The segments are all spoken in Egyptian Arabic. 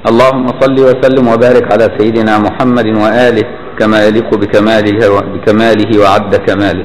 اللهم صل وسلم وبارك على سيدنا محمد وآله كما يليق بكماله بكماله وعد كماله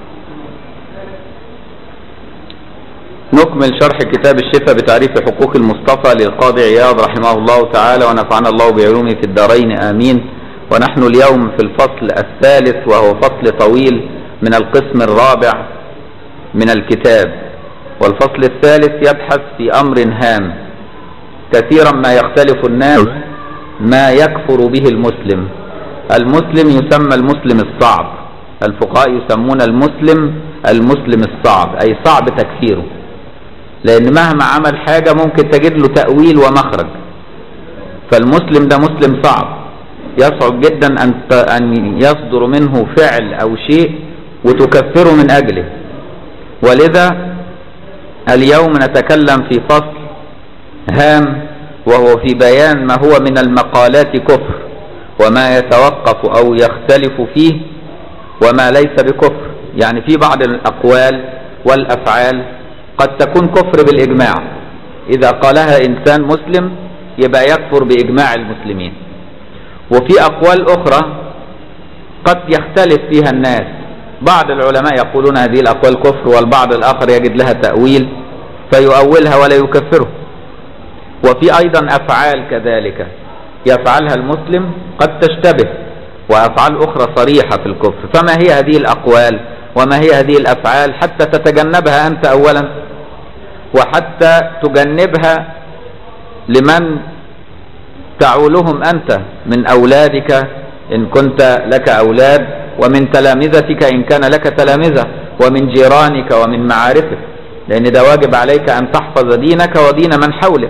نكمل شرح كتاب الشفاء بتعريف حقوق المصطفى للقاضي عياض رحمه الله تعالى ونفعنا الله بعلومه في الدارين آمين ونحن اليوم في الفصل الثالث وهو فصل طويل من القسم الرابع من الكتاب والفصل الثالث يبحث في أمر هام كثيرا ما يختلف الناس ما يكفر به المسلم المسلم يسمى المسلم الصعب الفقهاء يسمون المسلم المسلم الصعب أي صعب تكفيره لأن مهما عمل حاجة ممكن تجد له تأويل ومخرج فالمسلم ده مسلم صعب يصعب جدا أن أن يصدر منه فعل أو شيء وتكفره من أجله ولذا اليوم نتكلم في فصل هام وهو في بيان ما هو من المقالات كفر وما يتوقف أو يختلف فيه وما ليس بكفر يعني في بعض الأقوال والأفعال قد تكون كفر بالإجماع إذا قالها إنسان مسلم يبقى يكفر بإجماع المسلمين وفي أقوال أخرى قد يختلف فيها الناس بعض العلماء يقولون هذه الأقوال كفر والبعض الآخر يجد لها تأويل فيؤولها ولا يكفره وفي أيضا أفعال كذلك يفعلها المسلم قد تشتبه وأفعال أخرى صريحة في الكفر فما هي هذه الأقوال وما هي هذه الأفعال حتى تتجنبها أنت أولا وحتى تجنبها لمن تعولهم أنت من أولادك إن كنت لك أولاد ومن تلامذتك إن كان لك تلامذة ومن جيرانك ومن معارفك لأن ده واجب عليك أن تحفظ دينك ودين من حولك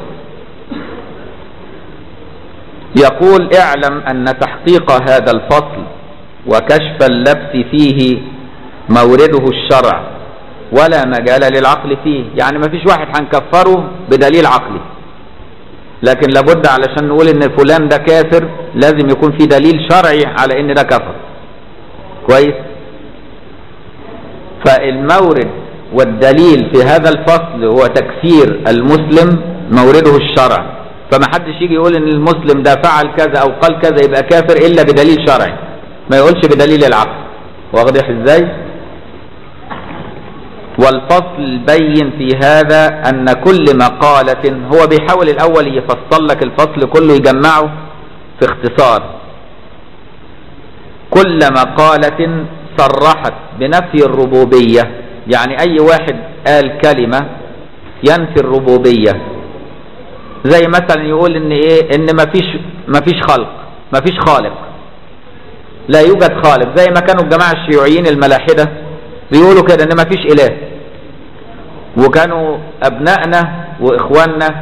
يقول اعلم أن تحقيق هذا الفصل وكشف اللبس فيه مورده الشرع ولا مجال للعقل فيه يعني ما فيش واحد هنكفره بدليل عقلي لكن لابد علشان نقول ان فلان ده كافر لازم يكون في دليل شرعي على ان ده كفر كويس فالمورد والدليل في هذا الفصل هو تكفير المسلم مورده الشرع فما حدش يجي يقول ان المسلم ده فعل كذا او قال كذا يبقى كافر الا بدليل شرعي ما يقولش بدليل العقل واضح ازاي والفصل بين في هذا ان كل مقالة هو بيحاول الاول يفصل لك الفصل كله يجمعه في اختصار كل مقالة صرحت بنفي الربوبية يعني اي واحد قال كلمة ينفي الربوبية زي مثلا يقول ان ايه ان مفيش مفيش خلق مفيش خالق لا يوجد خالق زي ما كانوا الجماعة الشيوعيين الملاحدة بيقولوا كده ان مفيش اله وكانوا ابنائنا واخواننا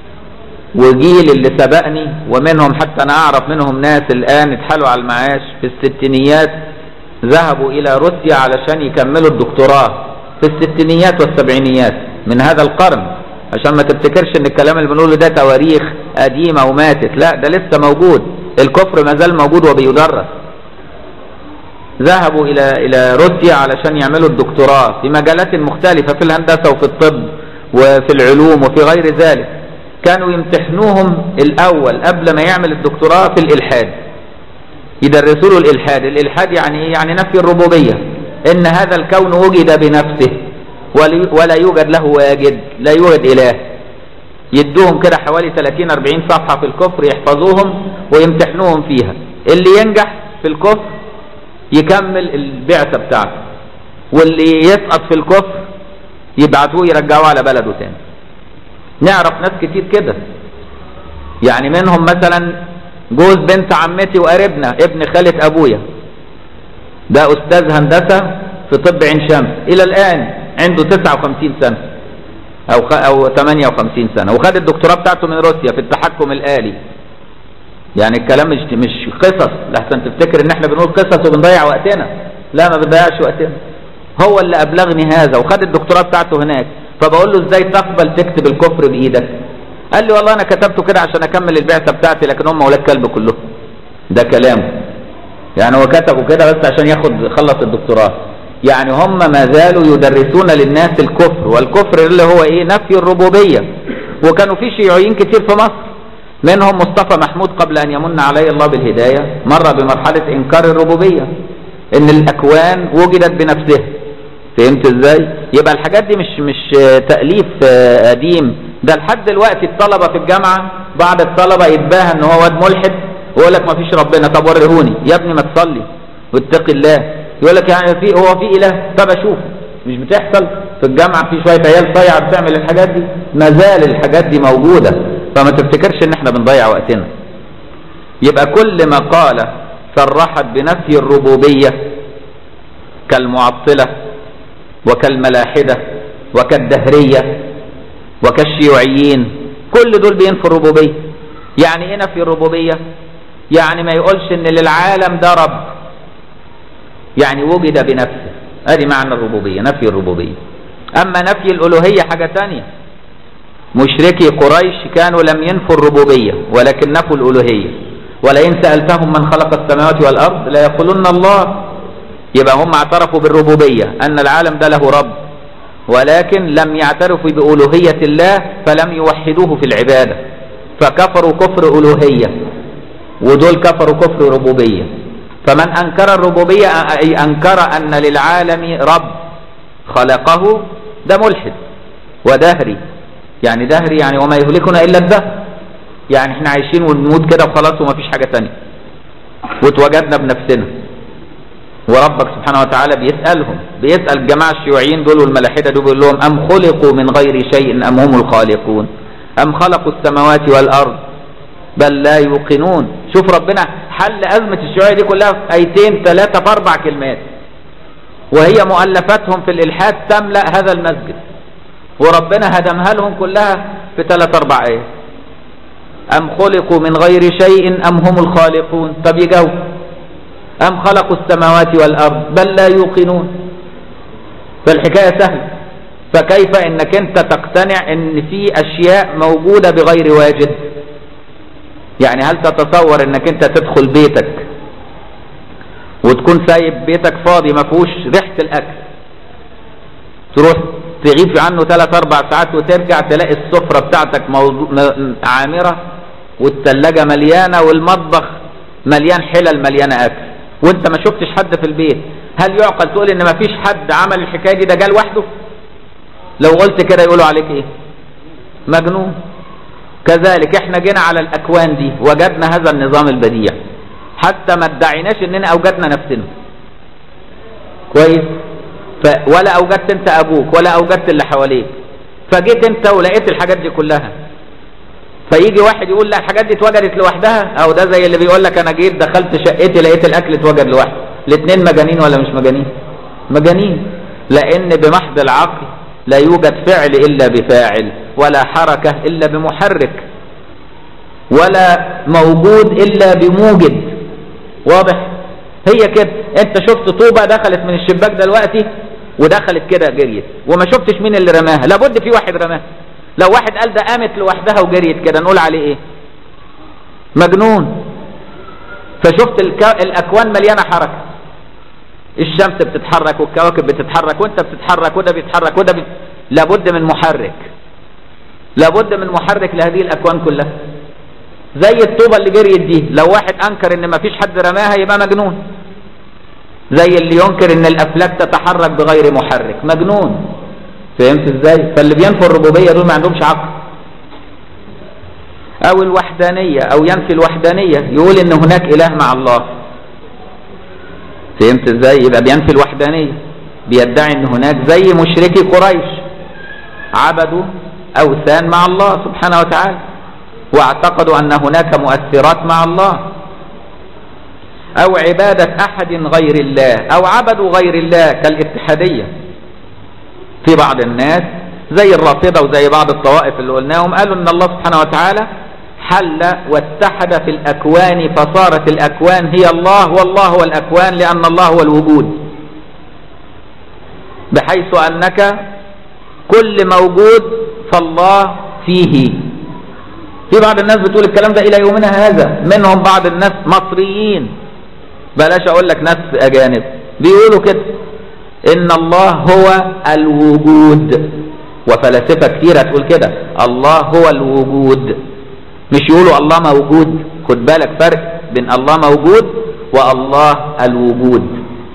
وجيل اللي سبقني ومنهم حتى انا اعرف منهم ناس الان اتحالوا على المعاش في الستينيات ذهبوا الى روسيا علشان يكملوا الدكتوراه في الستينيات والسبعينيات من هذا القرن عشان ما تفتكرش ان الكلام اللي بنقوله ده تواريخ قديمة وماتت لا ده لسه موجود الكفر ما زال موجود وبيدرس ذهبوا الى الى روسيا علشان يعملوا الدكتوراه في مجالات مختلفة في الهندسة وفي الطب وفي العلوم وفي غير ذلك كانوا يمتحنوهم الاول قبل ما يعمل الدكتوراه في الالحاد يدرسوا له الالحاد الالحاد يعني ايه يعني نفي الربوبية ان هذا الكون وجد بنفسه ولا يوجد له واجد لا يوجد اله يدوهم كده حوالي 30 40 صفحة في الكفر يحفظوهم ويمتحنوهم فيها اللي ينجح في الكفر يكمل البعثة بتاعته واللي يسقط في الكفر يبعتوه يرجعوه على بلده تاني نعرف ناس كتير كده يعني منهم مثلا جوز بنت عمتي وقريبنا ابن خالة ابويا ده استاذ هندسة في طب عين شمس الى الان عنده 59 سنة او او 58 سنة وخد الدكتوراه بتاعته من روسيا في التحكم الآلي يعني الكلام مش مش قصص لحسن تفتكر ان احنا بنقول قصص وبنضيع وقتنا لا ما بنضيعش وقتنا هو اللي ابلغني هذا وخد الدكتوراه بتاعته هناك فبقول له ازاي تقبل تكتب الكفر بايدك قال لي والله انا كتبته كده عشان اكمل البعثه بتاعتي لكن هم ولاد كلب كلهم ده كلامه يعني هو كتبه كده بس عشان ياخد خلص الدكتوراه يعني هم ما زالوا يدرسون للناس الكفر والكفر اللي هو ايه نفي الربوبية وكانوا في شيوعيين كتير في مصر منهم مصطفى محمود قبل أن يمن عليه الله بالهداية مر بمرحلة إنكار الربوبية إن الأكوان وجدت بنفسها فهمت إزاي؟ يبقى الحاجات دي مش مش تأليف قديم ده لحد دلوقتي الطلبة في الجامعة بعض الطلبة يتباهى إن هو واد ملحد ويقول لك ما فيش ربنا طب وريهوني يا ابني ما تصلي واتقي الله يقول لك يعني في هو في إله طب أشوف مش بتحصل في الجامعة في شوية عيال صايعة بتعمل الحاجات دي ما زال الحاجات دي موجودة فما تفتكرش ان احنا بنضيع وقتنا يبقى كل مقالة صرحت بنفي الربوبية كالمعطلة وكالملاحدة وكالدهرية وكالشيوعيين كل دول بينفوا الربوبية يعني ايه نفي الربوبية يعني ما يقولش ان للعالم ده رب يعني وجد بنفسه ادي معنى الربوبية نفي الربوبية اما نفي الالوهية حاجة تانية مشركي قريش كانوا لم ينفوا الربوبية ولكن نفوا الالوهية ولئن سألتهم من خلق السماوات والارض لا يقولون الله يبقى هم اعترفوا بالربوبية ان العالم ده له رب ولكن لم يعترفوا بألوهية الله فلم يوحدوه في العبادة فكفروا كفر ألوهية ودول كفروا كفر ربوبية فمن أنكر الربوبية أي أنكر أن للعالم رب خلقه ده ملحد ودهري يعني دهري يعني وما يهلكنا إلا الدهر يعني احنا عايشين ونموت كده وخلاص وما فيش حاجة تانية واتوجدنا بنفسنا وربك سبحانه وتعالى بيسألهم بيسأل الجماعة الشيوعيين دول والملاحدة دول بيقول لهم أم خلقوا من غير شيء أم هم الخالقون أم خلقوا السماوات والأرض بل لا يوقنون شوف ربنا حل أزمة الشيوعية دي كلها في آيتين ثلاثة في أربع كلمات وهي مؤلفاتهم في الإلحاد تملأ هذا المسجد وربنا هدمها لهم كلها في ثلاث أربع آيات أم خلقوا من غير شيء أم هم الخالقون طب يجاوب أم خلقوا السماوات والأرض بل لا يوقنون فالحكاية سهلة فكيف انك انت تقتنع ان في اشياء موجودة بغير واجد يعني هل تتصور انك انت تدخل بيتك وتكون سايب بيتك فاضي ما فيهوش ريحة الاكل تروح تغيب عنه ثلاث اربع ساعات وترجع تلاقي السفرة بتاعتك موضوع عامرة والثلاجة مليانة والمطبخ مليان حلل مليانة اكل وانت ما شفتش حد في البيت هل يعقل تقول ان ما فيش حد عمل الحكاية دي ده جه لوحده لو قلت كده يقولوا عليك ايه مجنون كذلك احنا جينا على الاكوان دي وجدنا هذا النظام البديع حتى ما ادعيناش اننا اوجدنا نفسنا كويس ف... ولا اوجدت انت ابوك ولا اوجدت اللي حواليك فجيت انت ولقيت الحاجات دي كلها فيجي واحد يقول لا الحاجات دي اتوجدت لوحدها او ده زي اللي بيقول لك انا جيت دخلت شقتي لقيت الاكل اتوجد لوحده الاثنين مجانين ولا مش مجانين مجانين لان بمحض العقل لا يوجد فعل إلا بفاعل ولا حركة إلا بمحرك ولا موجود إلا بموجد واضح هي كده انت شفت طوبة دخلت من الشباك دلوقتي ودخلت كده جريت وما شفتش مين اللي رماها لابد في واحد رماها لو واحد قال ده قامت لوحدها وجريت كده نقول عليه ايه مجنون فشفت الك... الاكوان مليانة حركة الشمس بتتحرك والكواكب بتتحرك وانت بتتحرك وده بيتحرك وده بي... لابد من محرك لابد من محرك لهذه الاكوان كلها زي الطوبه اللي جريت دي لو واحد انكر ان مفيش حد رماها يبقى مجنون زي اللي ينكر ان الافلاك تتحرك بغير محرك مجنون فهمت ازاي فاللي بينفوا الربوبيه دول ما عندهمش عقل او الوحدانيه او ينفي الوحدانيه يقول ان هناك اله مع الله فهمت ازاي يبقى بينفي الوحدانية بيدعي ان هناك زي مشركي قريش عبدوا اوثان مع الله سبحانه وتعالى واعتقدوا ان هناك مؤثرات مع الله او عبادة احد غير الله او عبدوا غير الله كالاتحادية في بعض الناس زي الرافضة وزي بعض الطوائف اللي قلناهم قالوا ان الله سبحانه وتعالى حل واتحد في الأكوان فصارت الأكوان هي الله والله هو الأكوان لأن الله هو الوجود بحيث أنك كل موجود فالله فيه في بعض الناس بتقول الكلام ده إلى يومنا هذا منهم بعض الناس مصريين بلاش أقول لك ناس أجانب بيقولوا كده إن الله هو الوجود وفلاسفة كتيرة تقول كده الله هو الوجود مش يقولوا الله موجود خد بالك فرق بين الله موجود والله الوجود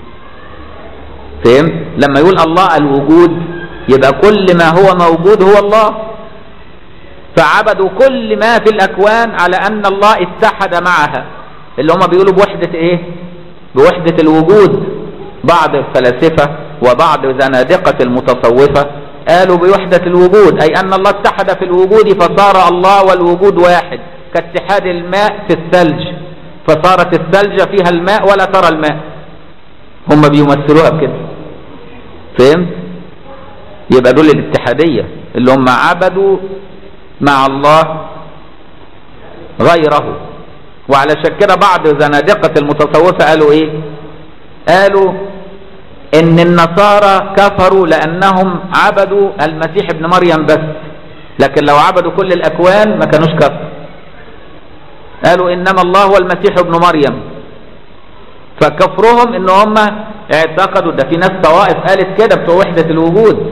فهمت لما يقول الله الوجود يبقى كل ما هو موجود هو الله فعبدوا كل ما في الأكوان على أن الله اتحد معها اللي هم بيقولوا بوحدة إيه بوحدة الوجود بعض الفلاسفة وبعض زنادقة المتصوفة قالوا بوحدة الوجود أي أن الله اتحد في الوجود فصار الله والوجود واحد كاتحاد الماء في الثلج فصارت الثلج فيها الماء ولا ترى الماء هم بيمثلوها بكده فهمت يبقى دول الاتحادية اللي هم عبدوا مع الله غيره وعلشان كده بعض زنادقة المتصوفة قالوا ايه قالوا ان النصارى كفروا لانهم عبدوا المسيح ابن مريم بس لكن لو عبدوا كل الاكوان ما كانوش كفر قالوا انما الله هو المسيح ابن مريم فكفرهم ان هم اعتقدوا ده في ناس طوائف قالت كده بتوع وحدة الوجود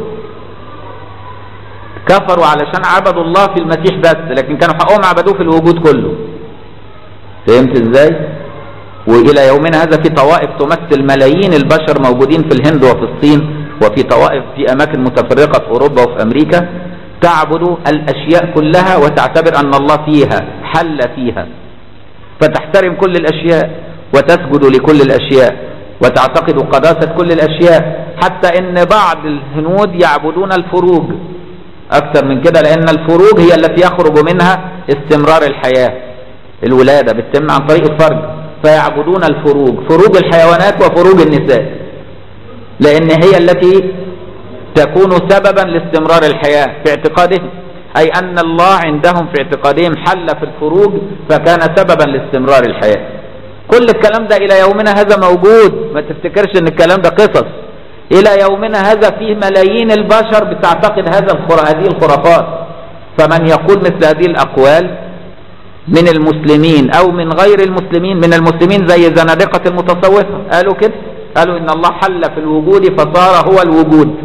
كفروا علشان عبدوا الله في المسيح بس لكن كانوا حقهم عبدوه في الوجود كله فهمت ازاي والى يومنا هذا في طوائف تمثل ملايين البشر موجودين في الهند وفي الصين وفي طوائف في اماكن متفرقه في اوروبا وفي امريكا تعبد الاشياء كلها وتعتبر ان الله فيها حل فيها فتحترم كل الاشياء وتسجد لكل الاشياء وتعتقد قداسه كل الاشياء حتى ان بعض الهنود يعبدون الفروج اكثر من كده لان الفروج هي التي يخرج منها استمرار الحياه الولاده بتتم عن طريق الفرج فيعبدون الفروج فروج الحيوانات وفروج النساء لان هي التي تكون سببا لاستمرار الحياه في اعتقادهم اي ان الله عندهم في اعتقادهم حل في الفروج فكان سببا لاستمرار الحياه كل الكلام ده الى يومنا هذا موجود ما تفتكرش ان الكلام ده قصص الى يومنا هذا فيه ملايين البشر بتعتقد هذا الخرا هذه الخرافات فمن يقول مثل هذه الاقوال من المسلمين او من غير المسلمين من المسلمين زي زنادقة المتصوفة قالوا كده قالوا ان الله حل في الوجود فصار هو الوجود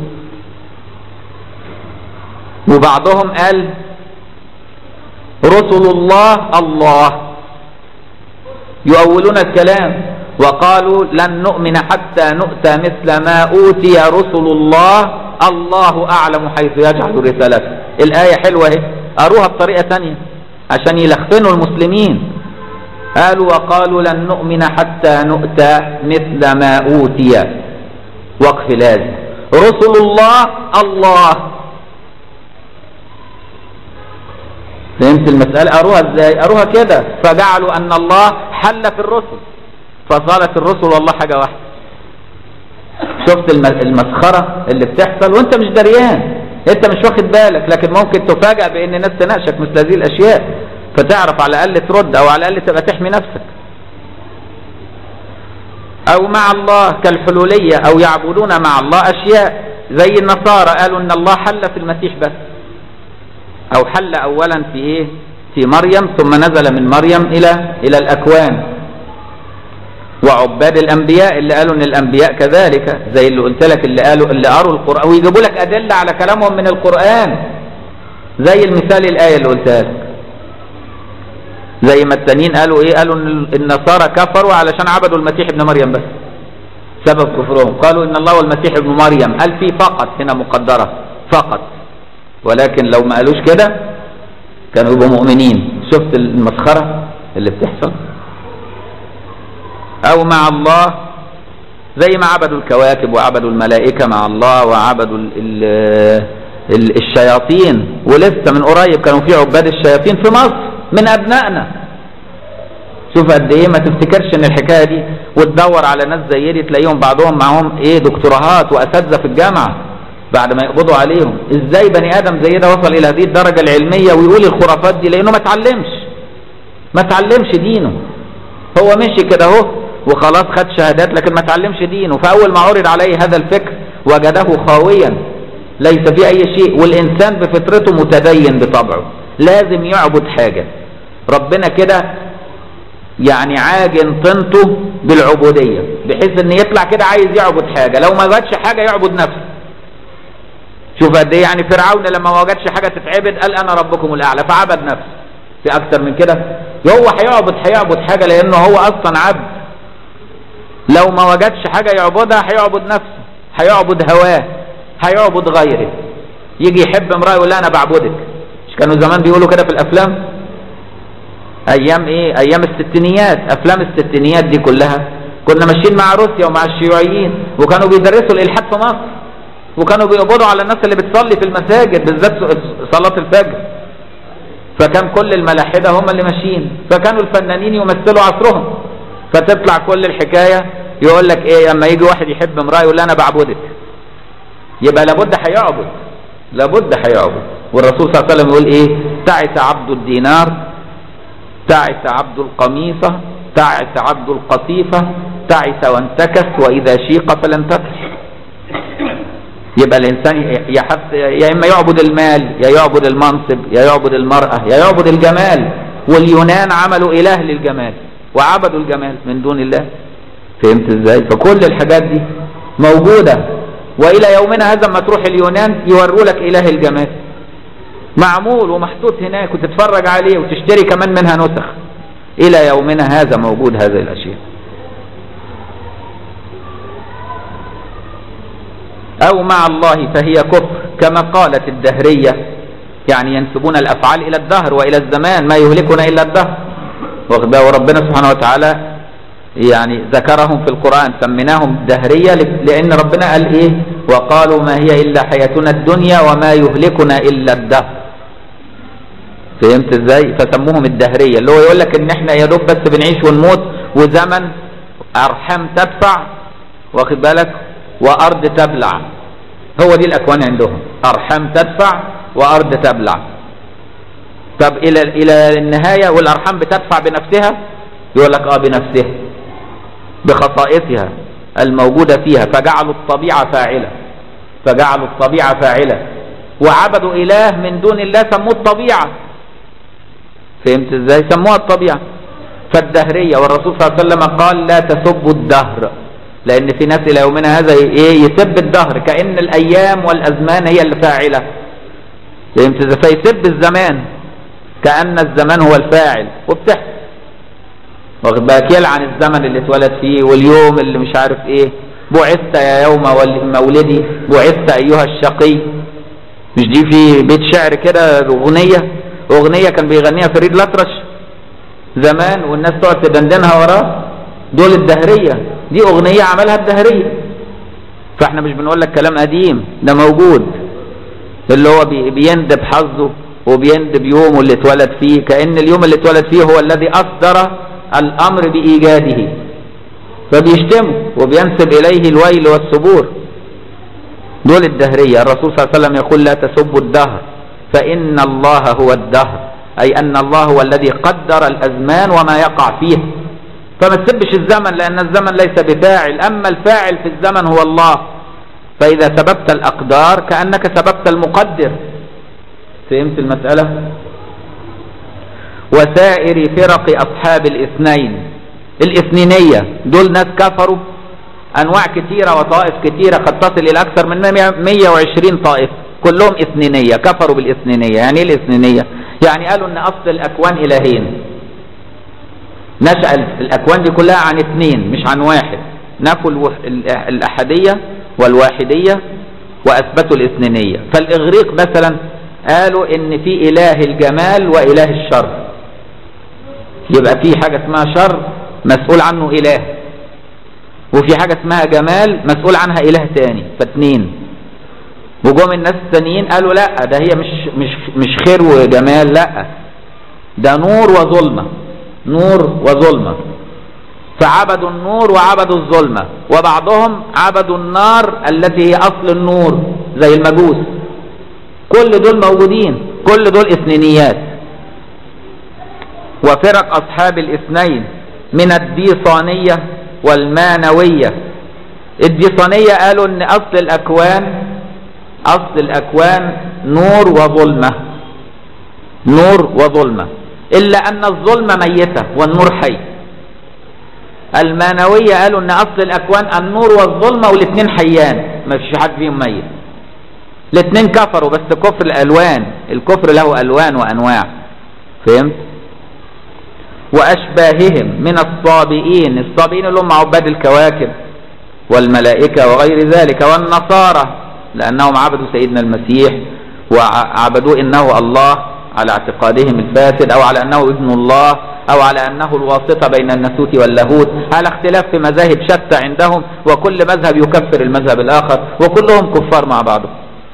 وبعضهم قال رسل الله الله يؤولون الكلام وقالوا لن نؤمن حتى نؤتى مثل ما أوتي رسل الله الله أعلم حيث يجعل رسالته الآية حلوة اهي قروها بطريقة ثانية عشان يلخفنوا المسلمين قالوا وقالوا لن نؤمن حتى نؤتى مثل ما أوتي وقف لازم رسل الله الله فهمت المسألة قروها ازاي قروها كده فجعلوا أن الله حل في الرسل فصارت الرسل والله حاجة واحدة شفت المسخرة اللي بتحصل وانت مش دريان انت مش واخد بالك لكن ممكن تفاجأ بان الناس تناقشك مثل هذه الاشياء فتعرف على الاقل ترد او على الاقل تبقى تحمي نفسك او مع الله كالحلولية او يعبدون مع الله اشياء زي النصارى قالوا ان الله حل في المسيح بس او حل اولا في ايه في مريم ثم نزل من مريم الى الى الاكوان وعباد الانبياء اللي قالوا ان الانبياء كذلك زي اللي قلت لك اللي قالوا اللي قروا القران ويجيبوا لك ادله على كلامهم من القران زي المثال الايه اللي قلتها لك زي ما التانيين قالوا ايه قالوا ان النصارى كفروا علشان عبدوا المسيح ابن مريم بس سبب كفرهم قالوا ان الله والمسيح ابن مريم قال في فقط هنا مقدره فقط ولكن لو ما قالوش كده كانوا يبقوا مؤمنين شفت المسخره اللي بتحصل او مع الله زي ما عبدوا الكواكب وعبدوا الملائكة مع الله وعبدوا ال ال ال الشياطين ولسه من قريب كانوا في عباد الشياطين في مصر من ابنائنا شوف قد ايه ما تفتكرش ان الحكايه دي وتدور على ناس زي دي تلاقيهم بعضهم معاهم ايه دكتوراهات واساتذه في الجامعه بعد ما يقبضوا عليهم ازاي بني ادم زي ده وصل الى هذه الدرجه العلميه ويقول الخرافات دي لانه ما اتعلمش ما اتعلمش دينه هو مشي كده اهو وخلاص خد شهادات لكن ما اتعلمش دينه فاول ما عرض عليه هذا الفكر وجده خاويا ليس فيه اي شيء والانسان بفطرته متدين بطبعه لازم يعبد حاجه ربنا كده يعني عاجن طينته بالعبوديه بحيث ان يطلع كده عايز يعبد حاجه لو ما وجدش حاجه يعبد نفسه شوف قد ايه يعني فرعون لما ما وجدش حاجه تتعبد قال انا ربكم الاعلى فعبد نفسه في اكتر من كده هو هيعبد هيعبد حاجه لانه هو اصلا عبد لو ما وجدش حاجه يعبدها هيعبد نفسه هيعبد هواه هيعبد غيره يجي يحب امراه يقول لها انا بعبدك مش كانوا زمان بيقولوا كده في الافلام ايام ايه ايام الستينيات افلام الستينيات دي كلها كنا ماشيين مع روسيا ومع الشيوعيين وكانوا بيدرسوا الالحاد في مصر وكانوا بيقبضوا على الناس اللي بتصلي في المساجد بالذات صلاة الفجر فكان كل الملاحدة هم اللي ماشيين فكانوا الفنانين يمثلوا عصرهم فتطلع كل الحكاية يقول لك ايه اما يجي واحد يحب امرأة يقول لها انا بعبدك يبقى لابد هيعبد لابد هيعبد والرسول صلى الله عليه وسلم يقول ايه تعس عبد الدينار تعس عبد القميصة تعس عبد القطيفة تعس وانتكس وإذا شيق فلن تكس يبقى الإنسان يحس يا إما يعبد المال يا يعبد المنصب يا يعبد المرأة يا يعبد الجمال واليونان عملوا إله للجمال وعبدوا الجمال من دون الله فهمت ازاي فكل الحاجات دي موجودة وإلى يومنا هذا ما تروح اليونان يوروا لك إله الجمال معمول ومحطوط هناك وتتفرج عليه وتشتري كمان منها نسخ إلى يومنا هذا موجود هذه الأشياء أو مع الله فهي كفر كما قالت الدهرية يعني ينسبون الأفعال إلى الدهر وإلى الزمان ما يهلكنا إلا الدهر وربنا سبحانه وتعالى يعني ذكرهم في القرآن سميناهم دهرية لأن ربنا قال إيه وقالوا ما هي إلا حياتنا الدنيا وما يهلكنا إلا الدهر فهمت ازاي فسموهم الدهرية اللي هو يقول لك ان احنا يا دوب بس بنعيش ونموت وزمن ارحام تدفع واخد بالك وارض تبلع هو دي الاكوان عندهم ارحام تدفع وارض تبلع طب الى الى النهايه والارحام بتدفع بنفسها يقول لك اه بنفسها بخصائصها الموجوده فيها فجعلوا الطبيعه فاعله فجعلوا الطبيعه فاعله وعبدوا اله من دون الله سموه الطبيعه فهمت ازاي سموها الطبيعه فالدهريه والرسول صلى الله عليه وسلم قال لا تسبوا الدهر لان في ناس الى يومنا هذا ايه يسب الدهر كان الايام والازمان هي اللي فاعله فهمت ازاي فيسب الزمان كان الزمان هو الفاعل وبتحصل واخد بالك يلعن الزمن اللي اتولد فيه واليوم اللي مش عارف ايه بعثت يا يوم مولدي بعثت ايها الشقي مش دي في بيت شعر كده اغنيه اغنيه كان بيغنيها فريد الأطرش زمان والناس تقعد تدندنها وراه دول الدهريه دي اغنيه عملها الدهريه فاحنا مش بنقول لك كلام قديم ده موجود اللي هو بيندب حظه وبيندب يومه اللي اتولد فيه كأن اليوم اللي اتولد فيه هو الذي أصدر الأمر بإيجاده فبيشتمه وبينسب إليه الويل والثبور دول الدهرية الرسول صلى الله عليه وسلم يقول لا تسبوا الدهر فإن الله هو الدهر أي أن الله هو الذي قدر الأزمان وما يقع فيه فما تسبش الزمن لأن الزمن ليس بفاعل أما الفاعل في الزمن هو الله فإذا سببت الأقدار كأنك سببت المقدر فهمت المسألة وسائر فرق أصحاب الاثنين الاثنينية دول ناس كفروا أنواع كثيرة وطائف كثيرة قد تصل إلى أكثر من 120 طائفة كلهم اثنينية كفروا بالاثنينية يعني ايه الاثنينية يعني قالوا ان اصل الاكوان الهين نشأ الاكوان دي كلها عن اثنين مش عن واحد نفوا الاحدية والواحدية واثبتوا الاثنينية فالاغريق مثلا قالوا ان في اله الجمال واله الشر يبقى في حاجة اسمها شر مسؤول عنه اله وفي حاجة اسمها جمال مسؤول عنها اله تاني فاتنين وجم الناس التانيين قالوا لا ده هي مش مش مش خير وجمال لا ده نور وظلمه نور وظلمه فعبدوا النور وعبدوا الظلمه وبعضهم عبدوا النار التي هي اصل النور زي المجوس كل دول موجودين كل دول اثنينيات وفرق اصحاب الاثنين من الديصانيه والمانويه الديصانيه قالوا ان اصل الاكوان أصل الأكوان نور وظلمة نور وظلمة إلا أن الظلمة ميتة والنور حي المانوية قالوا أن أصل الأكوان النور والظلمة والاثنين حيان ما فيش حد فيهم ميت الاثنين كفروا بس كفر الألوان الكفر له ألوان وأنواع فهمت وأشباههم من الصابئين الصابئين اللي هم عباد الكواكب والملائكة وغير ذلك والنصارى لأنهم عبدوا سيدنا المسيح وعبدوا إنه الله على اعتقادهم الفاسد أو على أنه ابن الله أو على أنه الواسطة بين الناسوت واللاهوت على اختلاف في مذاهب شتى عندهم وكل مذهب يكفر المذهب الآخر وكلهم كفار مع بعضهم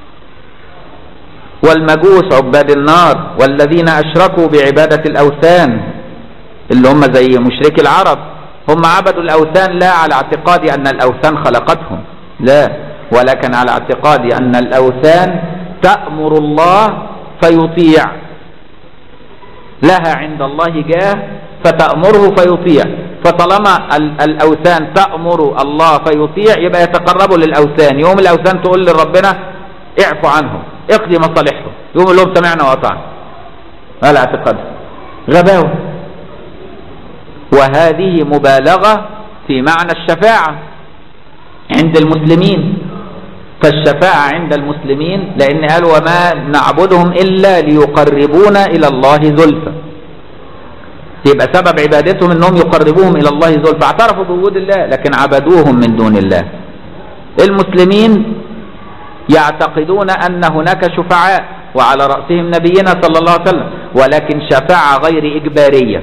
والمجوس عباد النار والذين أشركوا بعبادة الأوثان اللي هم زي مشركي العرب هم عبدوا الأوثان لا على اعتقاد أن الأوثان خلقتهم لا ولكن على اعتقاد أن الأوثان تأمر الله فيطيع لها عند الله جاه فتأمره فيطيع فطالما الأوثان تأمر الله فيطيع يبقى يتقربوا للأوثان يوم الأوثان تقول لربنا اعفو عنهم اقضي مصالحهم يقوم لهم سمعنا وأطعنا هذا اعتقاد غباوة وهذه مبالغة في معنى الشفاعة عند المسلمين فالشفاعة عند المسلمين لأن قالوا وما نعبدهم إلا ليقربونا إلى الله زلفى يبقى سبب عبادتهم أنهم يقربوهم إلى الله زلفى اعترفوا بوجود الله لكن عبدوهم من دون الله المسلمين يعتقدون أن هناك شفعاء وعلى رأسهم نبينا صلى الله عليه وسلم ولكن شفاعة غير إجبارية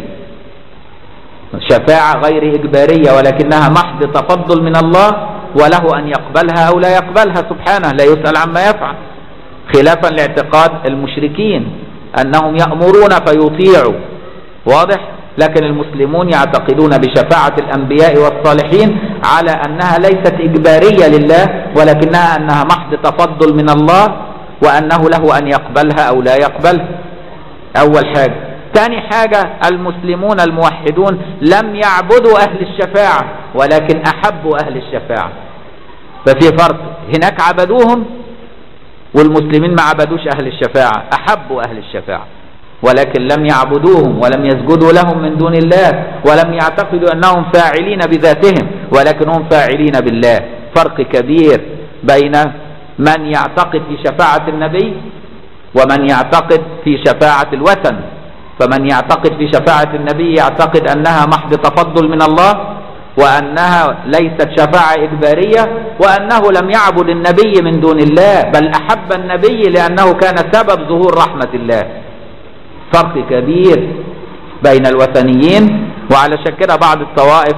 شفاعة غير إجبارية ولكنها محض تفضل من الله وله أن يقبلها أو لا يقبلها سبحانه لا يسأل عما يفعل خلافا لاعتقاد المشركين أنهم يأمرون فيطيعوا واضح لكن المسلمون يعتقدون بشفاعة الأنبياء والصالحين على أنها ليست إجبارية لله ولكنها أنها محض تفضل من الله وأنه له أن يقبلها أو لا يقبلها أول حاجة ثاني حاجة المسلمون الموحدون لم يعبدوا أهل الشفاعة ولكن أحبوا أهل الشفاعة ففي فرق هناك عبدوهم والمسلمين ما عبدوش أهل الشفاعة أحبوا أهل الشفاعة ولكن لم يعبدوهم ولم يسجدوا لهم من دون الله ولم يعتقدوا أنهم فاعلين بذاتهم ولكن هم فاعلين بالله فرق كبير بين من يعتقد في شفاعة النبي ومن يعتقد في شفاعة الوثن فمن يعتقد في شفاعة النبي يعتقد أنها محض تفضل من الله وأنها ليست شفاعة إجبارية وأنه لم يعبد النبي من دون الله بل أحب النبي لأنه كان سبب ظهور رحمة الله فرق كبير بين الوثنيين وعلشان كده بعض الطوائف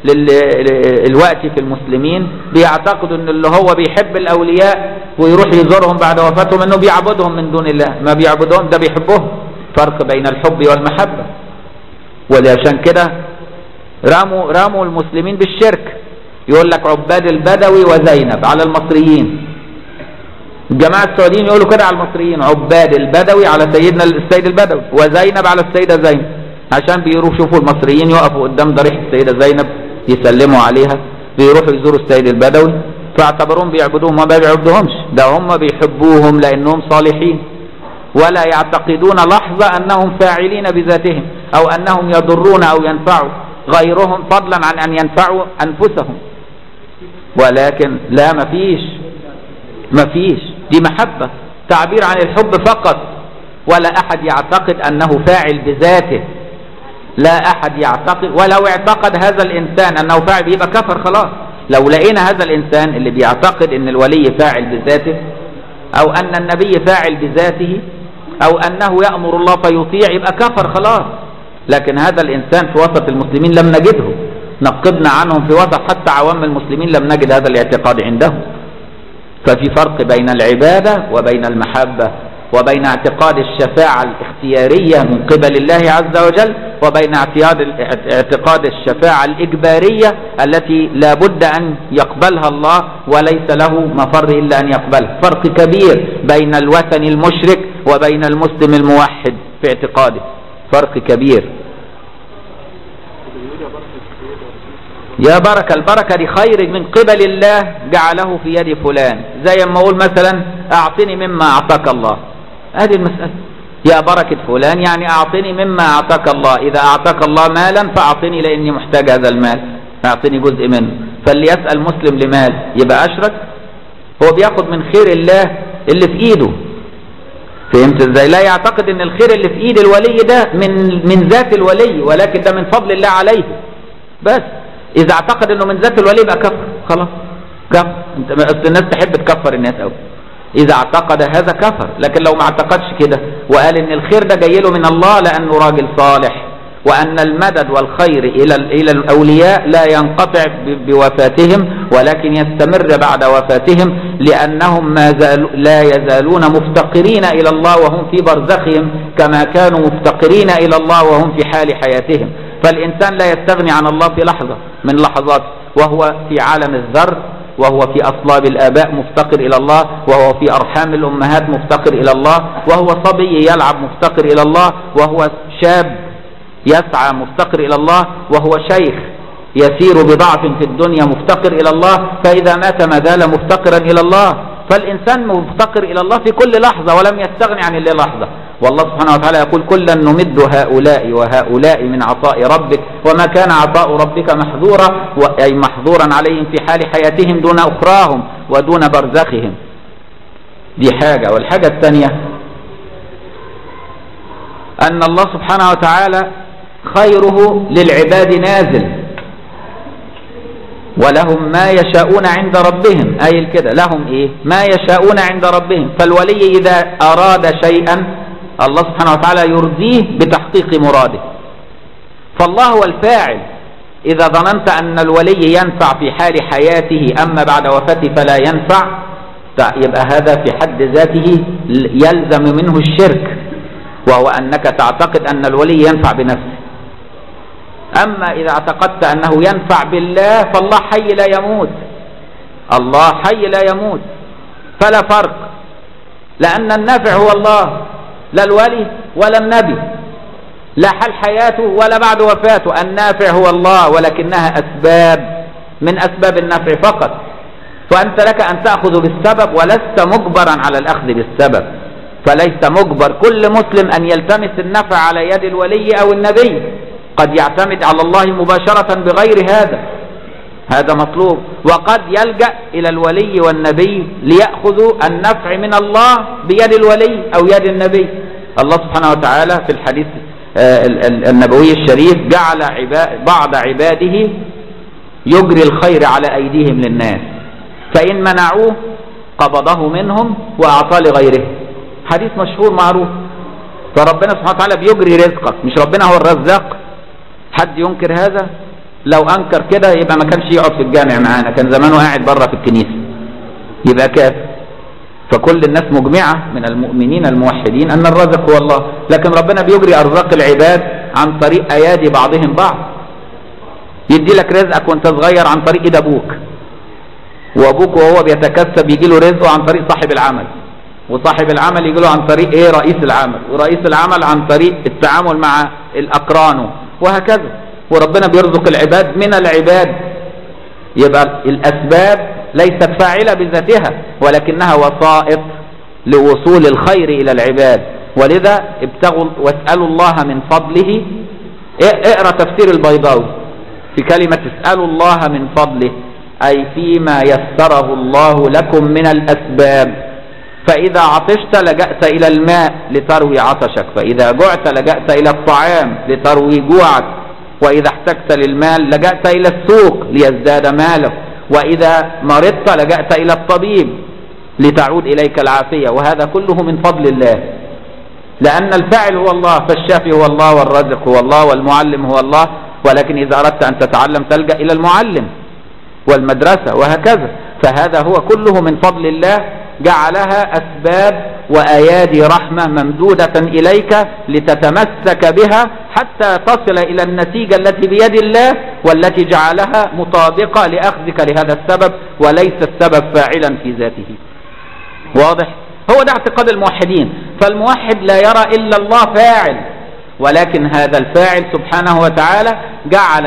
الوقت في المسلمين بيعتقدوا ان اللي هو بيحب الاولياء ويروح يزورهم بعد وفاتهم انه بيعبدهم من دون الله ما بيعبدهم ده بيحبهم فرق بين الحب والمحبة ولعشان كده راموا راموا المسلمين بالشرك يقول لك عباد البدوي وزينب على المصريين الجماعة السعوديين يقولوا كده على المصريين عباد البدوي على سيدنا السيد البدوي وزينب على السيدة زينب عشان بيروحوا يشوفوا المصريين يقفوا قدام ضريح السيدة زينب يسلموا عليها بيروحوا يزوروا السيد البدوي فاعتبروهم بيعبدوهم ما بيعبدوهمش ده هم بيحبوهم لانهم صالحين ولا يعتقدون لحظة انهم فاعلين بذاتهم او انهم يضرون او ينفعوا غيرهم فضلا عن ان ينفعوا انفسهم ولكن لا مفيش مفيش دي محبة تعبير عن الحب فقط ولا احد يعتقد انه فاعل بذاته لا احد يعتقد ولو اعتقد هذا الانسان انه فاعل بيبقى كفر خلاص لو لقينا هذا الانسان اللي بيعتقد ان الولي فاعل بذاته او ان النبي فاعل بذاته او انه يأمر الله فيطيع يبقى كفر خلاص لكن هذا الانسان في وسط المسلمين لم نجده نقبنا عنهم في وسط حتى عوام المسلمين لم نجد هذا الاعتقاد عندهم ففي فرق بين العبادة وبين المحبة وبين اعتقاد الشفاعة الاختيارية من قبل الله عز وجل وبين اعتقاد اعتقاد الشفاعة الإجبارية التي لا بد أن يقبلها الله وليس له مفر إلا أن يقبلها فرق كبير بين الوثن المشرك وبين المسلم الموحد في اعتقاده فرق كبير يا بركة البركة دي خير من قبل الله جعله في يد فلان زي ما أقول مثلا أعطني مما أعطاك الله هذه المسألة يا بركة فلان يعني أعطني مما أعطاك الله إذا أعطاك الله مالا فأعطني لأني محتاج هذا المال أعطني جزء منه فاللي يسأل مسلم لمال يبقى أشرك هو بياخد من خير الله اللي في إيده فهمت ازاي لا يعتقد ان الخير اللي في ايد الولي ده من من ذات الولي ولكن ده من فضل الله عليه بس اذا اعتقد انه من ذات الولي يبقى كفر خلاص كفر انت اصل الناس تحب تكفر الناس قوي اذا اعتقد هذا كفر لكن لو ما اعتقدش كده وقال ان الخير ده جاي له من الله لانه راجل صالح وان المدد والخير الى الى الاولياء لا ينقطع بوفاتهم ولكن يستمر بعد وفاتهم لانهم ما زالوا لا يزالون مفتقرين الى الله وهم في برزخهم كما كانوا مفتقرين الى الله وهم في حال حياتهم فالانسان لا يستغني عن الله في لحظه من لحظات وهو في عالم الذر وهو في أصلاب الآباء مفتقر إلى الله وهو في أرحام الأمهات مفتقر إلى الله وهو صبي يلعب مفتقر إلى الله وهو شاب يسعى مفتقر إلى الله وهو شيخ يسير بضعف في الدنيا مفتقر إلى الله فإذا مات ما زال مفتقرا إلى الله فالإنسان مفتقر إلى الله في كل لحظة ولم يستغني عن الله لحظة والله سبحانه وتعالى يقول كلا نمد هؤلاء وهؤلاء من عطاء ربك وما كان عطاء ربك محظورا أي محظورا عليهم في حال حياتهم دون أخراهم ودون برزخهم دي حاجة والحاجة الثانية أن الله سبحانه وتعالى خيره للعباد نازل ولهم ما يشاءون عند ربهم أي كده لهم إيه ما يشاءون عند ربهم فالولي إذا أراد شيئا الله سبحانه وتعالى يرضيه بتحقيق مراده فالله هو الفاعل إذا ظننت أن الولي ينفع في حال حياته أما بعد وفاته فلا ينفع يبقى هذا في حد ذاته يلزم منه الشرك وهو أنك تعتقد أن الولي ينفع بنفسه أما إذا اعتقدت أنه ينفع بالله فالله حي لا يموت الله حي لا يموت فلا فرق لأن النافع هو الله لا الولي ولا النبي لا حال حياته ولا بعد وفاته النافع هو الله ولكنها أسباب من أسباب النفع فقط فأنت لك أن تأخذ بالسبب ولست مجبرا على الأخذ بالسبب فليس مجبر كل مسلم أن يلتمس النفع على يد الولي أو النبي قد يعتمد على الله مباشرة بغير هذا هذا مطلوب وقد يلجأ إلى الولي والنبي ليأخذوا النفع من الله بيد الولي أو يد النبي الله سبحانه وتعالى في الحديث النبوي الشريف جعل بعض عباده يجري الخير على أيديهم للناس فإن منعوه قبضه منهم وأعطاه لغيره حديث مشهور معروف فربنا سبحانه وتعالى بيجري رزقك مش ربنا هو الرزاق حد ينكر هذا لو انكر كده يبقى ما كانش يقعد في الجامع معانا كان زمانه قاعد بره في الكنيسه يبقى كافر فكل الناس مجمعه من المؤمنين الموحدين ان الرازق هو الله لكن ربنا بيجري ارزاق العباد عن طريق ايادي بعضهم بعض يدي لك رزقك وانت صغير عن طريق ايد ابوك وابوك وهو بيتكسب يجي له رزقه عن طريق صاحب العمل وصاحب العمل يجي له عن طريق ايه رئيس العمل ورئيس العمل عن طريق التعامل مع الاقران وهكذا وربنا بيرزق العباد من العباد يبقى الاسباب ليست فاعله بذاتها ولكنها وسائط لوصول الخير الى العباد ولذا ابتغوا واسالوا الله من فضله اقرا تفسير البيضاوي في كلمه اسالوا الله من فضله اي فيما يسره الله لكم من الاسباب فإذا عطشت لجأت إلى الماء لتروي عطشك فإذا جعت لجأت إلى الطعام لتروي جوعك وإذا احتجت للمال لجأت إلى السوق ليزداد مالك وإذا مرضت لجأت إلى الطبيب لتعود إليك العافية وهذا كله من فضل الله لأن الفاعل هو الله فالشافي هو الله والرازق هو الله والمعلم هو الله ولكن إذا أردت أن تتعلم تلجأ إلى المعلم والمدرسة وهكذا فهذا هو كله من فضل الله جعلها أسباب وأيادي رحمة ممدودة إليك لتتمسك بها حتى تصل إلى النتيجة التي بيد الله والتي جعلها مطابقة لأخذك لهذا السبب وليس السبب فاعلا في ذاته واضح؟ هو ده اعتقاد الموحدين فالموحد لا يرى إلا الله فاعل ولكن هذا الفاعل سبحانه وتعالى جعل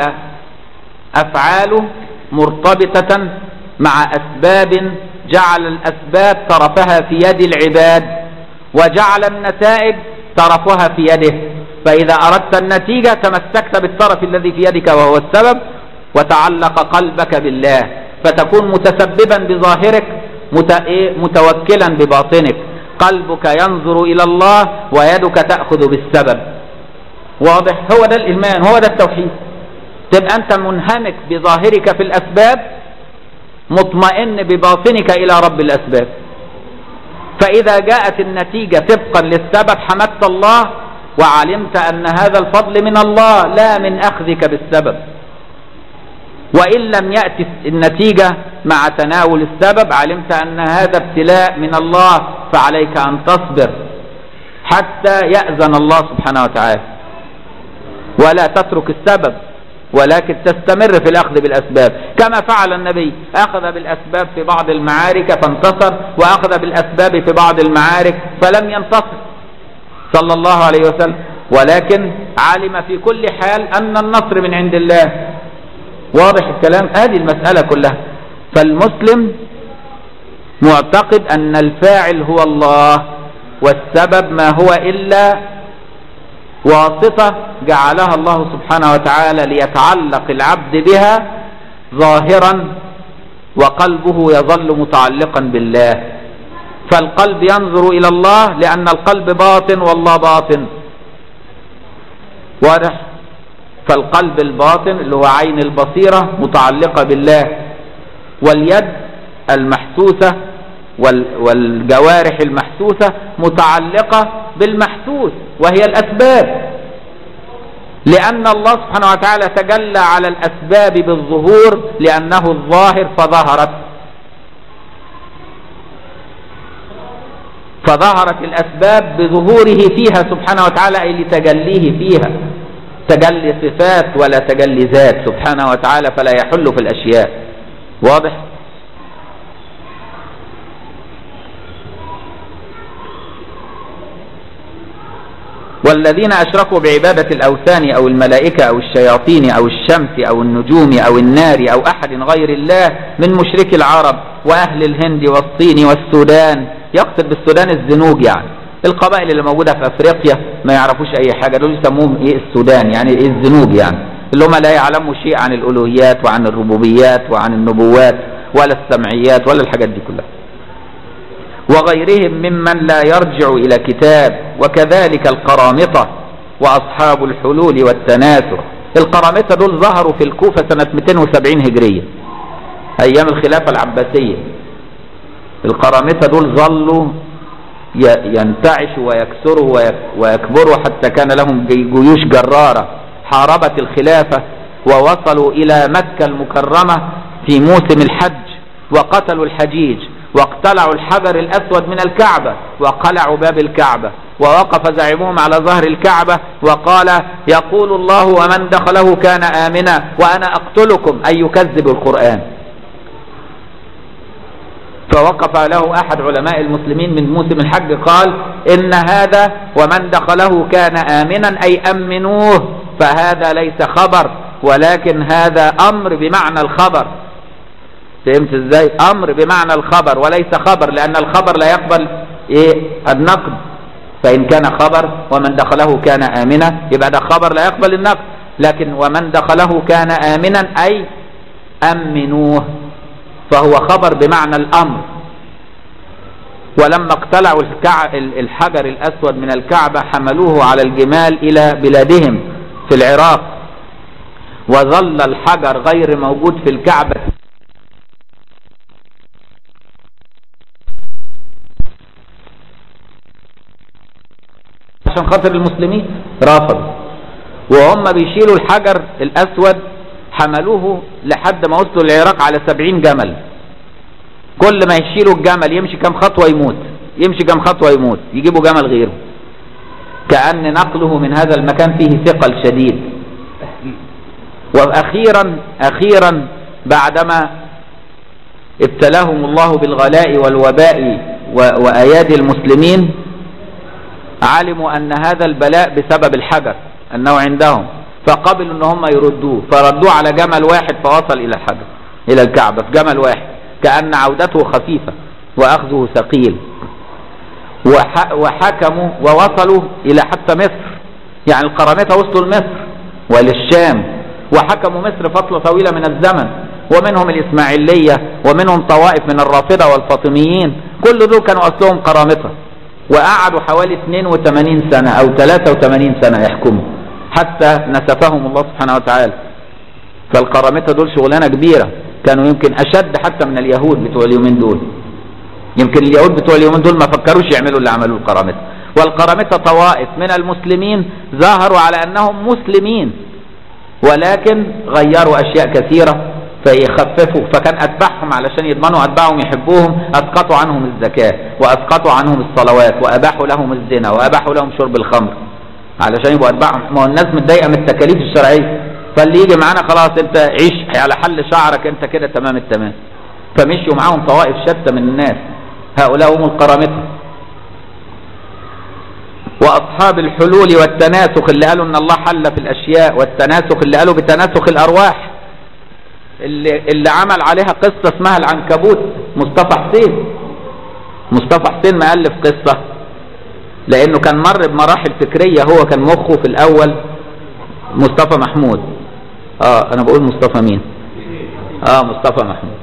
أفعاله مرتبطة مع أسباب جعل الأسباب طرفها في يد العباد وجعل النتائج طرفها في يده فإذا أردت النتيجة تمسكت بالطرف الذي في يدك وهو السبب وتعلق قلبك بالله فتكون متسببا بظاهرك متوكلا بباطنك قلبك ينظر إلى الله ويدك تأخذ بالسبب واضح هو ده الإيمان هو ده التوحيد تبقى أنت منهمك بظاهرك في الأسباب مطمئن بباطنك إلى رب الأسباب فإذا جاءت النتيجة طبقا للسبب حمدت الله وعلمت أن هذا الفضل من الله لا من أخذك بالسبب وإن لم يأتي النتيجة مع تناول السبب علمت أن هذا ابتلاء من الله فعليك أن تصبر حتى يأذن الله سبحانه وتعالى ولا تترك السبب ولكن تستمر في الأخذ بالأسباب كما فعل النبي أخذ بالأسباب في بعض المعارك فانتصر وأخذ بالأسباب في بعض المعارك فلم ينتصر صلى الله عليه وسلم ولكن علم في كل حال أن النصر من عند الله واضح الكلام هذه المسألة كلها فالمسلم معتقد أن الفاعل هو الله والسبب ما هو إلا واسطة جعلها الله سبحانه وتعالى ليتعلق العبد بها ظاهرا وقلبه يظل متعلقا بالله فالقلب ينظر إلى الله لأن القلب باطن والله باطن واضح فالقلب الباطن اللي هو عين البصيرة متعلقة بالله واليد المحسوسة والجوارح المحسوسة متعلقة بالمحسوس وهي الأسباب لأن الله سبحانه وتعالى تجلى على الأسباب بالظهور لأنه الظاهر فظهرت فظهرت الأسباب بظهوره فيها سبحانه وتعالى أي لتجليه فيها تجلي صفات ولا تجلي ذات سبحانه وتعالى فلا يحل في الأشياء واضح والذين أشركوا بعبادة الأوثان أو الملائكة أو الشياطين أو الشمس أو النجوم أو النار أو أحد غير الله من مشرك العرب وأهل الهند والصين والسودان يقصد بالسودان الزنوج يعني القبائل اللي موجودة في أفريقيا ما يعرفوش أي حاجة دول يسموهم إيه السودان يعني إيه الزنوج يعني اللي هم لا يعلموا شيء عن الألوهيات وعن الربوبيات وعن النبوات ولا السمعيات ولا الحاجات دي كلها وغيرهم ممن لا يرجع إلى كتاب وكذلك القرامطة وأصحاب الحلول والتناثر القرامطة دول ظهروا في الكوفة سنة 270 هجرية أيام الخلافة العباسية القرامطة دول ظلوا ينتعشوا ويكسروا ويكبروا حتى كان لهم جيوش جرارة حاربت الخلافة ووصلوا إلى مكة المكرمة في موسم الحج وقتلوا الحجيج واقتلعوا الحجر الأسود من الكعبة وقلعوا باب الكعبة ووقف زعيمهم على ظهر الكعبة وقال يقول الله ومن دخله كان آمنا وأنا أقتلكم أي يكذب القرآن فوقف له أحد علماء المسلمين من موسم الحج قال إن هذا ومن دخله كان آمنا أي أمنوه فهذا ليس خبر ولكن هذا أمر بمعنى الخبر فهمت ازاي امر بمعنى الخبر وليس خبر لان الخبر لا يقبل ايه النقد فان كان خبر ومن دخله كان امنا يبقى ده خبر لا يقبل النقد لكن ومن دخله كان امنا اي امنوه فهو خبر بمعنى الامر ولما اقتلعوا الحجر الاسود من الكعبه حملوه على الجمال الى بلادهم في العراق وظل الحجر غير موجود في الكعبه عشان خاطر المسلمين رافضوا وهم بيشيلوا الحجر الأسود حملوه لحد ما وصلوا العراق على سبعين جمل كل ما يشيلوا الجمل يمشي كم خطوة يموت يمشي كم خطوة يموت يجيبوا جمل غيره كأن نقله من هذا المكان فيه ثقل شديد وأخيرا أخيرا بعدما ابتلاهم الله بالغلاء والوباء وأيادي المسلمين علموا أن هذا البلاء بسبب الحجر أنه عندهم فقبلوا أن هم يردوه فردوه على جمل واحد فوصل إلى الحجر إلى الكعبة في جمل واحد كأن عودته خفيفة وأخذه ثقيل وحكموا ووصلوا إلى حتى مصر يعني القرامطة وصلوا لمصر وللشام وحكموا مصر فترة طويلة من الزمن ومنهم الإسماعيلية ومنهم طوائف من الرافضة والفاطميين كل دول كانوا أصلهم قرامطة وقعدوا حوالي 82 سنة أو 83 سنة يحكموا حتى نسفهم الله سبحانه وتعالى فالقرامطة دول شغلانة كبيرة كانوا يمكن أشد حتى من اليهود بتوع اليومين دول يمكن اليهود بتوع اليومين دول ما فكروش يعملوا اللي عملوه القرامطة والقرامطة طوائف من المسلمين ظهروا على أنهم مسلمين ولكن غيروا أشياء كثيرة فيخففوا فكان أتباعهم علشان يضمنوا أتباعهم يحبوهم أسقطوا عنهم الزكاة وأسقطوا عنهم الصلوات وأباحوا لهم الزنا وأباحوا لهم شرب الخمر علشان يبقوا أتباعهم ما هو الناس متضايقة من التكاليف الشرعية فاللي يجي معانا خلاص أنت عيش على حل شعرك أنت كده تمام التمام فمشيوا معاهم طوائف شتى من الناس هؤلاء هم القرامطة وأصحاب الحلول والتناسخ اللي قالوا إن الله حل في الأشياء والتناسخ اللي قالوا بتناسخ الأرواح اللي, اللي عمل عليها قصة اسمها العنكبوت مصطفى حسين مصطفى حسين مؤلف قصة لأنه كان مر بمراحل فكرية هو كان مخه في الأول مصطفى محمود اه أنا بقول مصطفى مين اه مصطفى محمود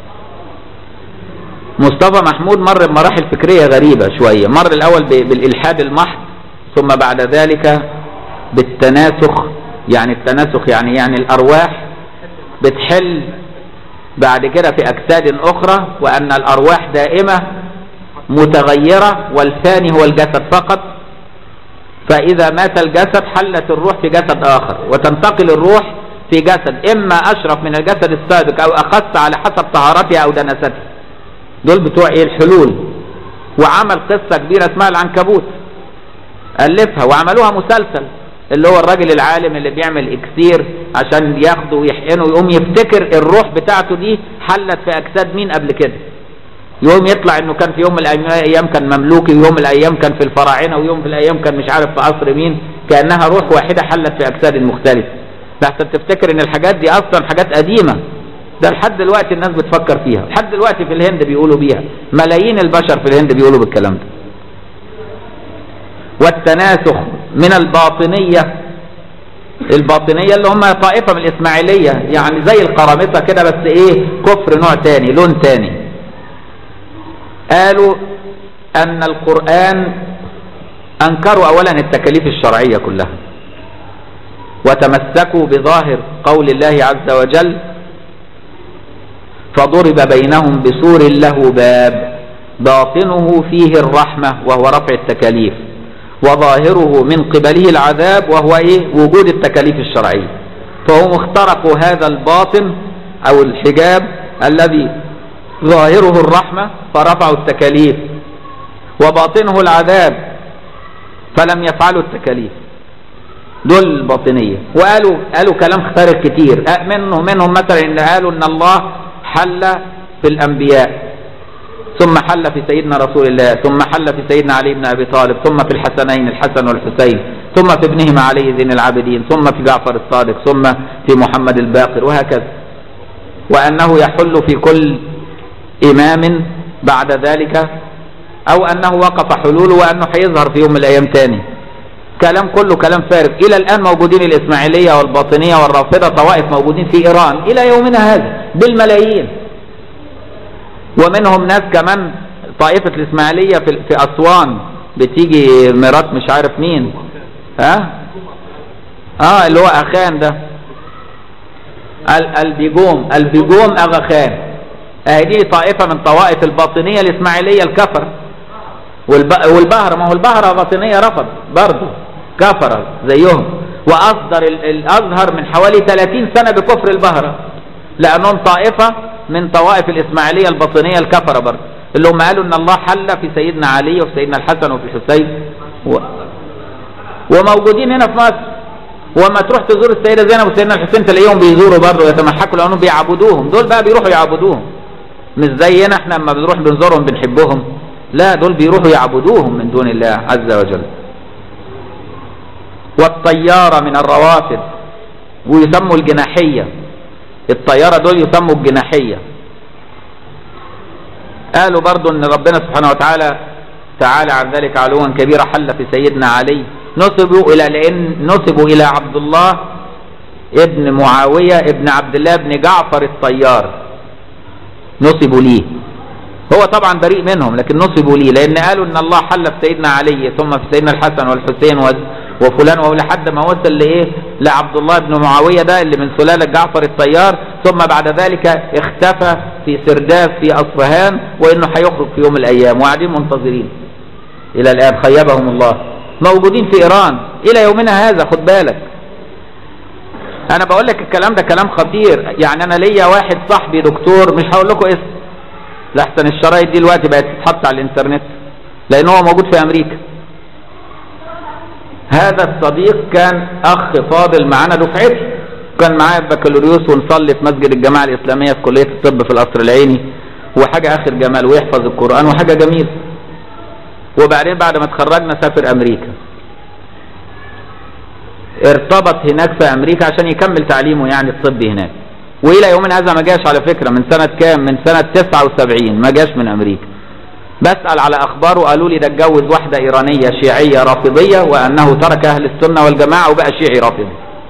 مصطفى محمود مر بمراحل فكرية غريبة شوية مر الأول بالإلحاد المحض ثم بعد ذلك بالتناسخ يعني التناسخ يعني يعني الأرواح بتحل بعد كده في أجساد أخرى وأن الأرواح دائمة متغيرة والثاني هو الجسد فقط فإذا مات الجسد حلت الروح في جسد آخر وتنتقل الروح في جسد إما أشرف من الجسد السابق أو أخص على حسب طهارتها أو دنستها دول بتوع إيه الحلول وعمل قصة كبيرة اسمها العنكبوت ألفها وعملوها مسلسل اللي هو الراجل العالم اللي بيعمل اكسير عشان ياخده ويحقنه ويقوم يفتكر الروح بتاعته دي حلت في اجساد مين قبل كده يوم يطلع انه كان في يوم من الايام كان مملوكي ويوم من الايام كان في الفراعنه ويوم من الايام كان مش عارف في عصر مين كانها روح واحده حلت في اجساد مختلفه لحسن تفتكر ان الحاجات دي اصلا حاجات قديمه ده لحد دلوقتي الناس بتفكر فيها لحد دلوقتي في الهند بيقولوا بيها ملايين البشر في الهند بيقولوا بالكلام ده والتناسخ من الباطنية الباطنية اللي هم طائفة من الإسماعيلية يعني زي القرامطة كده بس إيه كفر نوع تاني لون تاني قالوا أن القرآن أنكروا أولا التكاليف الشرعية كلها وتمسكوا بظاهر قول الله عز وجل فضرب بينهم بسور له باب باطنه فيه الرحمة وهو رفع التكاليف وظاهره من قبله العذاب وهو ايه وجود التكاليف الشرعية فهم اخترقوا هذا الباطن او الحجاب الذي ظاهره الرحمة فرفعوا التكاليف وباطنه العذاب فلم يفعلوا التكاليف دول الباطنية وقالوا قالوا كلام خارج كتير منهم منهم مثلا ان قالوا ان الله حل في الانبياء ثم حل في سيدنا رسول الله ثم حل في سيدنا علي بن أبي طالب ثم في الحسنين الحسن والحسين ثم في ابنهما علي زين العابدين ثم في جعفر الصادق ثم في محمد الباقر وهكذا وأنه يحل في كل إمام بعد ذلك أو أنه وقف حلوله وأنه هيظهر في يوم من الأيام تاني كلام كله كلام فارغ إلى الآن موجودين الإسماعيلية والباطنية والرافضة طوائف موجودين في إيران إلى يومنا هذا بالملايين ومنهم ناس كمان طائفة الإسماعيلية في, في أسوان بتيجي مرات مش عارف مين ها اه اللي هو أخان ده البيجوم البيجوم أغا خان آه دي طائفة من طوائف الباطنية الإسماعيلية الكفر والبهرة ما هو البهرة باطنية رفض برضه كفر زيهم وأصدر الأزهر من حوالي 30 سنة بكفر البهرة لأنهم طائفة من طوائف الإسماعيلية الباطنية الكفرة برضه اللي هم قالوا إن الله حل في سيدنا علي وفي سيدنا الحسن وفي الحسين و... وموجودين هنا في مصر وما تروح تزور السيدة زينب وسيدنا الحسين تلاقيهم بيزوروا برضه ويتمحكوا لأنهم بيعبدوهم دول بقى بيروحوا يعبدوهم مش زينا احنا لما بنروح بنزورهم بنحبهم لا دول بيروحوا يعبدوهم من دون الله عز وجل والطيارة من الروافد ويسموا الجناحية الطيارة دول يسموا الجناحية قالوا برضو ان ربنا سبحانه وتعالى تعالى عن ذلك علوا كبيرا حل في سيدنا علي نسبوا الى لان نسبوا الى عبد الله ابن معاوية ابن عبد الله بن جعفر الطيار نسبوا ليه هو طبعا بريء منهم لكن نصبوا ليه لان قالوا ان الله حل في سيدنا علي ثم في سيدنا الحسن والحسين وفلان ولحد ما وصل لايه لعبد الله بن معاويه ده اللي من سلاله جعفر الطيار ثم بعد ذلك اختفى في سرداب في اصفهان وانه هيخرج في يوم من الايام وقاعدين منتظرين الى الان خيبهم الله موجودين في ايران الى يومنا هذا خد بالك انا بقول لك الكلام ده كلام خطير يعني انا ليا واحد صاحبي دكتور مش هقول لكم اسم لحسن الشرايط دي دلوقتي بقت تتحط على الانترنت لان هو موجود في امريكا هذا الصديق كان اخ فاضل معانا دفعتي كان معايا بكالوريوس ونصلي في مسجد الجماعه الاسلاميه في كليه الطب في القصر العيني وحاجه اخر جمال ويحفظ القران وحاجه جميله وبعدين بعد ما اتخرجنا سافر امريكا ارتبط هناك في امريكا عشان يكمل تعليمه يعني الطبي هناك والى يومنا هذا ما جاش على فكره من سنه كام من سنه 79 ما جاش من امريكا بسال على اخباره قالوا لي ده اتجوز واحده ايرانيه شيعيه رافضيه وانه ترك اهل السنه والجماعه وبقى شيعي رافضي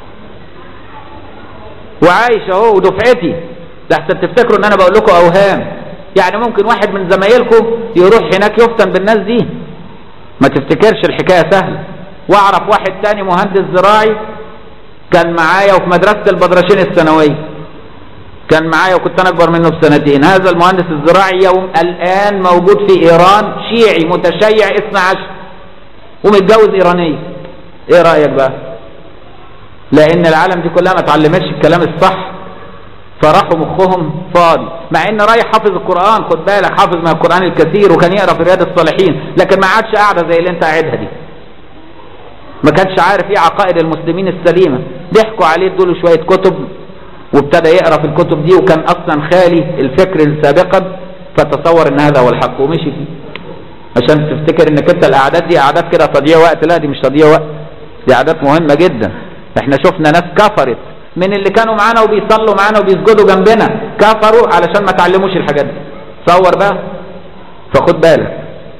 وعايش اهو ودفعتي لحسن تفتكروا ان انا بقول لكم اوهام يعني ممكن واحد من زمايلكم يروح هناك يفتن بالناس دي ما تفتكرش الحكايه سهله واعرف واحد تاني مهندس زراعي كان معايا وفي مدرسه البدرشين الثانويه كان معايا وكنت انا اكبر منه بسنتين هذا المهندس الزراعي يوم الان موجود في ايران شيعي متشيع اثنى عشر ومتجوز ايرانيه ايه رايك بقى لان العالم دي كلها ما اتعلمتش الكلام الصح فراحوا مخهم فاضي مع ان رايح حافظ القران خد بالك حافظ من القران الكثير وكان يقرا في رياض الصالحين لكن ما عادش قاعده زي اللي انت قاعدها دي ما كانش عارف ايه عقائد المسلمين السليمه ضحكوا عليه ادوا له شويه كتب وابتدى يقرا في الكتب دي وكان اصلا خالي الفكر سابقا فتصور ان هذا هو الحق ومشي فيه عشان تفتكر انك انت الاعداد دي اعداد كده تضييع وقت لا دي مش تضييع وقت دي اعداد مهمه جدا احنا شفنا ناس كفرت من اللي كانوا معانا وبيصلوا معانا وبيسجدوا جنبنا كفروا علشان ما تعلموش الحاجات دي تصور بقى فخد بالك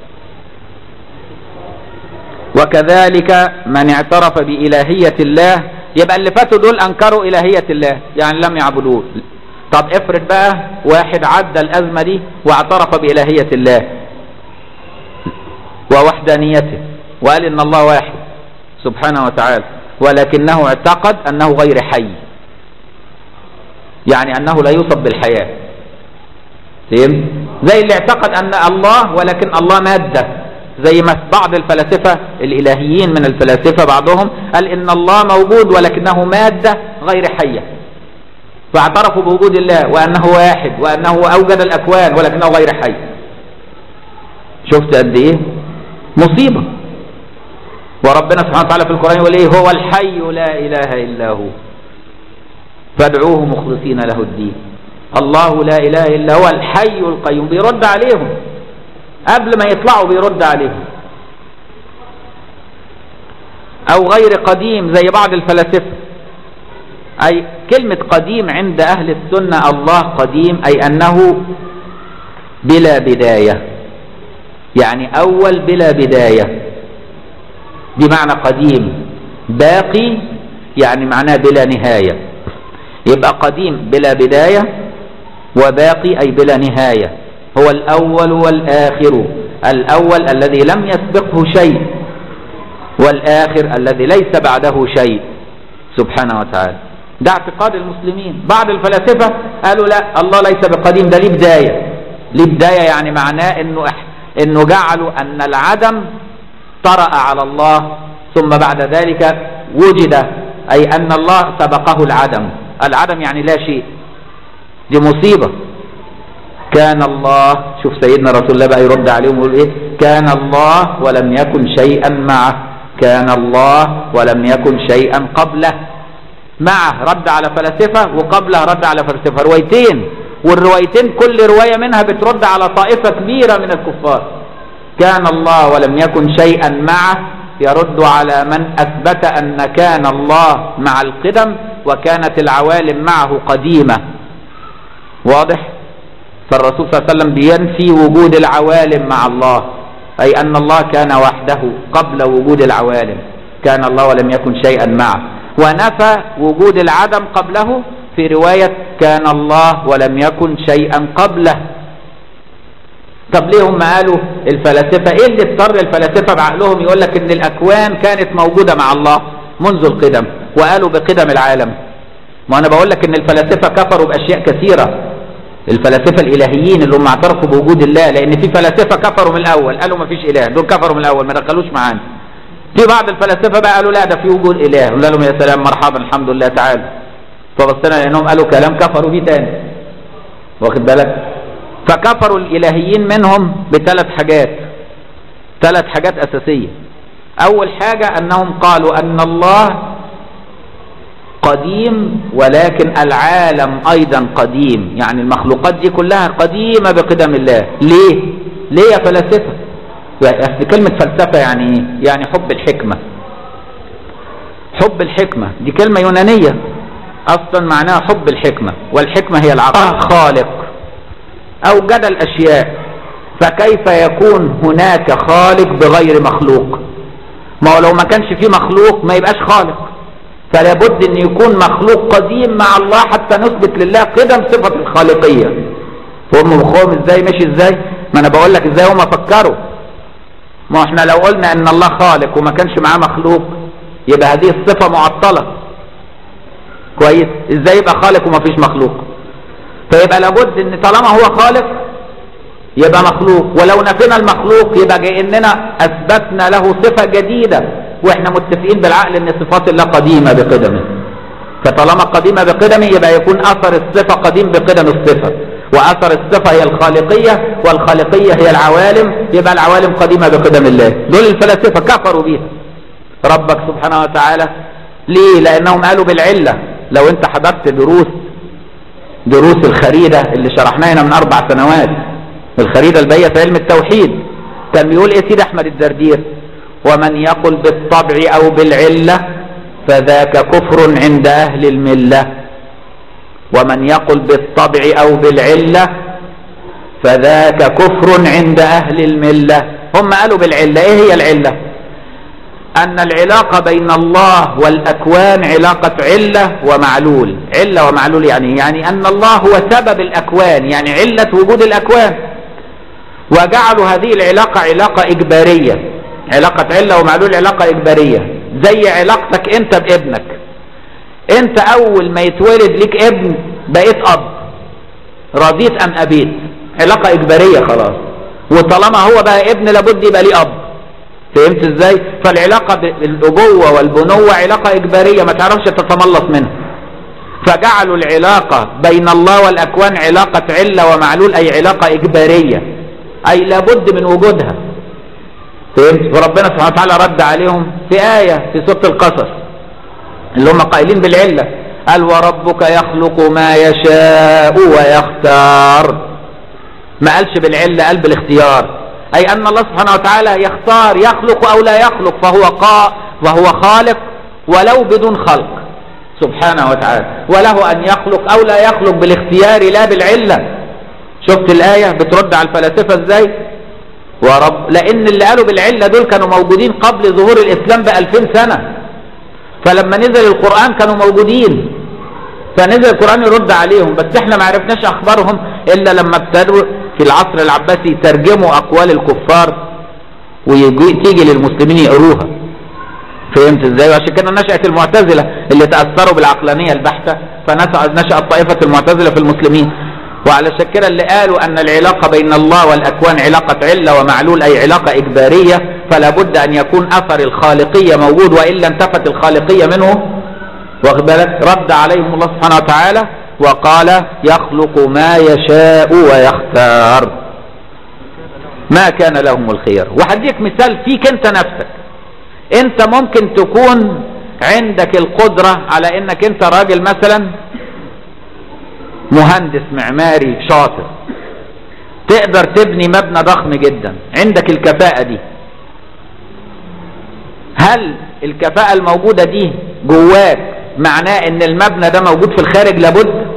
وكذلك من اعترف بإلهية الله يبقى اللي فاتوا دول أنكروا إلهية الله يعني لم يعبدوه طب افرض بقى واحد عدى الأزمة دي واعترف بإلهية الله ووحدانيته وقال إن الله واحد سبحانه وتعالى ولكنه اعتقد أنه غير حي يعني أنه لا يوصف بالحياة فهم؟ زي اللي اعتقد أن الله ولكن الله مادة زي ما بعض الفلاسفة الإلهيين من الفلاسفة بعضهم قال إن الله موجود ولكنه مادة غير حية فاعترفوا بوجود الله وأنه واحد وأنه أوجد الأكوان ولكنه غير حي شفت قد إيه مصيبة وربنا سبحانه وتعالى في القرآن يقول إيه هو الحي لا إله إلا هو فادعوه مخلصين له الدين الله لا إله إلا هو الحي القيوم بيرد عليهم قبل ما يطلعوا بيرد عليهم او غير قديم زي بعض الفلاسفه اي كلمه قديم عند اهل السنه الله قديم اي انه بلا بدايه يعني اول بلا بدايه دي معنى قديم باقي يعني معناه بلا نهايه يبقى قديم بلا بدايه وباقي اي بلا نهايه هو الأول والآخر الأول الذي لم يسبقه شيء والآخر الذي ليس بعده شيء سبحانه وتعالى ده اعتقاد المسلمين بعض الفلاسفة قالوا لا الله ليس بقديم ده ليه بداية ليه بداية يعني معناه انه انه جعلوا ان العدم طرأ على الله ثم بعد ذلك وجد اي ان الله سبقه العدم العدم يعني لا شيء دي مصيبة كان الله شوف سيدنا رسول الله بقى يرد عليهم ويقول ايه كان الله ولم يكن شيئا معه كان الله ولم يكن شيئا قبله معه رد على فلاسفة وقبله رد على فلسفة روايتين والروايتين كل رواية منها بترد على طائفة كبيرة من الكفار كان الله ولم يكن شيئا معه يرد على من أثبت أن كان الله مع القدم وكانت العوالم معه قديمة واضح فالرسول صلى الله عليه وسلم بينفي وجود العوالم مع الله أي أن الله كان وحده قبل وجود العوالم كان الله ولم يكن شيئا معه ونفى وجود العدم قبله في رواية كان الله ولم يكن شيئا قبله طب ليه هم قالوا الفلاسفة ايه اللي اضطر الفلاسفة بعقلهم يقول لك ان الاكوان كانت موجودة مع الله منذ القدم وقالوا بقدم العالم ما انا بقول لك ان الفلاسفة كفروا باشياء كثيرة الفلاسفة الالهيين اللي هم اعترفوا بوجود الله لان في فلاسفة كفروا من الاول قالوا ما فيش اله دول كفروا من الاول ما دخلوش معانا في بعض الفلاسفة بقى قالوا لا ده في وجود اله قلنا لهم يا سلام مرحبا الحمد لله تعالى فبصينا لانهم قالوا كلام كفروا بيه تاني واخد بالك فكفروا الالهيين منهم بثلاث حاجات ثلاث حاجات اساسيه اول حاجه انهم قالوا ان الله قديم ولكن العالم ايضا قديم يعني المخلوقات دي كلها قديمه بقدم الله ليه ليه يا فلاسفه يعني كلمه فلسفه يعني ايه يعني حب الحكمه حب الحكمه دي كلمه يونانيه اصلا معناها حب الحكمه والحكمه هي العقل خالق اوجد الاشياء فكيف يكون هناك خالق بغير مخلوق ما هو لو ما كانش فيه مخلوق ما يبقاش خالق فلا بد ان يكون مخلوق قديم مع الله حتى نثبت لله قدم صفه الخالقيه هم مخهم ازاي ماشي ازاي ما انا بقول لك ازاي هم فكروا ما احنا لو قلنا ان الله خالق وما كانش معاه مخلوق يبقى هذه الصفه معطله كويس ازاي يبقى خالق وما فيش مخلوق فيبقى لابد ان طالما هو خالق يبقى مخلوق ولو نفينا المخلوق يبقى كاننا اثبتنا له صفه جديده واحنا متفقين بالعقل ان صفات الله قديمه بقدمه فطالما قديمه بقدمه يبقى يكون اثر الصفه قديم بقدم الصفه واثر الصفه هي الخالقيه والخالقيه هي العوالم يبقى العوالم قديمه بقدم الله دول الفلاسفه كفروا بيها ربك سبحانه وتعالى ليه لانهم قالوا بالعله لو انت حضرت دروس دروس الخريدة اللي شرحناها هنا من أربع سنوات الخريدة البية في علم التوحيد كان بيقول إيه سيد أحمد الدردير ومن يقل بالطبع أو بالعلة فذاك كفر عند أهل الملة ومن يقل بالطبع أو بالعلة فذاك كفر عند أهل الملة هم قالوا بالعلة إيه هي العلة أن العلاقة بين الله والأكوان علاقة علة ومعلول علة ومعلول يعني يعني أن الله هو سبب الأكوان يعني علة وجود الأكوان وجعلوا هذه العلاقة علاقة إجبارية علاقة علة ومعلول علاقة إجبارية زي علاقتك أنت بابنك أنت أول ما يتولد لك ابن بقيت أب رضيت أم أبيت علاقة إجبارية خلاص وطالما هو بقى ابن لابد يبقى ليه أب فهمت ازاي فالعلاقة بالأبوة والبنوة علاقة إجبارية ما تعرفش تتملص منها فجعلوا العلاقة بين الله والأكوان علاقة علة ومعلول أي علاقة إجبارية أي لابد من وجودها فهمت وربنا سبحانه وتعالى رد عليهم في آية في سورة القصص اللي هم قائلين بالعلة قال وربك يخلق ما يشاء ويختار ما قالش بالعلة قال بالاختيار أي أن الله سبحانه وتعالى يختار يخلق أو لا يخلق فهو قاء وهو خالق ولو بدون خلق سبحانه وتعالى وله أن يخلق أو لا يخلق بالاختيار لا بالعلة شفت الآية بترد على الفلاسفة ازاي ورب لأن اللي قالوا بالعلة دول كانوا موجودين قبل ظهور الإسلام بألفين سنة فلما نزل القرآن كانوا موجودين فنزل القرآن يرد عليهم بس احنا ما عرفناش أخبارهم إلا لما ابتدوا في العصر العباسي يترجموا أقوال الكفار وتيجي للمسلمين يقروها فهمت ازاي وعشان كده نشأت المعتزلة اللي تأثروا بالعقلانية البحتة فنشأت طائفة المعتزلة في المسلمين وعلشان كده اللي قالوا أن العلاقة بين الله والأكوان علاقة علة ومعلول أي علاقة إجبارية فلا بد أن يكون أثر الخالقية موجود وإلا انتفت الخالقية منه واخد بالك رد عليهم الله سبحانه وتعالى وقال يخلق ما يشاء ويختار ما كان لهم الخير وهديك مثال فيك انت نفسك انت ممكن تكون عندك القدرة على انك انت راجل مثلا مهندس معماري شاطر تقدر تبني مبنى ضخم جدا عندك الكفاءة دي هل الكفاءة الموجودة دي جواك معناه ان المبنى ده موجود في الخارج لابد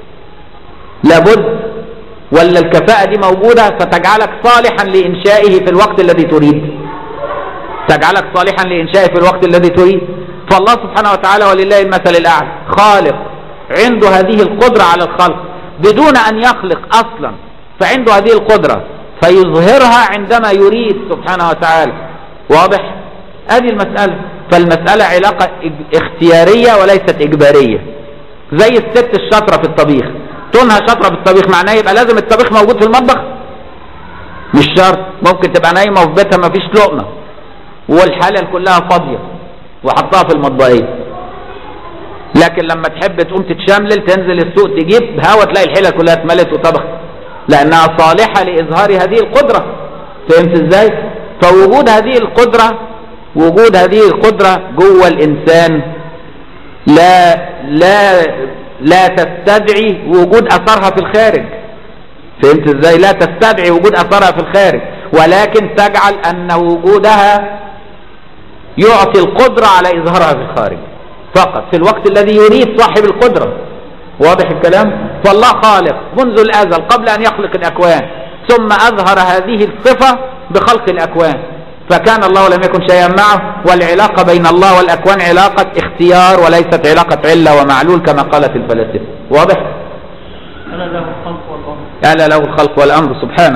لابد ولا الكفاءة دي موجودة فتجعلك صالحا لإنشائه في الوقت الذي تريد تجعلك صالحا لإنشائه في الوقت الذي تريد فالله سبحانه وتعالى ولله المثل الأعلى خالق عنده هذه القدرة على الخلق بدون أن يخلق أصلا فعنده هذه القدرة فيظهرها عندما يريد سبحانه وتعالى واضح ادي المسألة فالمسألة علاقة اختيارية وليست اجبارية زي الست الشاطرة في الطبيخ تونها شاطرة في الطبيخ معناه يبقى لازم الطبيخ موجود في المطبخ مش شرط ممكن تبقى نايمة في بيتها ما فيش لقمة والحلل كلها فاضية وحطها في المطبخية لكن لما تحب تقوم تتشملل تنزل السوق تجيب هوا تلاقي الحلل كلها اتملت وطبخت لانها صالحة لاظهار هذه القدرة فهمت ازاي فوجود هذه القدرة وجود هذه القدرة جوه الانسان لا لا لا تستدعي وجود اثرها في الخارج فهمت ازاي لا تستدعي وجود اثرها في الخارج ولكن تجعل ان وجودها يعطي القدرة على اظهارها في الخارج فقط في الوقت الذي يريد صاحب القدرة واضح الكلام فالله خالق منذ الازل قبل ان يخلق الاكوان ثم اظهر هذه الصفة بخلق الاكوان فكان الله لم يكن شيئا معه والعلاقة بين الله والاكوان علاقة اختيار وليست علاقة علة ومعلول كما قالت الفلاسفة واضح ألا له الخلق والأمر ألا له الخلق والأمر سبحانه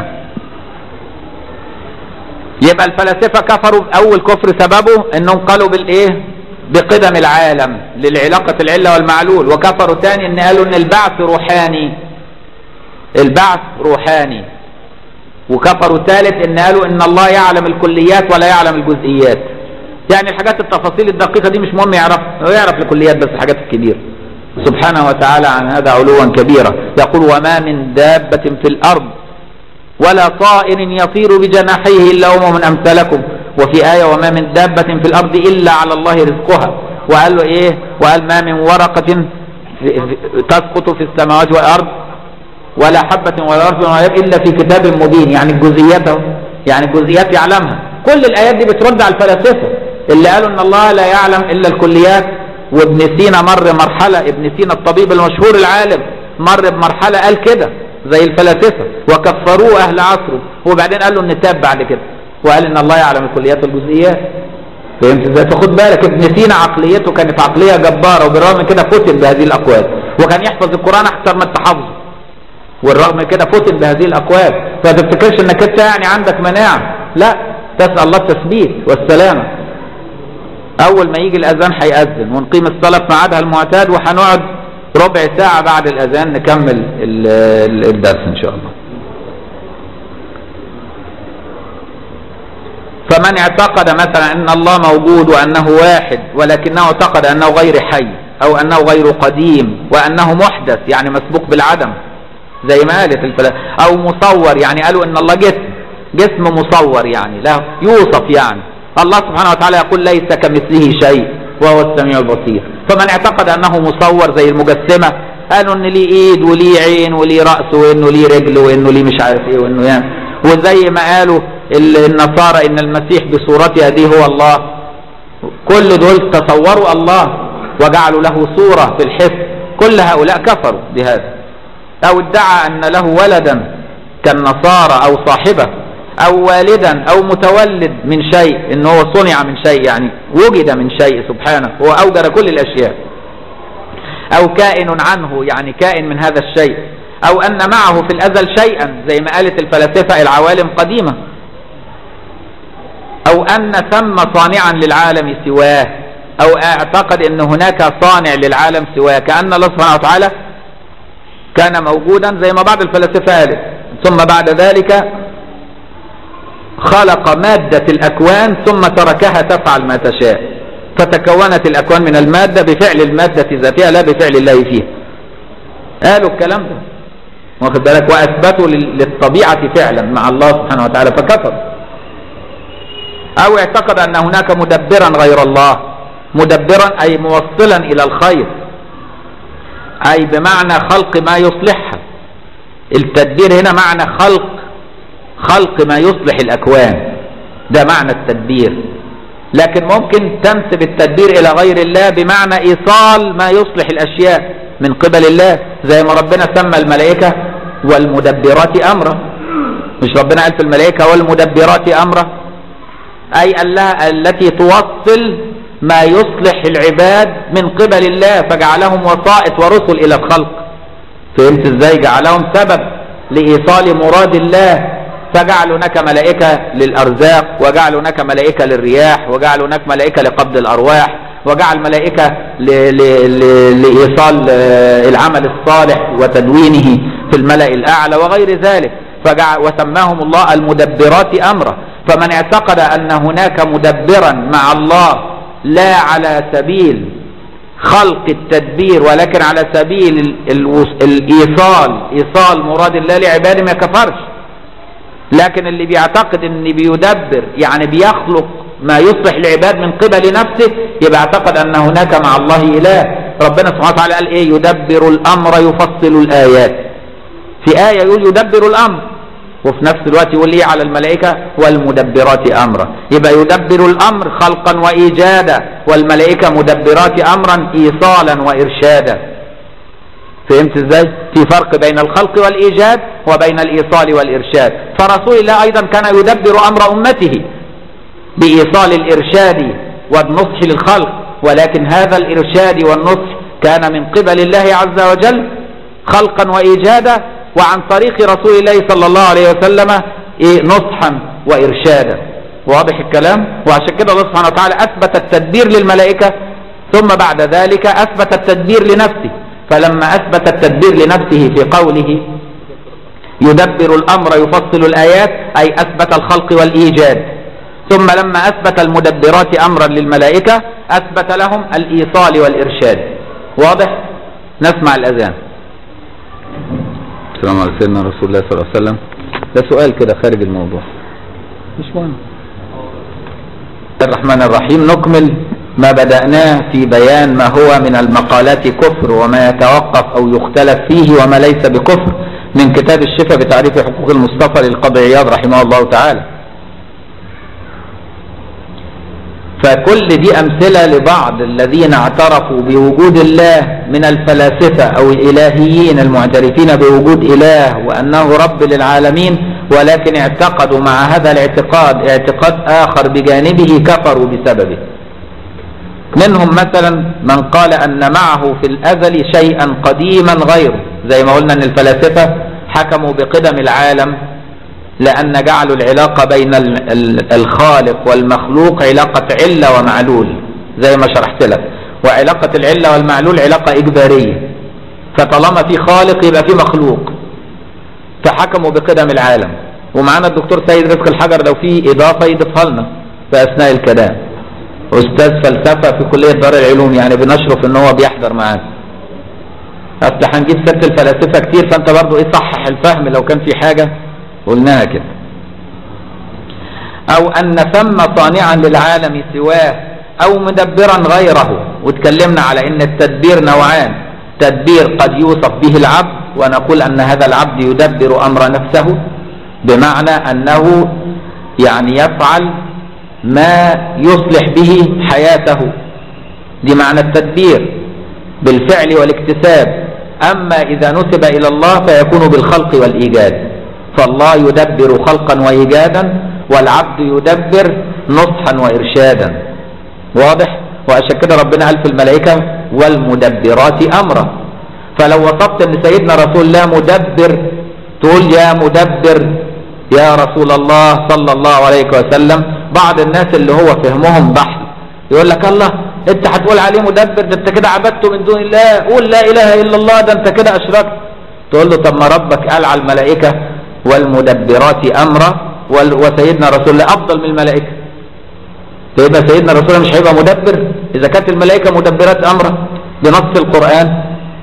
يبقى الفلاسفة كفروا أول كفر سببه أنهم قالوا بالإيه بقدم العالم للعلاقة العلة والمعلول وكفروا تاني أن قالوا أن البعث روحاني البعث روحاني وكفروا ثالث أن قالوا أن الله يعلم الكليات ولا يعلم الجزئيات يعني الحاجات التفاصيل الدقيقة دي مش مهم يعرف هو يعرف الكليات بس الحاجات الكبيرة سبحانه وتعالى عن هذا علوا كبيرا يقول وما من دابة في الأرض ولا طائر يطير بجناحيه إلا أمم أمثلكم وفي آية وما من دابة في الأرض إلا على الله رزقها وقال له إيه وقال ما من ورقة في في تسقط في السماوات والأرض ولا حبة ولا رطب ولا يابس إلا في كتاب مبين يعني الجزئيات أهو يعني الجزئيات يعلمها كل الآيات دي بترد على الفلاسفة اللي قالوا إن الله لا يعلم إلا الكليات وابن سينا مر مرحلة ابن سينا الطبيب المشهور العالم مر بمرحلة قال كده زي الفلاسفة وكفروه أهل عصره وبعدين قال له إن تاب بعد كده وقال إن الله يعلم الكليات والجزئيات فهمت ازاي فخد بالك ابن سينا عقليته كانت عقلية جبارة وبالرغم من كده فتن بهذه الأقوال وكان يحفظ القرآن أحسن ما انت حافظه والرغم من كده فتن بهذه الأقوال فتفتكرش انك انت يعني عندك مناعة لا تسأل الله التثبيت والسلامة اول ما يجي الاذان هيأذن ونقيم الصلاة في ميعادها المعتاد وهنقعد ربع ساعة بعد الاذان نكمل ال- ال- الدرس ان شاء الله فمن اعتقد مثلا ان الله موجود وانه واحد ولكنه اعتقد انه غير حي او انه غير قديم وانه محدث يعني مسبوق بالعدم زي ما قالت الفلا او مصور يعني قالوا ان الله جسم جسم مصور يعني لا يوصف يعني الله سبحانه وتعالى يقول ليس كمثله شيء وهو السميع البصير فمن اعتقد انه مصور زي المجسمة قالوا ان ليه ايد وليه عين وليه رأس وانه ليه رجل وانه ليه مش عارف ايه وانه يعني وزي ما قالوا ال- النصارى ان المسيح بصورته هذه هو الله كل دول تصوروا الله وجعلوا له صورة في الحس كل هؤلاء كفروا بهذا او ادعى ان له ولدا كالنصارى او صاحبه او والدا او متولد من شيء ان هو صنع من شيء يعني وجد من شيء سبحانه هو اوجد كل الاشياء او كائن عنه يعني كائن من هذا الشيء او ان معه في الازل شيئا زي ما قالت الفلاسفة العوالم قديمة او ان ثم صانعا للعالم سواه او اعتقد ان هناك صانع للعالم سواه كأن الله سبحانه وتعالى كان موجودا زي ما بعض الفلاسفة قالت ثم بعد ذلك خلق مادة الأكوان ثم تركها تفعل ما تشاء فتكونت الأكوان من المادة بفعل المادة ذاتها لا بفعل الله فيها قالوا الكلام ده واخد بالك وأثبتوا لل- للطبيعة فعلا مع الله سبحانه وتعالى فكفر أو اعتقد أن هناك مدبرا غير الله مدبرا أي موصلا إلى الخير أي بمعنى خلق ما يصلحها التدبير هنا معنى خلق خلق ما يصلح الأكوان ده معنى التدبير لكن ممكن تنسب التدبير إلى غير الله بمعنى إيصال ما يصلح الأشياء من قبل الله زي ما ربنا سمى الملائكة والمدبرات أمرا مش ربنا قال في الملائكة والمدبرات أمرا أي الله التي توصل ما يصلح العباد من قبل الله فجعلهم وسائط ورسل إلى الخلق فهمت ازاي جعلهم سبب لإيصال مراد الله فجعل هناك ملائكة للأرزاق وجعل هناك ملائكة للرياح وجعل هناك ملائكة لقبض الأرواح وجعل ملائكة ل... ل... ل... لإيصال آه، العمل الصالح وتدوينه في الملأ الأعلى وغير ذلك فجعل وسماهم الله المدبرات أمره فمن اعتقد أن هناك مدبرا مع الله لا على سبيل خلق التدبير ولكن على سبيل ال- الوص- الإيصال إيصال مراد الله لعباده ما كفرش لكن اللي بيعتقد ان بيدبر يعني بيخلق ما يصلح العباد من قبل نفسه يبقى اعتقد ان هناك مع الله اله ربنا سبحانه وتعالى قال ايه يدبر الامر يفصل الايات في ايه يقول يدبر الامر وفي نفس الوقت يقول ايه على الملائكه والمدبرات امرا يبقى يدبر الامر خلقا وايجادا والملائكه مدبرات امرا ايصالا وارشادا فهمت ازاي في فرق بين الخلق والايجاد وبين الايصال والارشاد فرسول الله ايضا كان يدبر امر امته بايصال الارشاد والنصح للخلق ولكن هذا الارشاد والنصح كان من قبل الله عز وجل خلقا وايجادا وعن طريق رسول الله صلى الله عليه وسلم إيه نصحا وارشادا واضح الكلام وعشان كده الله سبحانه وتعالى اثبت التدبير للملائكه ثم بعد ذلك اثبت التدبير لنفسه فلما اثبت التدبير لنفسه في قوله يدبر الامر يفصل الايات اي اثبت الخلق والايجاد ثم لما اثبت المدبرات امرا للملائكه اثبت لهم الايصال والارشاد واضح نسمع الاذان السلام على سيدنا رسول الله صلى الله عليه وسلم ده سؤال كده خارج الموضوع مش مهم الرحمن الرحيم نكمل ما بدأناه في بيان ما هو من المقالات كفر وما يتوقف أو يختلف فيه وما ليس بكفر من كتاب الشفاء بتعريف حقوق المصطفى للقاضي عياض رحمه الله تعالى فكل دي أمثلة لبعض الذين اعترفوا بوجود الله من الفلاسفة أو الإلهيين المعترفين بوجود إله وأنه رب للعالمين ولكن اعتقدوا مع هذا الاعتقاد اعتقاد آخر بجانبه كفروا بسببه منهم مثلا من قال أن معه في الأزل شيئا قديما غيره زي ما قلنا أن الفلاسفة حكموا بقدم العالم لأن جعلوا العلاقة بين ال- ال- الخالق والمخلوق علاقة علة ومعلول زي ما شرحت لك وعلاقة العلة والمعلول علاقة إجبارية فطالما في خالق يبقى في مخلوق فحكموا بقدم العالم ومعانا الدكتور سيد رزق الحجر لو في إضافة يضيفها لنا في أثناء الكلام أستاذ فلسفة في كلية دار العلوم يعني بنشرف إن هو بيحضر معانا أصل هنجيب سيرة الفلاسفة كتير فأنت برضو إيه صحح الفهم لو كان في حاجة قلناها كده أو أن ثم صانعا للعالم سواه أو مدبرا غيره واتكلمنا على أن التدبير نوعان تدبير قد يوصف به العبد ونقول أن هذا العبد يدبر أمر نفسه بمعنى أنه يعني يفعل ما يصلح به حياته دي معنى التدبير بالفعل والاكتساب أما إذا نسب إلى الله فيكون بالخلق والإيجاد فالله يدبر خلقا وإيجادا والعبد يدبر نصحا وإرشادا واضح وعشان كده ربنا قال في الملائكة والمدبرات أمرا فلو وصفت أن سيدنا رسول الله مدبر تقول يا مدبر يا رسول الله صلى الله عليه وسلم بعض الناس اللي هو فهمهم بحث يقول لك الله انت هتقول عليه مدبر ده انت كده عبدته من دون الله قول لا اله الا الله ده انت كده اشركت تقول له طب ما ربك قال على الملائكه والمدبرات امرا وال- وسيدنا رسول الله افضل من الملائكه فيبقى سيدنا رسول الله مش هيبقى مدبر اذا كانت الملائكه مدبرات امرا بنص القران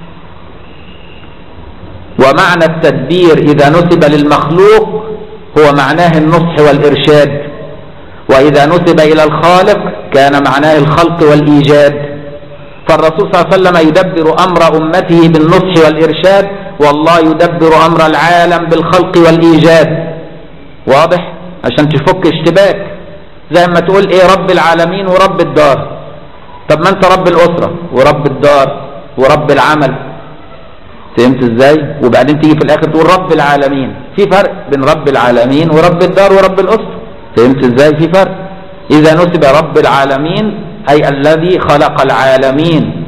ومعنى التدبير اذا نسب للمخلوق هو معناه النصح والارشاد واذا نسب الى الخالق كان معناه الخلق والايجاد فالرسول صلى الله عليه وسلم يدبر امر امته بالنصح والارشاد والله يدبر امر العالم بالخلق والايجاد واضح عشان تفك اشتباك زي ما تقول ايه رب العالمين ورب الدار طب ما انت رب الاسره ورب الدار ورب العمل فهمت ازاي وبعدين تيجي في الاخر تقول رب العالمين في فرق بين رب العالمين ورب الدار ورب الاسره فهمت ازاي في فرق اذا نسب رب العالمين اي الذي خلق العالمين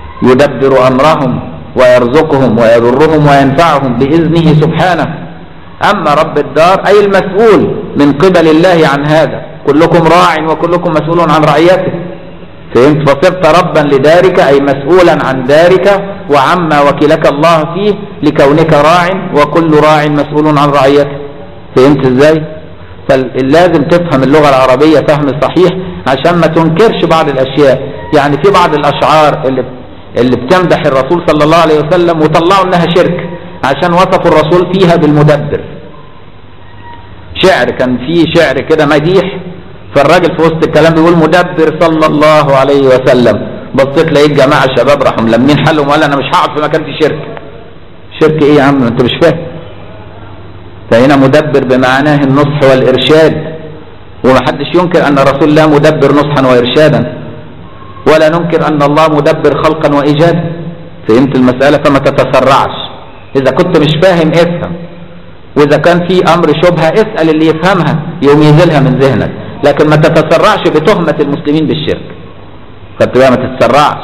يدبر امرهم ويرزقهم ويضرهم وينفعهم باذنه سبحانه أما رب الدار أي المسؤول من قبل الله عن هذا كلكم راع وكلكم مسؤول عن رعيته فهمت فصرت ربا لدارك أي مسؤولا عن دارك وعما وكلك الله فيه لكونك راع وكل راع مسؤول عن رعيته فهمت ازاي فلازم تفهم اللغة العربية فهم صحيح عشان ما تنكرش بعض الأشياء يعني في بعض الأشعار اللي اللي بتمدح الرسول صلى الله عليه وسلم وطلعوا انها شرك عشان وصفوا الرسول فيها بالمدبر شعر كان في شعر كده مديح فالراجل في وسط الكلام بيقول مدبر صلى الله عليه وسلم بصيت لقيت جماعه شباب راحوا ملمين حالهم وقال انا مش هقعد في مكان فيه شرك شرك ايه يا عم انت مش فاهم فهنا مدبر بمعناه النصح والارشاد ومحدش ينكر ان رسول الله مدبر نصحا وارشادا ولا ننكر ان الله مدبر خلقا وايجادا فهمت المساله فما تتسرعش اذا كنت مش فاهم افهم واذا كان في امر شبهه اسال اللي يفهمها يوم ينزلها من ذهنك لكن ما تتسرعش بتهمه المسلمين بالشرك فبتبقى ما تتسرعش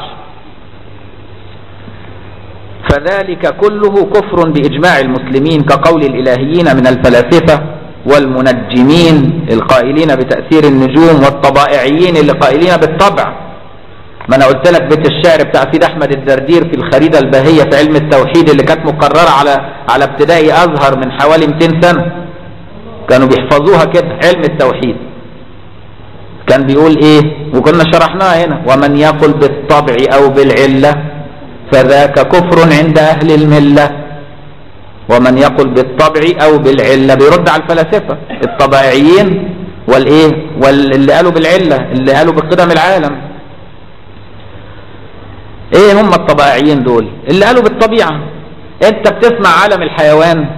فذلك كله كفر باجماع المسلمين كقول الالهيين من الفلاسفه والمنجمين القائلين بتاثير النجوم والطبائعيين اللي قائلين بالطبع ما انا قلت لك بيت الشعر بتاع سيد احمد الدردير في الخريده الباهيه في علم التوحيد اللي كانت مقرره على على ابتدائي ازهر من حوالي 200 سنه كانوا بيحفظوها كده علم التوحيد كان بيقول ايه وكنا شرحناها هنا ومن يقل بالطبع او بالعله فذاك كفر عند اهل المله ومن يقل بالطبع او بالعله بيرد على الفلاسفه الطبيعيين والايه واللي قالوا بالعله اللي قالوا بقدم العالم ايه هم الطبائعيين دول اللي قالوا بالطبيعة انت بتسمع عالم الحيوان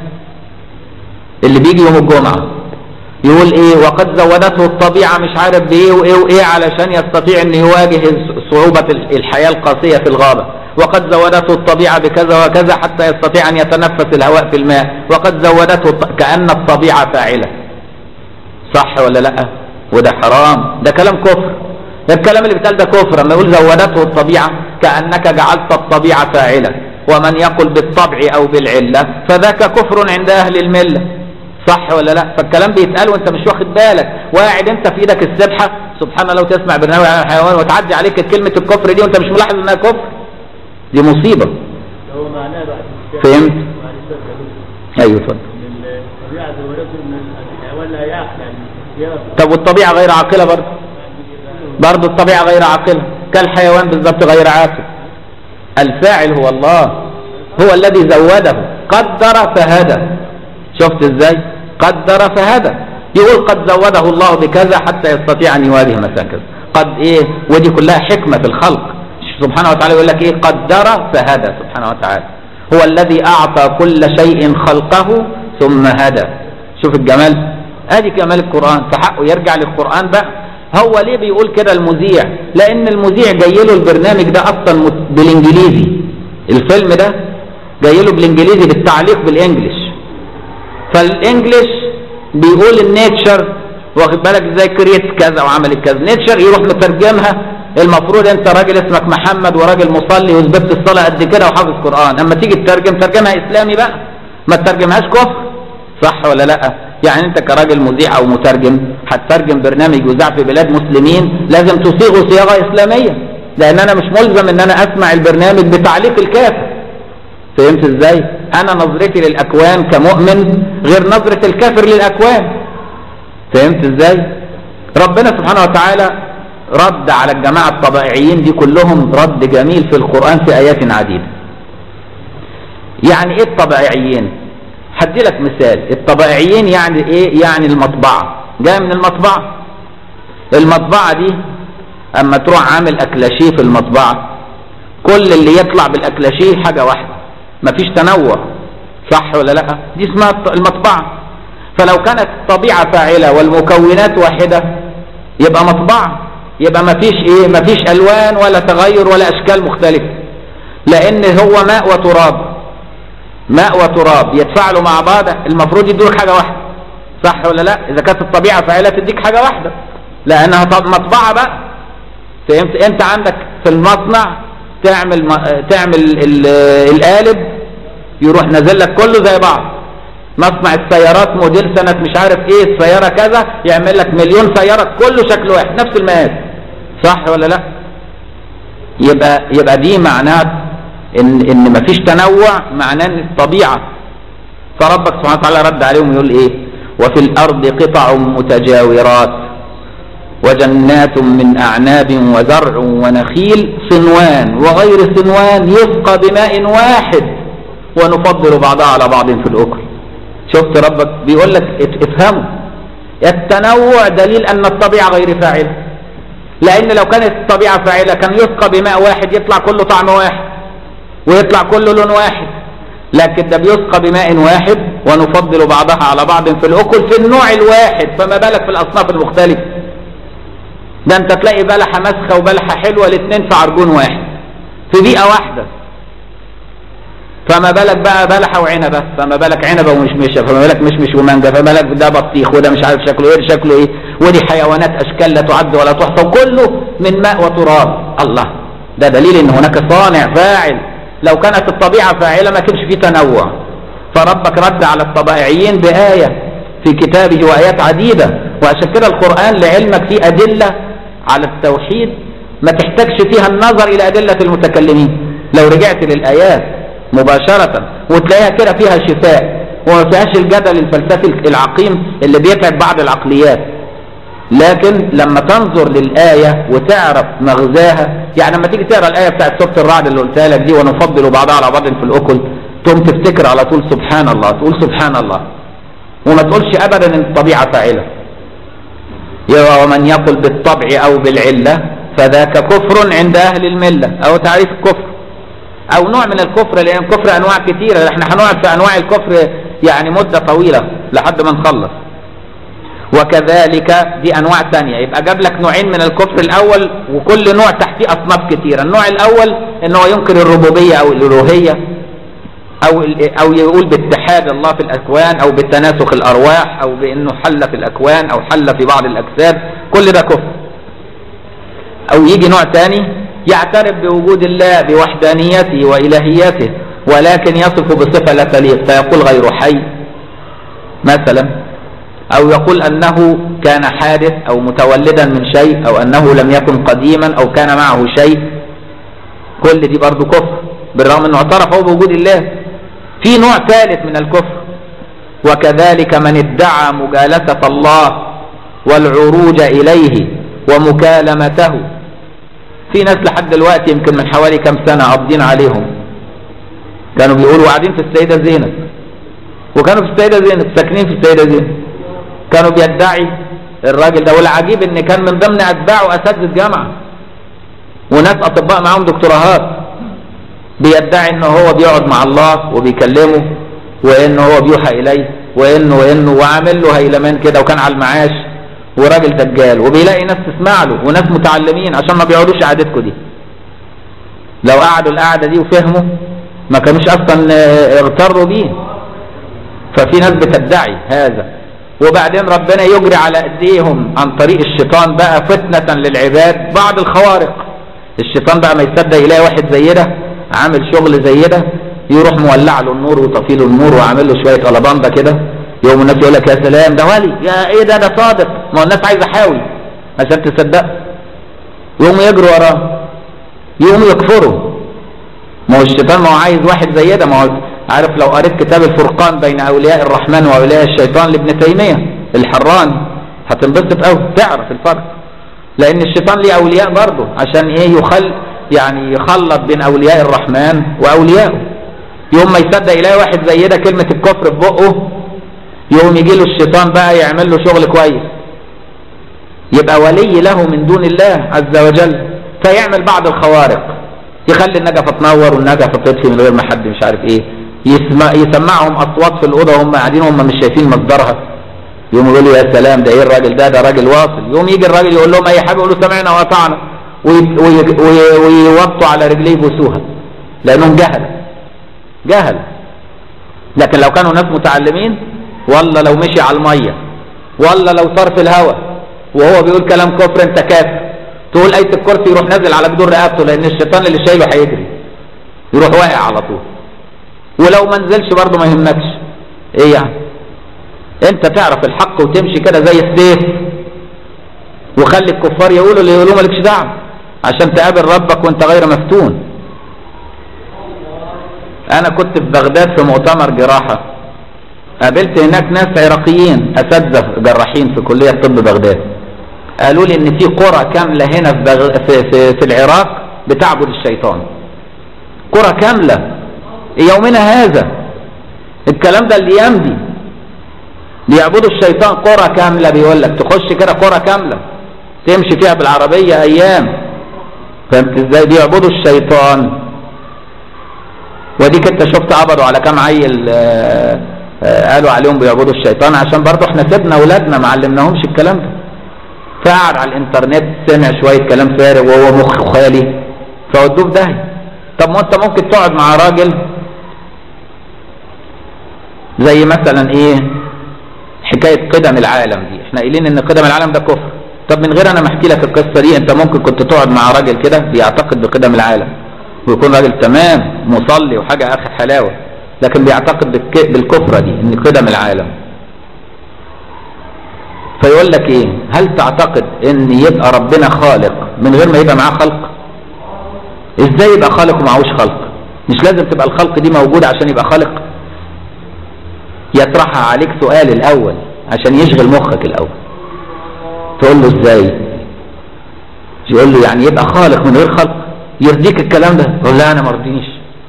اللي بيجي يوم الجمعة يقول ايه وقد زودته الطبيعة مش عارف بايه وايه وايه علشان يستطيع ان يواجه صعوبة الحياة القاسية في الغابة وقد زودته الطبيعة بكذا وكذا حتى يستطيع ان يتنفس الهواء في الماء وقد زودته كأن الطبيعة فاعلة صح ولا لا وده حرام ده كلام كفر الكلام اللي بيتقال ده كفر لما يقول زودته الطبيعة كأنك جعلت الطبيعة فاعلة ومن يقل بالطبع أو بالعلة فذاك كفر عند أهل الملة صح ولا لا فالكلام بيتقال وانت مش واخد بالك واعد انت في ايدك السبحة سبحان الله وتسمع برنامج عن الحيوان وتعدي عليك كلمة الكفر دي وانت مش ملاحظ انها كفر دي مصيبة هو معناه بعد فهمت بعد الشرك ايوه اتفضل ان الطبيعه زودته ان الحيوان لا يعقل يعني يرى طب والطبيعة غير عاقلة برضه برضه الطبيعة غير عاقلة كالحيوان بالضبط غير عاقل الفاعل هو الله هو الذي زوده قدر فهدى شفت ازاي قدر فهدى يقول قد زوده الله بكذا حتى يستطيع ان يواجه مثلا كذا قد ايه ودي كلها حكمة في الخلق سبحانه وتعالى يقول لك ايه قدر فهدى سبحانه وتعالى هو الذي اعطى كل شيء خلقه ثم هدى شوف الجمال ادي جمال القرآن فحقه يرجع للقرآن بقى هو ليه بيقول كده المذيع لان المذيع جاي له البرنامج ده اصلا مت- بالانجليزي الفيلم ده جاي له بالانجليزي بالتعليق بالانجلش فالانجلش بيقول النيتشر واخد بالك ازاي كريت كذا وعملت كذا نيتشر يروح مترجمها المفروض انت راجل اسمك محمد وراجل مصلي وثبت الصلاه قد كده وحافظ قران اما تيجي تترجم ترجمها اسلامي بقى ما تترجمهاش كفر صح ولا لا يعني انت كراجل مذيع او مترجم هتترجم برنامج يذاع في بلاد مسلمين لازم تصيغه صياغه اسلاميه لان انا مش ملزم ان انا اسمع البرنامج بتعليق الكافر فهمت ازاي انا نظرتي للاكوان كمؤمن غير نظرة الكافر للاكوان فهمت ازاي ربنا سبحانه وتعالى رد على الجماعة الطبائعيين دي كلهم رد جميل في القرآن في آيات عديدة يعني ايه الطبائعيين هدي لك مثال الطبائعيين يعني ايه يعني المطبعة جاي من المطبعة المطبعة دي اما تروح عامل اكلاشيه في المطبعة كل اللي يطلع بالاكلاشيه حاجة واحدة مفيش تنوع صح ولا لا دي اسمها الط- المطبعة فلو كانت الطبيعة فاعلة والمكونات واحدة يبقى مطبعة يبقى مفيش ايه مفيش الوان ولا تغير ولا اشكال مختلفة لان هو ماء وتراب ماء وتراب يتفاعلوا مع بعض المفروض يدوك حاجة واحدة صح ولا لا اذا كانت الطبيعة فاعلة تديك حاجة واحدة لانها طب مطبعة بقى فهمت انت عندك في المصنع تعمل م- تعمل ال- القالب يروح نازل لك كله زي بعض مصنع السيارات موديل سنة مش عارف ايه السيارة كذا يعمل لك مليون سيارة كله شكل واحد نفس المقاس صح ولا لا يبقى يبقى دي معناه ان ان مفيش تنوع معناه ان الطبيعة فربك سبحانه وتعالى رد عليهم يقول ايه وفي الارض قطع متجاورات وجنات من اعناب وزرع ونخيل صنوان وغير صنوان يسقى بماء واحد ونفضل بعضها على بعض في الاكل شفت ربك بيقول لك افهموا التنوع دليل ان الطبيعه غير فاعله لان لو كانت الطبيعه فاعله كان يسقى بماء واحد يطلع كله طعم واحد ويطلع كله لون واحد لكن ده بيسقى بماء واحد ونفضل بعضها على بعض في الاكل في النوع الواحد فما بالك في الاصناف المختلفه ده انت تلاقي بلحه مسخه وبلحه حلوه الاثنين في عرجون واحد في بيئه واحده فما بالك بقى بلحه وعنبه فما بالك عنبه ومشمشه فما بالك مشمش ومانجا فما بالك ده بطيخ وده مش عارف شكله ايه شكله ايه ودي حيوانات اشكال لا تعد ولا تحصى وكله من ماء وتراب الله ده دليل ان هناك صانع فاعل لو كانت الطبيعه فاعله ما كانش فيه تنوع فربك رد على الطبائعيين بايه في كتابه وايات عديده وعشان كده القران لعلمك فيه ادله على التوحيد ما تحتاجش فيها النظر الى ادله المتكلمين لو رجعت للايات مباشرة وتلاقيها كده فيها شفاء وما فيهاش الجدل الفلسفي العقيم اللي بيتعب بعض العقليات لكن لما تنظر للآية وتعرف مغزاها يعني لما تيجي تقرا الآية بتاعت سورة الرعد اللي قلتها لك دي ونفضل بعضها على بعض في الأكل تقوم تفتكر على طول سبحان الله تقول سبحان الله وما تقولش أبدا إن الطبيعة فاعلة ومن يقل بالطبع أو بالعلة فذاك كفر عند أهل الملة أو تعريف الكفر او نوع من الكفر لان الكفر انواع كثيره احنا هنقعد في انواع الكفر يعني مده طويله لحد ما نخلص وكذلك دي انواع ثانيه يبقى جاب لك نوعين من الكفر الاول وكل نوع تحتيه اصناف كثيره النوع الاول ان هو ينكر الربوبيه او الالوهيه او او يقول باتحاد الله في الاكوان او بالتناسخ الارواح او بانه حل في الاكوان او حل في بعض الاجساد كل ده كفر او يجي نوع ثاني يعترف بوجود الله بوحدانيته وإلهيته ولكن يصف بصفة لا تليق فيقول غير حي مثلا أو يقول أنه كان حادث أو متولدا من شيء أو أنه لم يكن قديما أو كان معه شيء كل دي برضو كفر بالرغم أنه اعترف هو بوجود الله في نوع ثالث من الكفر وكذلك من ادعى مجالسة الله والعروج إليه ومكالمته في ناس لحد دلوقتي يمكن من حوالي كام سنة قابضين عليهم كانوا بيقولوا قاعدين في السيدة زينب وكانوا في السيدة زينب ساكنين في السيدة زينب كانوا بيدعي الراجل ده والعجيب ان كان من ضمن اتباعه اساتذة جامعة وناس اطباء معاهم دكتوراهات بيدعي ان هو بيقعد مع الله وبيكلمه وان هو بيوحى اليه وانه وانه وعامل له هيلمان كده وكان على المعاش وراجل دجال وبيلاقي ناس تسمع له وناس متعلمين عشان ما بيقعدوش قعدتكم دي لو قعدوا القعده دي وفهموا ما كانوش اصلا اغتروا بيه ففي ناس بتدعي هذا وبعدين ربنا يجري على ايديهم عن طريق الشيطان بقى فتنة للعباد بعض الخوارق الشيطان بقى ما يصدق يلاقي واحد زي ده عامل شغل زي ده يروح مولع له النور وطفي له النور وعامل له شويه قلبانده كده يوم الناس يقول لك يا سلام ده ولي يا ايه ده ده صادق ما هو الناس عايزه حاوي عشان تصدق يقوموا يجروا وراه يقوموا يكفروا ما هو الشيطان ما هو عايز واحد زي ده ما هو عارف لو قريت كتاب الفرقان بين اولياء الرحمن واولياء الشيطان لابن تيميه الحراني هتنبسط قوي تعرف الفرق لان الشيطان ليه اولياء برضه عشان ايه يخل يعني يخلط بين اولياء الرحمن واوليائه يوم ما يصدق يلاقي واحد زي ده كلمه الكفر في بقه يقوم يجي له الشيطان بقى يعمل له شغل كويس يبقى ولي له من دون الله عز وجل فيعمل بعض الخوارق يخلي النجفة تنور والنجفة تطفي من غير ما حد مش عارف ايه يسمع يسمعهم اصوات في الاوضه وهم قاعدين هم مش شايفين مصدرها يقوم يقولوا يا سلام ده ايه الراجل ده ده راجل واصل يقوم يجي الراجل يقول لهم اي حاجه يقولوا سمعنا واطعنا ويوطوا على رجليه يبوسوها لانهم جهل جهل لكن لو كانوا ناس متعلمين ولا لو مشي على الميه ولا لو صار في الهواء وهو بيقول كلام كفر انت كافر تقول ايه الكرسي يروح نازل على جدور رقبته لان الشيطان اللي شايله هيجري يروح واقع على طول ولو ما نزلش برضه ما يهمكش ايه يعني انت تعرف الحق وتمشي كده زي السيف وخلي الكفار يقولوا اللي يقولوا مالكش دعوه عشان تقابل ربك وانت غير مفتون انا كنت في بغداد في مؤتمر جراحه قابلت هناك ناس عراقيين اساتذه جراحين في كليه طب بغداد قالوا لي ان في قرى كامله هنا في, بغ... في, في, في العراق بتعبد الشيطان قرى كامله يومنا هذا الكلام ده الايام دي بيعبدوا الشيطان قرى كامله بيقول لك تخش كده قرى كامله تمشي فيها بالعربيه ايام فهمت ازاي بيعبدوا الشيطان وديك انت شفت عبدوا على كام عيل آآ آآ قالوا عليهم بيعبدوا الشيطان عشان برضه احنا سيبنا اولادنا ما علمناهمش الكلام ده فقعد على الانترنت سمع شويه كلام فارغ وهو مخه خالي فودوه في داهيه طب ما انت ممكن تقعد مع راجل زي مثلا ايه حكايه قدم العالم دي احنا قايلين ان قدم العالم ده كفر طب من غير انا ما احكي لك القصه دي انت ممكن كنت تقعد مع راجل كده بيعتقد بقدم العالم ويكون راجل تمام مصلي وحاجه اخر حلاوه لكن بيعتقد بالك- بالكفره دي ان قدم العالم فيقول لك ايه هل تعتقد ان يبقى ربنا خالق من غير ما يبقى معاه خلق ازاي يبقى خالق ومعهوش خلق مش لازم تبقى الخلق دي موجوده عشان يبقى خالق يطرحها عليك سؤال الاول عشان يشغل مخك الاول تقول له ازاي يقول له يعني يبقى خالق من غير خلق يرضيك الكلام ده يقول لا انا ما رضينيش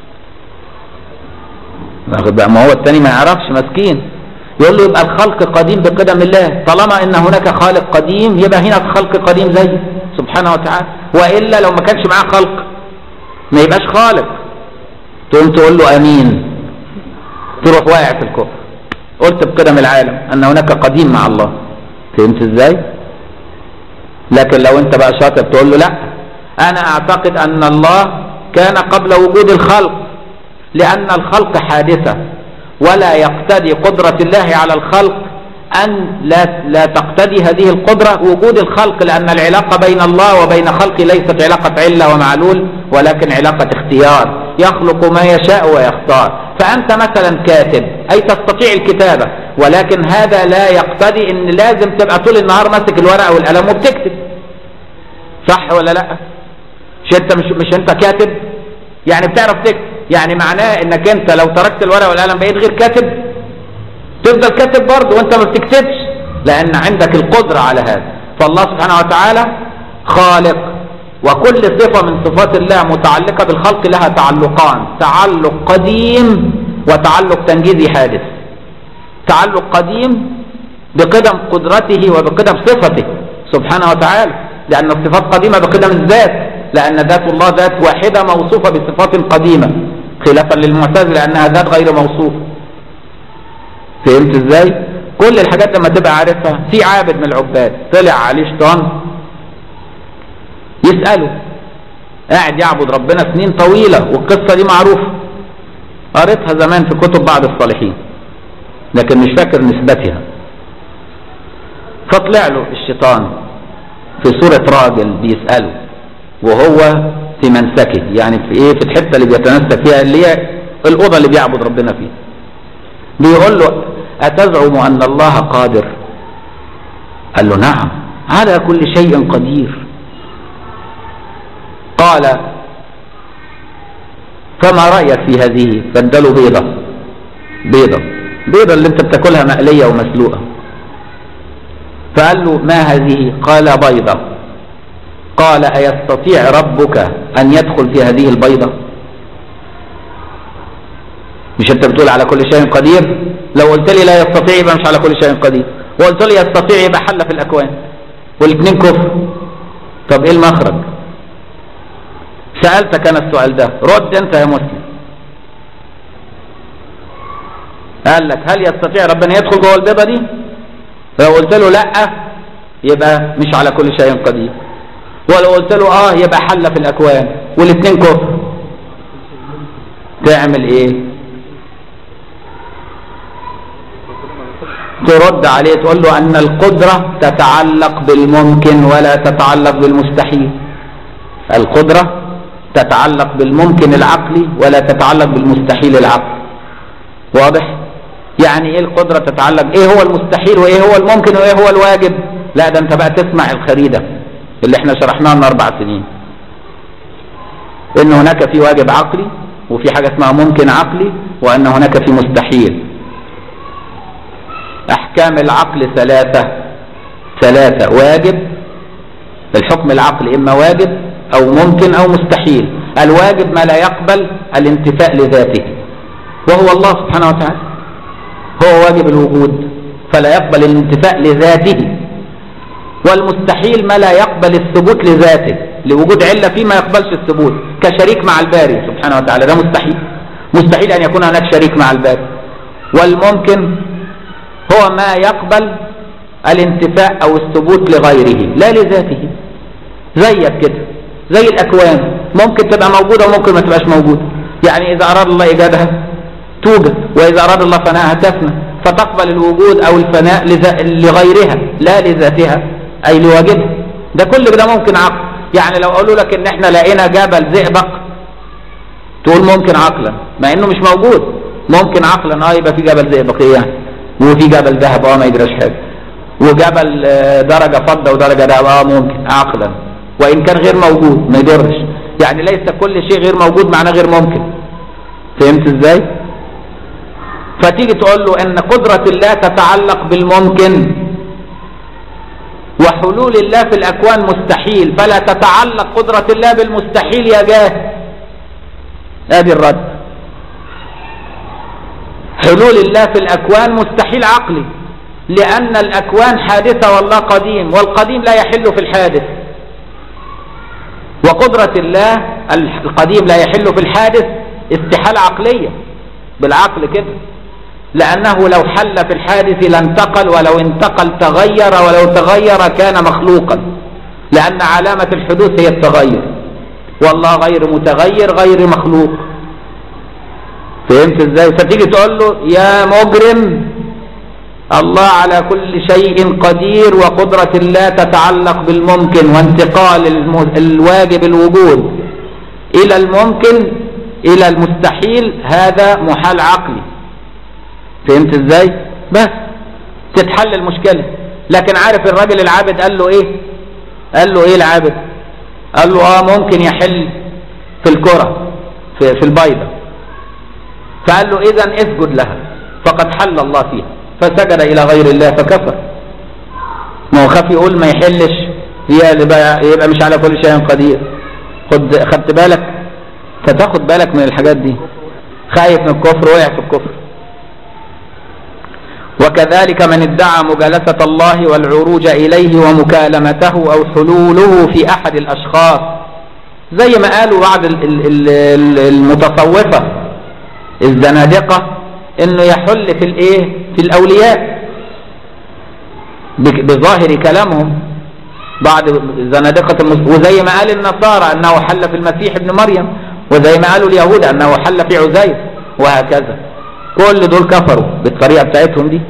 واخد بقى ما هو التاني ما يعرفش مسكين يقول له يبقى الخلق قديم بقدم الله طالما ان هناك خالق قديم يبقى هنا خلق قديم زيه سبحانه وتعالى والا لو ما كانش معاه خلق ما يبقاش خالق تقوم تقول له امين تروح واقع في الكفر قلت بقدم العالم ان هناك قديم مع الله فهمت ازاي لكن لو انت بقى شاطر تقول له لا انا اعتقد ان الله كان قبل وجود الخلق لان الخلق حادثه ولا يقتضي قدره الله على الخلق ان لا لا تقتضي هذه القدره وجود الخلق لان العلاقه بين الله وبين خلقه ليست علاقه عله ومعلول ولكن علاقه اختيار يخلق ما يشاء ويختار فانت مثلا كاتب اي تستطيع الكتابه ولكن هذا لا يقتضي ان لازم تبقى طول النهار ماسك الورقه والقلم وبتكتب صح ولا لا مش انت مش, مش انت كاتب يعني بتعرف تكتب يعني معناه انك انت لو تركت الورقه والقلم بقيت غير كاتب تفضل كاتب برضه وانت ما بتكتبش لان عندك القدره على هذا فالله سبحانه وتعالى خالق وكل صفه من صفات الله متعلقه بالخلق لها تعلقان تعلق قديم وتعلق تنجيزي حادث تعلق قديم بقدم قدرته وبقدم صفته سبحانه وتعالى لأن الصفات قديمة بقدم الذات لأن ذات الله ذات واحدة موصوفة بصفات قديمة خلافا للمعتزلة لأنها ذات غير موصوفة فهمت ازاي؟ كل الحاجات لما تبقى عارفها في عابد من العباد طلع عليه شيطان يسأله قاعد يعبد ربنا سنين طويلة والقصة دي معروفة قريتها زمان في كتب بعض الصالحين لكن مش فاكر نسبتها فطلع له الشيطان في صورة راجل بيسأله وهو في منسكه يعني في ايه في الحتة اللي بيتنسك فيها اللي هي الأوضة اللي بيعبد ربنا فيها بيقول له أتزعم أن الله قادر قال له نعم على كل شيء قدير قال فما رأيك في هذه فاداله بيضة بيضة بيضة اللي انت بتاكلها مقلية ومسلوقة فقال له ما هذه قال بيضة قال أيستطيع ربك أن يدخل في هذه البيضة مش انت بتقول على كل شيء قدير لو قلت لي لا يستطيع يبقى مش على كل شيء قدير وقلت لي يستطيع يبقى حل في الأكوان والاثنين كفر طب ايه المخرج سألتك أنا السؤال ده رد أنت يا مسلم قال لك هل يستطيع ربنا يدخل جوه البيضة دي لو قلت له لا يبقى مش على كل شيء قدير ولو قلت له اه يبقى حل في الأكوان والاثنين كفر تعمل ايه ترد عليه تقول له أن القدرة تتعلق بالممكن ولا تتعلق بالمستحيل القدرة تتعلق بالممكن العقلي ولا تتعلق بالمستحيل العقلي واضح يعني ايه القدرة تتعلق ايه هو المستحيل وايه هو الممكن وايه هو الواجب لا ده انت بقى تسمع الخريدة اللي احنا شرحناها من اربع سنين ان هناك في واجب عقلي وفي حاجة اسمها ممكن عقلي وان هناك في مستحيل احكام العقل ثلاثة ثلاثة واجب الحكم العقلي اما واجب او ممكن او مستحيل الواجب ما لا يقبل الانتفاء لذاته وهو الله سبحانه وتعالى هو واجب الوجود فلا يقبل الانتفاء لذاته والمستحيل ما لا يقبل الثبوت لذاته لوجود علة فيه ما يقبلش الثبوت كشريك مع الباري سبحانه وتعالى ده مستحيل مستحيل أن يكون هناك شريك مع الباري والممكن هو ما يقبل الانتفاء أو الثبوت لغيره لا لذاته زيك كده زي الأكوان ممكن تبقى موجودة وممكن ما تبقاش موجودة يعني إذا أراد الله إيجادها توجد وإذا أراد الله فناءها تفنى فتقبل الوجود أو الفناء لغيرها لا لذاتها أي لواجبها ده كل ده ممكن عقل يعني لو قالوا لك إن إحنا لقينا جبل زئبق تقول ممكن عقلا مع إنه مش موجود ممكن عقلا اه يبقى في جبل زئبق إيه يعني وفي جبل ذهب اه ما يجراش حاجة وجبل درجة فضة ودرجة ذهب اه ممكن عقلا وإن كان غير موجود ما يضرش يعني ليس كل شيء غير موجود معناه غير ممكن فهمت ازاي فتيجي تقول له ان قدرة الله تتعلق بالممكن وحلول الله في الاكوان مستحيل فلا تتعلق قدرة الله بالمستحيل يا جاه ادي الرد حلول الله في الاكوان مستحيل عقلي لان الاكوان حادثة والله قديم والقديم لا يحل في الحادث وقدرة الله القديم لا يحل في الحادث استحالة عقلية بالعقل كده لأنه لو حل في الحادث لانتقل ولو انتقل تغير ولو تغير كان مخلوقا لأن علامة الحدوث هي التغير والله غير متغير غير مخلوق فهمت ازاي فتيجي تقول له يا مجرم الله على كل شيء قدير وقدرة الله تتعلق بالممكن وانتقال الواجب الوجود إلى الممكن إلى المستحيل هذا محال عقلي فهمت ازاي بس تتحل المشكلة لكن عارف الراجل العابد قال له ايه قال له ايه العابد قال له اه ممكن يحل في الكرة في, في البيضة فقال له اذا اسجد لها فقد حل الله فيها فسجد الى غير الله فكفر ما هو خاف يقول ما يحلش هي اللي بقى يبقى مش على كل شيء قدير خد خدت بالك فتاخد بالك من الحاجات دي خايف من الكفر وقع في الكفر وكذلك من ادعى مجالسة الله والعروج إليه ومكالمته أو حلوله في أحد الأشخاص زي ما قالوا بعض المتصوفة الزنادقة انه يحل في الايه في الاولياء بظاهر كلامهم بعض زنادقة المس... وزي ما قال النصارى انه حل في المسيح ابن مريم وزي ما قالوا اليهود انه حل في عزيز وهكذا كل دول كفروا بالطريقة بتاعتهم دي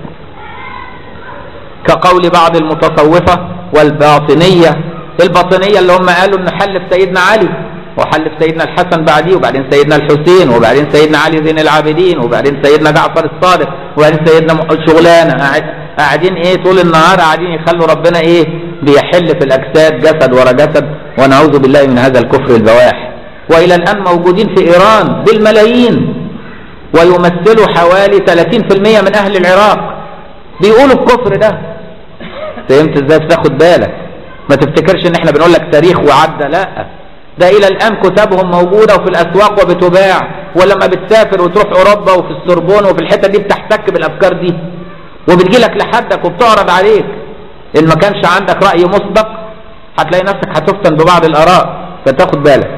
كقول بعض المتصوفة والباطنية الباطنية اللي هم قالوا انه حل في سيدنا علي وحل في سيدنا الحسن بعديه وبعدين سيدنا الحسين وبعدين سيدنا علي زين العابدين وبعدين سيدنا جعفر الصادق وبعدين سيدنا شغلانه قاعدين ايه طول النهار قاعدين يخلوا ربنا ايه بيحل في الاجساد جسد ورا جسد ونعوذ بالله من هذا الكفر البواح والى الان موجودين في ايران بالملايين ويمثلوا حوالي 30% من اهل العراق بيقولوا الكفر ده فهمت ازاي تاخد بالك ما تفتكرش ان احنا بنقول لك تاريخ وعدى لا ده الى الان كتابهم موجوده وفي الاسواق وبتباع ولما بتسافر وتروح اوروبا وفي السوربون وفي الحته دي بتحتك بالافكار دي وبتجي لك لحدك وبتعرض عليك ان ما كانش عندك راي مسبق هتلاقي نفسك هتفتن ببعض الاراء فتاخد بالك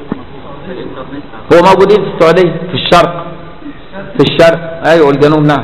هو موجودين في السعوديه في الشرق في الشرق ايوه الجنوب نعم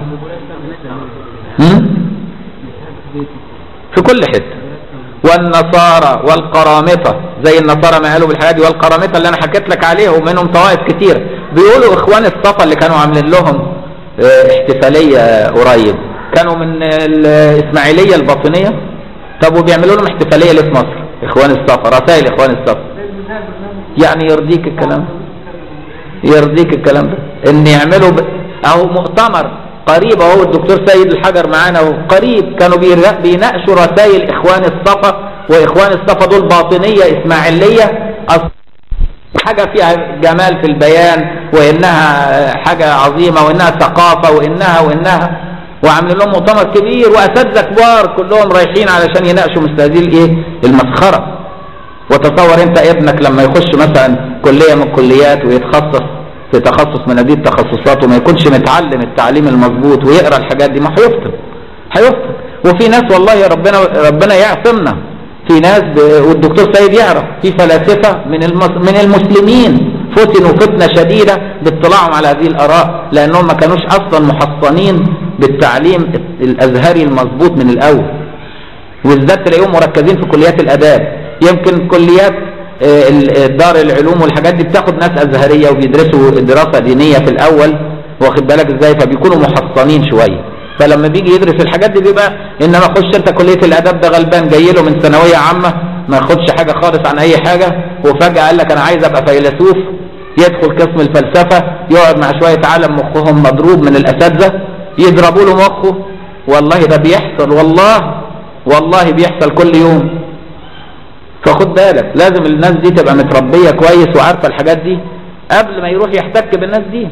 في كل حته والنصارى والقرامطة زي النصارى ما قالوا بالحياة دي والقرامطة اللي انا حكيت لك عليها ومنهم طوائف كتير بيقولوا اخوان الصفا اللي كانوا عاملين لهم احتفالية قريب كانوا من الاسماعيلية الباطنية طب وبيعملوا لهم احتفالية ليه في مصر اخوان الصفا رسائل اخوان الصفا يعني يرضيك الكلام يرضيك الكلام ده ان يعملوا ب... او مؤتمر قريب اهو الدكتور سيد الحجر معانا اهو قريب كانوا بير- بيناقشوا رسائل اخوان الصفا واخوان الصفا دول باطنيه اسماعيليه أص- حاجه فيها جمال في البيان وانها حاجه عظيمه وانها ثقافه وانها وانها وعاملين لهم مؤتمر كبير واساتذه كبار كلهم رايحين علشان يناقشوا مثل هذه الايه المسخره وتصور انت ابنك لما يخش مثلا كليه من الكليات ويتخصص في تخصص من هذه التخصصات وما يكونش متعلم التعليم المظبوط ويقرا الحاجات دي ما هيفطن هيفطن وفي ناس والله ربنا ربنا يعصمنا في ناس ب... والدكتور سيد يعرف في فلاسفه من المس... من المسلمين فتنوا فتنه شديده باطلاعهم على هذه الاراء لانهم ما كانوش اصلا محصنين بالتعليم الازهري المظبوط من الاول وبالذات تلاقيهم مركزين في كليات الاداب يمكن كليات آه، ال- آه، دار العلوم والحاجات دي بتاخد ناس ازهريه وبيدرسوا دراسه دينيه في الاول واخد بالك ازاي فبيكونوا محصنين شويه فلما بيجي يدرس الحاجات دي بيبقى انما خش انت كليه الاداب ده غلبان جاي له من ثانويه عامه ما ياخدش حاجه خالص عن اي حاجه وفجاه قال لك انا عايز ابقى فيلسوف يدخل قسم الفلسفه يقعد مع شويه عالم مخهم مضروب من الاساتذه يضربوا له مخه والله ده بيحصل والله والله بيحصل كل يوم فخد بالك لازم الناس دي تبقى متربيه كويس وعارفه الحاجات دي قبل ما يروح يحتك بالناس دي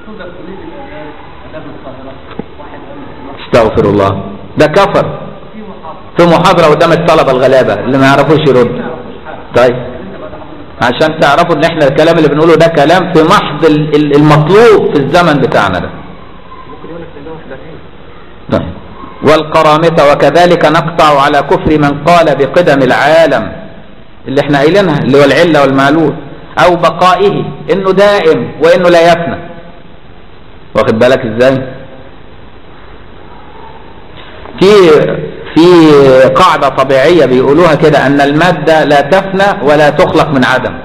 استغفر الله ده كفر في محاضره قدام الطلبه الغلابه اللي ما يعرفوش يرد طيب عشان تعرفوا ان احنا الكلام اللي بنقوله ده كلام في محض ال- ال- المطلوب في الزمن بتاعنا ده طيب. والقرامطة وكذلك نقطع على كفر من قال بقدم العالم اللي احنا قايلينها اللي هو العلة والمعلول او بقائه انه دائم وانه لا يفنى واخد بالك ازاي في في قاعدة طبيعية بيقولوها كده ان المادة لا تفنى ولا تخلق من عدم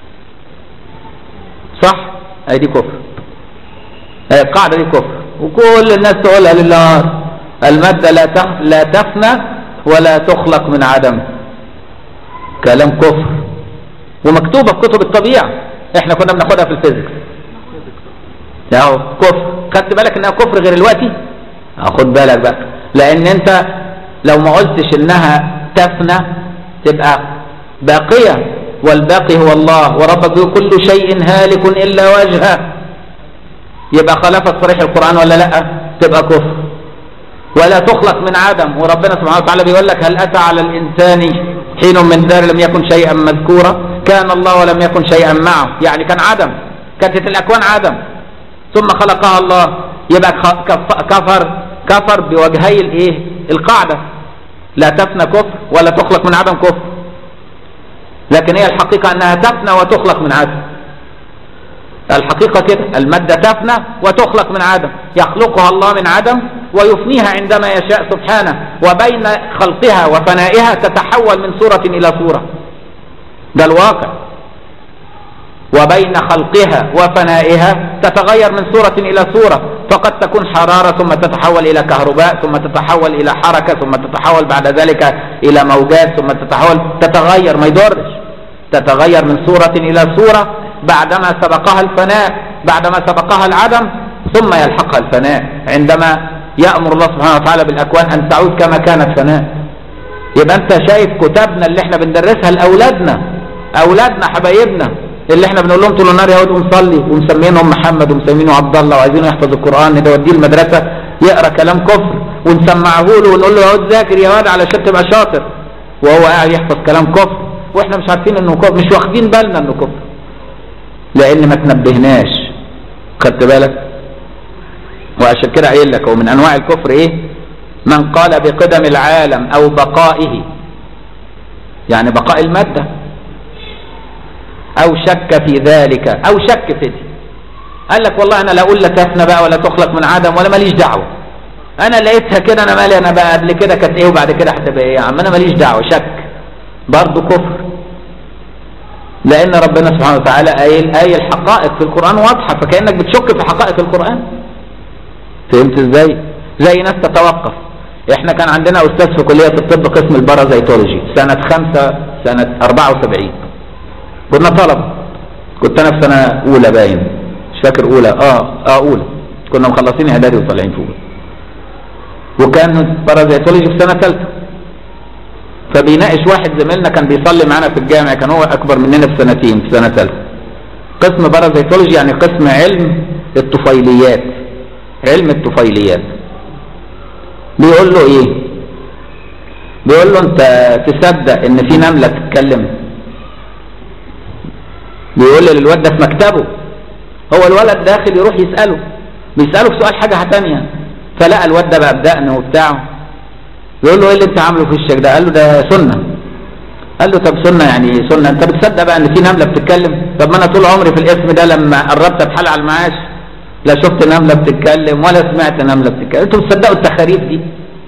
صح هي دي كفر هي القاعدة دي كفر وكل الناس تقولها لله المادة لا تف- لا تفنى ولا تخلق من عدم كلام كفر ومكتوبة في كتب الطبيعة احنا كنا بناخدها في الفيزيكس اهو كفر خدت بالك انها كفر غير الوقتي اه خد بالك بقى لان انت لو ما قلتش انها تفنى تبقى باقية والباقي هو الله وربك بيقول كل شيء هالك الا وجهه يبقى خالفت صريح القرآن ولا لا تبقى كفر ولا تخلق من عدم وربنا سبحانه وتعالى بيقول لك هل أتى على الإنسان حين من دار لم يكن شيئا مذكورا كان الله ولم يكن شيئا معه يعني كان عدم كانت الأكوان عدم ثم خلقها الله يبقى خ- كف- كفر كفر بوجهي الايه القاعدة لا تفنى كفر ولا تخلق من عدم كفر لكن هي الحقيقة أنها تفنى وتخلق من عدم الحقيقة كده المادة تفنى وتخلق من عدم يخلقها الله من عدم ويفنيها عندما يشاء سبحانه وبين خلقها وفنائها تتحول من صورة إلى صورة ده الواقع وبين خلقها وفنائها تتغير من صورة إلى صورة فقد تكون حرارة ثم تتحول إلى كهرباء ثم تتحول إلى حركة ثم تتحول بعد ذلك إلى موجات ثم تتحول تتغير ما يضرش تتغير من صورة إلى صورة بعدما سبقها الفناء بعدما سبقها العدم ثم يلحقها الفناء عندما يأمر الله سبحانه وتعالى بالأكوان أن تعود كما كانت فناء يبقى أنت شايف كتابنا اللي احنا بندرسها لأولادنا أولادنا حبايبنا اللي احنا بنقول لهم طول النهار يا واد قوم صلي ومسمينهم محمد ومسمينه عبد الله وعايزينه يحفظ القرآن نوديه المدرسة يقرأ كلام كفر ونسمعه له ونقول له يا واد ذاكر يا واد علشان تبقى شاطر وهو قاعد يحفظ كلام كفر واحنا مش عارفين انه كفر مش واخدين بالنا انه كفر لان ما تنبهناش خدت بالك وعشان كده قايل لك ومن انواع الكفر ايه من قال بقدم العالم او بقائه يعني بقاء الماده او شك في ذلك او شك في دي قال لك والله انا لا اقول لا تفنى بقى ولا تخلق من عدم ولا ماليش دعوه انا لقيتها كده انا مالي انا بقى قبل كده كانت ايه وبعد كده هتبقى ايه يا عم انا ماليش دعوه شك برضه كفر لان ربنا سبحانه وتعالى قايل قايل حقائق في القران واضحه فكانك بتشك في حقائق القران فهمت ازاي زي ناس تتوقف احنا كان عندنا استاذ في كليه الطب قسم البارازيتولوجي سنه خمسة سنه 74 كنا طلبه كنت انا في سنه اولى باين مش فاكر اولى اه اه اولى كنا مخلصين اعدادي وطالعين فوق وكان بارازيتولوجي في سنه ثالثه فبيناقش واحد زميلنا كان بيصلي معانا في الجامع كان هو اكبر مننا بسنتين في سنه ثالثه قسم بارازيتولوجي يعني قسم علم الطفيليات علم الطفيليات بيقول له ايه بيقول له انت تصدق ان في نمله بتتكلم بيقول للواد ده في مكتبه هو الولد داخل يروح يساله بيساله في سؤال حاجه تانية فلقى الواد ده بقى بدقن وبتاعه يقول له ايه اللي انت عامله في وشك ده قال له ده سنه قال له طب سنه يعني ايه سنه انت بتصدق بقى ان في نمله بتتكلم طب ما انا طول عمري في الاسم ده لما قربت اتحال على المعاش لا شفت نمله بتتكلم ولا سمعت نمله بتتكلم انتوا بتصدقوا التخاريف دي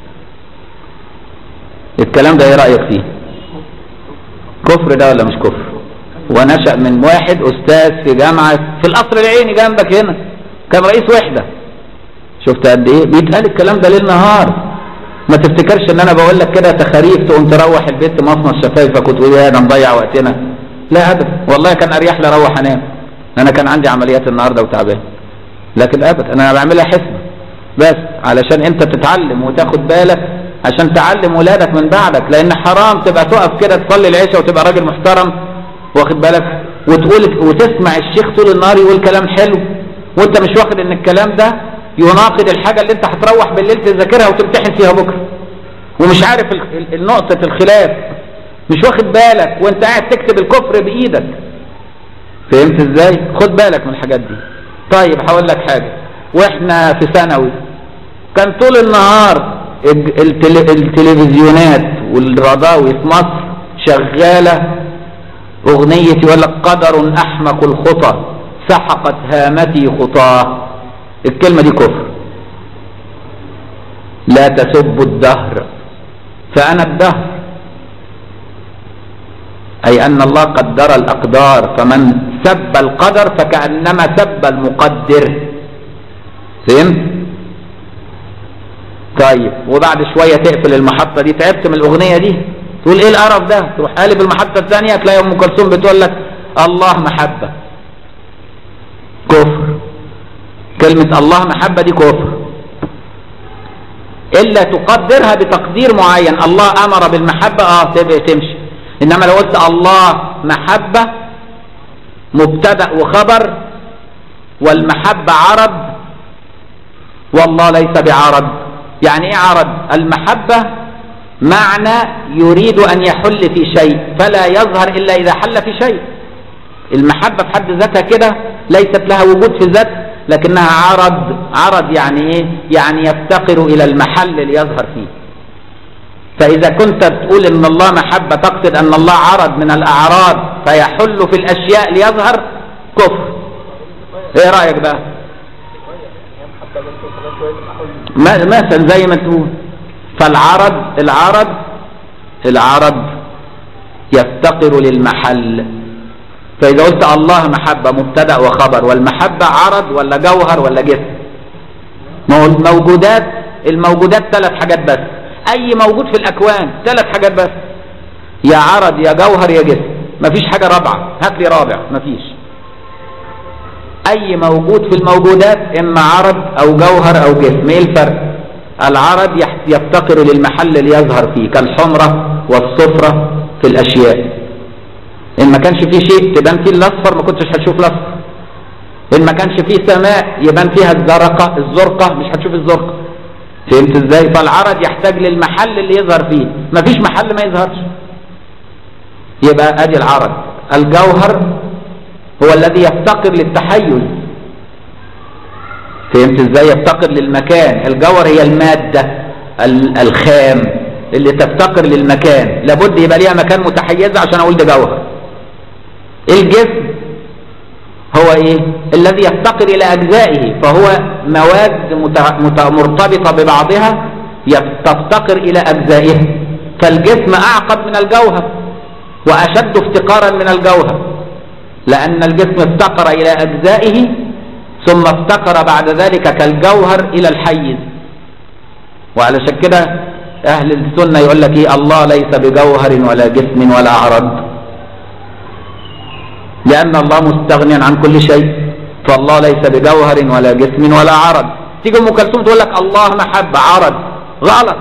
الكلام ده ايه رايك فيه كفر ده ولا مش كفر ونشأ من واحد استاذ في جامعه في القصر العيني جنبك هنا كان رئيس وحده شفت قد ايه بيتقال الكلام ده ليل نهار ما تفتكرش ان انا بقول لك كده تخاريف تقوم تروح البيت مصمص شفايفك وتقول يا ده نضيع وقتنا لا ابدا والله كان اريح لي اروح انام انا كان عندي عمليات النهارده وتعبان لكن ابدا انا بعملها حسبه بس علشان انت تتعلم وتاخد بالك عشان تعلم ولادك من بعدك لان حرام تبقى تقف كده تصلي العشاء وتبقى راجل محترم واخد بالك وتقول وتسمع الشيخ طول النهار يقول كلام حلو وانت مش واخد ان الكلام ده يناقض الحاجه اللي انت هتروح بالليل تذاكرها وتمتحن فيها بكره ومش عارف ال- ال- نقطه الخلاف مش واخد بالك وانت قاعد تكتب الكفر بايدك فهمت ازاي خد بالك من الحاجات دي طيب هقول لك حاجه واحنا في ثانوي كان طول النهار الج- التل- التلفزيونات والرضاوي في مصر شغاله اغنيه يقول لك قدر احمق الخطى سحقت هامتي خطاه الكلمه دي كفر لا تسبوا الدهر فانا الدهر أي أن الله قدر الأقدار فمن سب القدر فكأنما سب المقدر فهمت؟ طيب وبعد شوية تقفل المحطة دي تعبت من الأغنية دي تقول إيه القرف ده؟ تروح قالب المحطة الثانية تلاقي أم كلثوم بتقول لك الله محبة كفر كلمة الله محبة دي كفر إلا تقدرها بتقدير معين الله أمر بالمحبة آه تبقى تمشي انما لو قلت الله محبة مبتدأ وخبر والمحبة عرض والله ليس بعرض يعني ايه عرض المحبة معنى يريد ان يحل في شيء فلا يظهر الا اذا حل في شيء المحبة في حد ذاتها كده ليست لها وجود في ذات لكنها عرض عرض يعني ايه يعني يفتقر الى المحل ليظهر فيه فإذا كنت تقول إن الله محبة تقصد أن الله عرض من الأعراض فيحل في الأشياء ليظهر كفر إيه رأيك بقى؟ ما- مثلا زي ما تقول فالعرض العرض العرض يفتقر للمحل فإذا قلت الله محبة مبتدأ وخبر والمحبة عرض ولا جوهر ولا جسم ما هو الموجودات الموجودات ثلاث حاجات بس اي موجود في الاكوان ثلاث حاجات بس يا عرض يا جوهر يا جسم مفيش حاجه رابعه هات لي رابع مفيش اي موجود في الموجودات اما عرض او جوهر او جسم ايه الفرق العرض يح- يفتقر للمحل ليظهر فيه كالحمره والصفره في الاشياء ان ما كانش فيه شيء تبان فيه الاصفر ما كنتش هتشوف الاصفر ان ما كانش فيه سماء يبان فيها الزرقاء الزرقاء مش هتشوف الزرقاء فهمت ازاي فالعرض يحتاج للمحل اللي يظهر فيه مفيش محل ما يظهرش يبقى ادي العرض الجوهر هو الذي يفتقر للتحيز فهمت ازاي يفتقر للمكان الجوهر هي المادة ال- الخام اللي تفتقر للمكان لابد يبقى ليها مكان متحيز عشان اقول ده جوهر الجسم هو ايه الذي يفتقر الى اجزائه فهو مواد مت- مت- مرتبطة ببعضها يف- تفتقر الى اجزائها فالجسم اعقد من الجوهر واشد افتقارا من الجوهر لان الجسم افتقر الى اجزائه ثم افتقر بعد ذلك كالجوهر الى الحيز وعلشان كده اهل السنة يقول لك ايه الله ليس بجوهر ولا جسم ولا عرض لأن الله مستغني عن كل شيء فالله ليس بجوهر ولا جسم ولا عرض تيجي ام كلثوم تقول لك الله محبه عرض غلط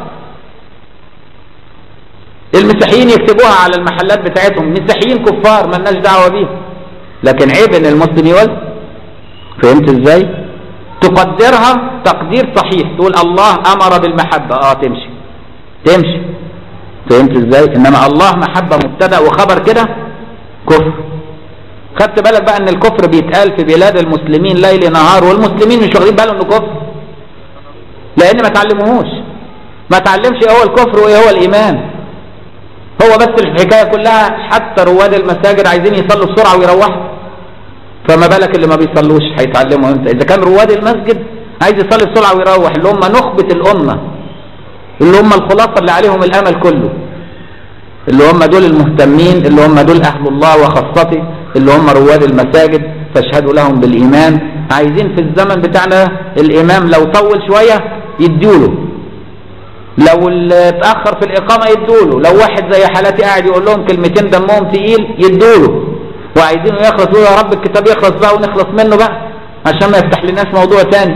المسيحيين يكتبوها على المحلات بتاعتهم مسيحيين كفار ملناش دعوه بيهم لكن عيب ان المسلم يولد فهمت ازاي تقدرها تقدير صحيح تقول الله امر بالمحبه اه تمشي تمشي فهمت ازاي انما الله محبه مبتدا وخبر كده كفر خدت بالك بقى ان الكفر بيتقال في بلاد المسلمين ليل نهار والمسلمين مش واخدين بالهم انه كفر لان ما تعلموهوش ما تعلمش ايه هو الكفر وايه هو الايمان هو بس الحكايه كلها حتى رواد المساجد عايزين يصلوا بسرعه ويروحوا فما بالك اللي ما بيصلوش هيتعلموا امتى اذا كان رواد المسجد عايز يصلي بسرعه ويروح اللي هم نخبه الامه اللي هم الخلاصه اللي عليهم الامل كله اللي هم دول المهتمين اللي هم دول اهل الله وخاصته اللي هم رواد المساجد فاشهدوا لهم بالايمان عايزين في الزمن بتاعنا الامام لو طول شويه يديوله لو اتاخر في الاقامه يدوله لو واحد زي حالاتي قاعد يقول لهم كلمتين دمهم تقيل يدوله وعايزينه يخلص يقول يا رب الكتاب يخلص بقى ونخلص منه بقى عشان ما يفتح لناش موضوع تاني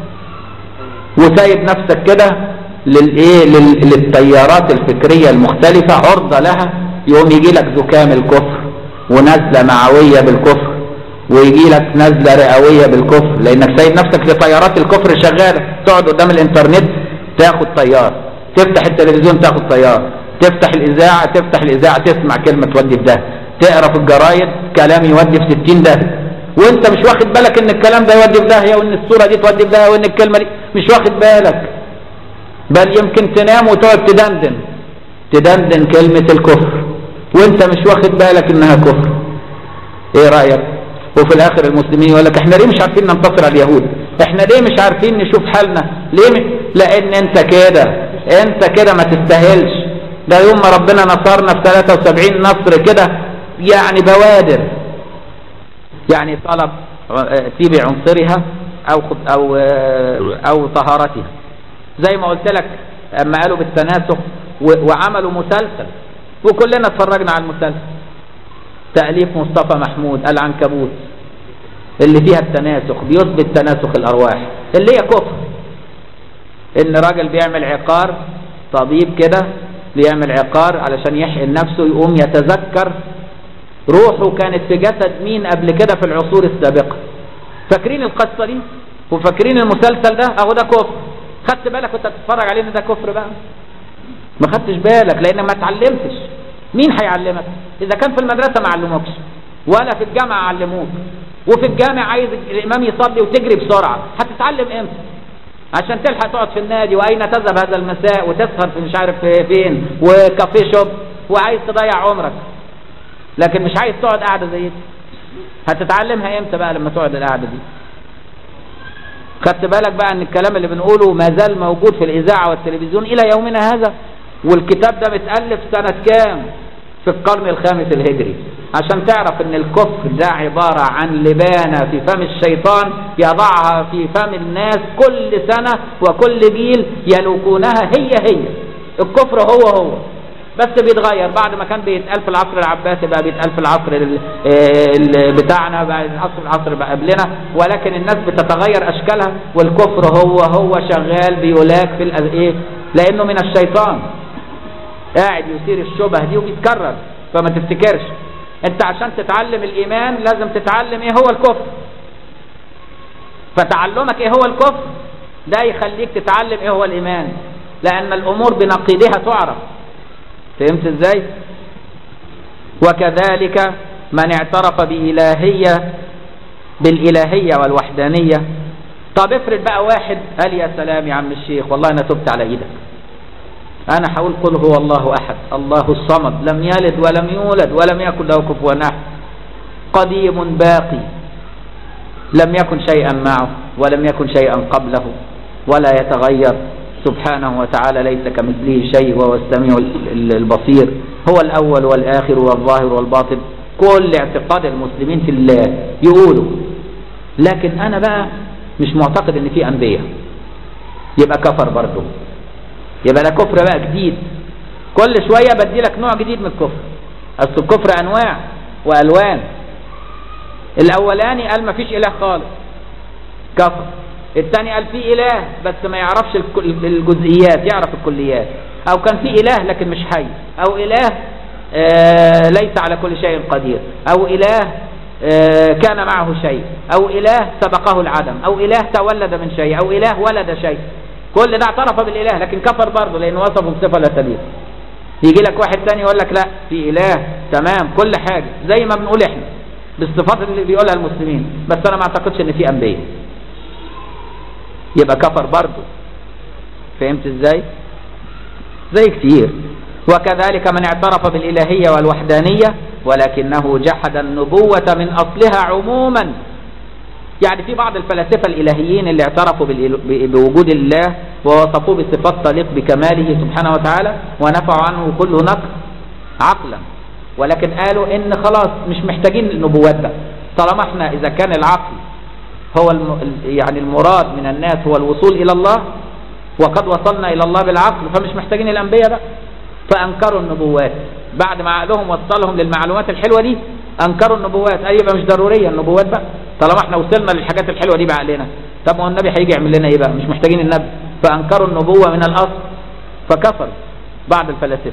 وسايب نفسك كده للايه لل- للتيارات الفكريه المختلفه عرضه لها يقوم يجي لك زكام الكفر ونزله معويه بالكفر ويجي لك نزله رئويه بالكفر لانك سايب نفسك لتيارات الكفر شغاله تقعد قدام الانترنت تاخد تيار تفتح التلفزيون تاخد تيار تفتح الاذاعه تفتح الاذاعه تسمع كلمه تودي في ده تقرا في الجرايد كلام يودي في 60 ده وانت مش واخد بالك ان الكلام ده يودي في داهيه وان الصوره دي تودي في داهيه وان الكلمه دي مش واخد بالك بل يمكن تنام وتقعد تدندن تدندن كلمة الكفر وانت مش واخد بالك انها كفر ايه رأيك وفي الاخر المسلمين يقول لك احنا ليه مش عارفين ننتصر على اليهود احنا ليه مش عارفين نشوف حالنا ليه م... لان انت كده انت كده ما تستاهلش ده يوم ما ربنا نصرنا في 73 نصر كده يعني بوادر يعني طلب اه، في بعنصرها او خد- او اه، او طهارتها زي ما قلت لك اما قالوا بالتناسخ و- وعملوا مسلسل وكلنا اتفرجنا على المسلسل تأليف مصطفى محمود العنكبوت اللي فيها التناسخ بيثبت تناسخ الارواح اللي هي كفر ان راجل بيعمل عقار طبيب كده بيعمل عقار علشان يحقن نفسه يقوم يتذكر روحه كانت في جسد مين قبل كده في العصور السابقة فاكرين القصة دي وفاكرين المسلسل ده اهو ده كفر خدت بالك وانت بتتفرج عليه ان ده كفر بقى ما خدتش بالك لان ما اتعلمتش مين هيعلمك اذا كان في المدرسه ما علموكش ولا في الجامعه علموك وفي الجامع عايز الامام يصلي وتجري بسرعه هتتعلم امتى عشان تلحق تقعد في النادي واين تذهب هذا المساء وتسهر في مش عارف فين وكافيه شوب وعايز تضيع عمرك لكن مش عايز تقعد قاعده زي دي هتتعلمها امتى بقى لما تقعد القعده دي خدت بالك بقى ان الكلام اللي بنقوله ما زال موجود في الاذاعه والتلفزيون الى يومنا هذا والكتاب ده متالف سنه كام في القرن الخامس الهجري عشان تعرف ان الكفر ده عباره عن لبانه في فم الشيطان يضعها في فم الناس كل سنه وكل جيل يلوكونها هي هي الكفر هو هو بس بيتغير بعد ما كان بيتقال في العصر العباسي بقى بيتقال في العصر ال- ال- بتاعنا بقى العصر العصر بقى قبلنا ولكن الناس بتتغير اشكالها والكفر هو هو شغال بيلاك في الأ- ايه لانه من الشيطان قاعد يثير الشبه دي وبيتكرر فما تفتكرش انت عشان تتعلم الايمان لازم تتعلم ايه هو الكفر فتعلمك ايه هو الكفر ده يخليك تتعلم ايه هو الايمان لان الامور بنقيضها تعرف فهمت ازاي وكذلك من اعترف بإلهية بالإلهية والوحدانية طب افرض بقى واحد قال يا سلام يا عم الشيخ والله انا تبت على ايدك انا هقول قل هو الله احد الله الصمد لم يلد ولم يولد ولم يكن له كفوا احد قديم باقي لم يكن شيئا معه ولم يكن شيئا قبله ولا يتغير سبحانه وتعالى ليس كمثله شيء وهو السميع ال- البصير هو الأول والآخر والظاهر والباطن كل اعتقاد المسلمين في الله يقولوا لكن أنا بقى مش معتقد إن في أنبياء يبقى كفر برضه يبقى ده كفر بقى جديد كل شوية بدي لك نوع جديد من الكفر أصل الكفر أنواع وألوان الأولاني قال ما فيش إله خالص كفر الثاني قال في اله بس ما يعرفش الكل- الجزئيات يعرف الكليات او كان في اله لكن مش حي او اله آه ليس على كل شيء قدير او اله آه كان معه شيء او اله سبقه العدم او اله تولد من شيء او اله ولد شيء كل ده اعترف بالاله لكن كفر برضه لانه وصفه بصفه لا تليق يجي لك واحد تاني يقول لك لا في اله تمام كل حاجه زي ما بنقول احنا بالصفات اللي بيقولها المسلمين بس انا ما اعتقدش ان في انبياء يبقى كفر برضه فهمت ازاي زي كتير وكذلك من اعترف بالالهيه والوحدانيه ولكنه جحد النبوه من اصلها عموما يعني في بعض الفلاسفه الالهيين اللي اعترفوا بالإل- ب- بوجود الله ووصفوه بصفات تليق بكماله سبحانه وتعالى ونفعوا عنه كل نقص عقلا ولكن قالوا ان خلاص مش محتاجين النبوات ده طالما احنا اذا كان العقل هو الم... يعني المراد من الناس هو الوصول الى الله وقد وصلنا الى الله بالعقل فمش محتاجين الانبياء بقى فانكروا النبوات بعد ما عقلهم وصلهم للمعلومات الحلوه دي انكروا النبوات اي يبقى مش ضروريه النبوات بقى طالما احنا وصلنا للحاجات الحلوه دي بعقلنا طب ما هو النبي هيجي يعمل لنا ايه بقى مش محتاجين النبي فانكروا النبوه من الاصل فكفروا بعض الفلاسفه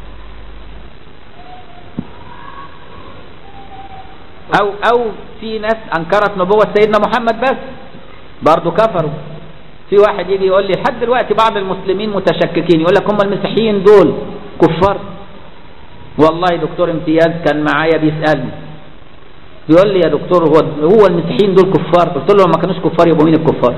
او او في ناس انكرت نبوة سيدنا محمد بس برضه كفروا في واحد يجي يقول لي لحد دلوقتي بعض المسلمين متشككين يقول لك هم المسيحيين دول كفار والله دكتور امتياز كان معايا بيسالني بيقول لي يا دكتور هو هو المسيحيين دول كفار قلت له ما كانوش كفار يبقوا مين الكفار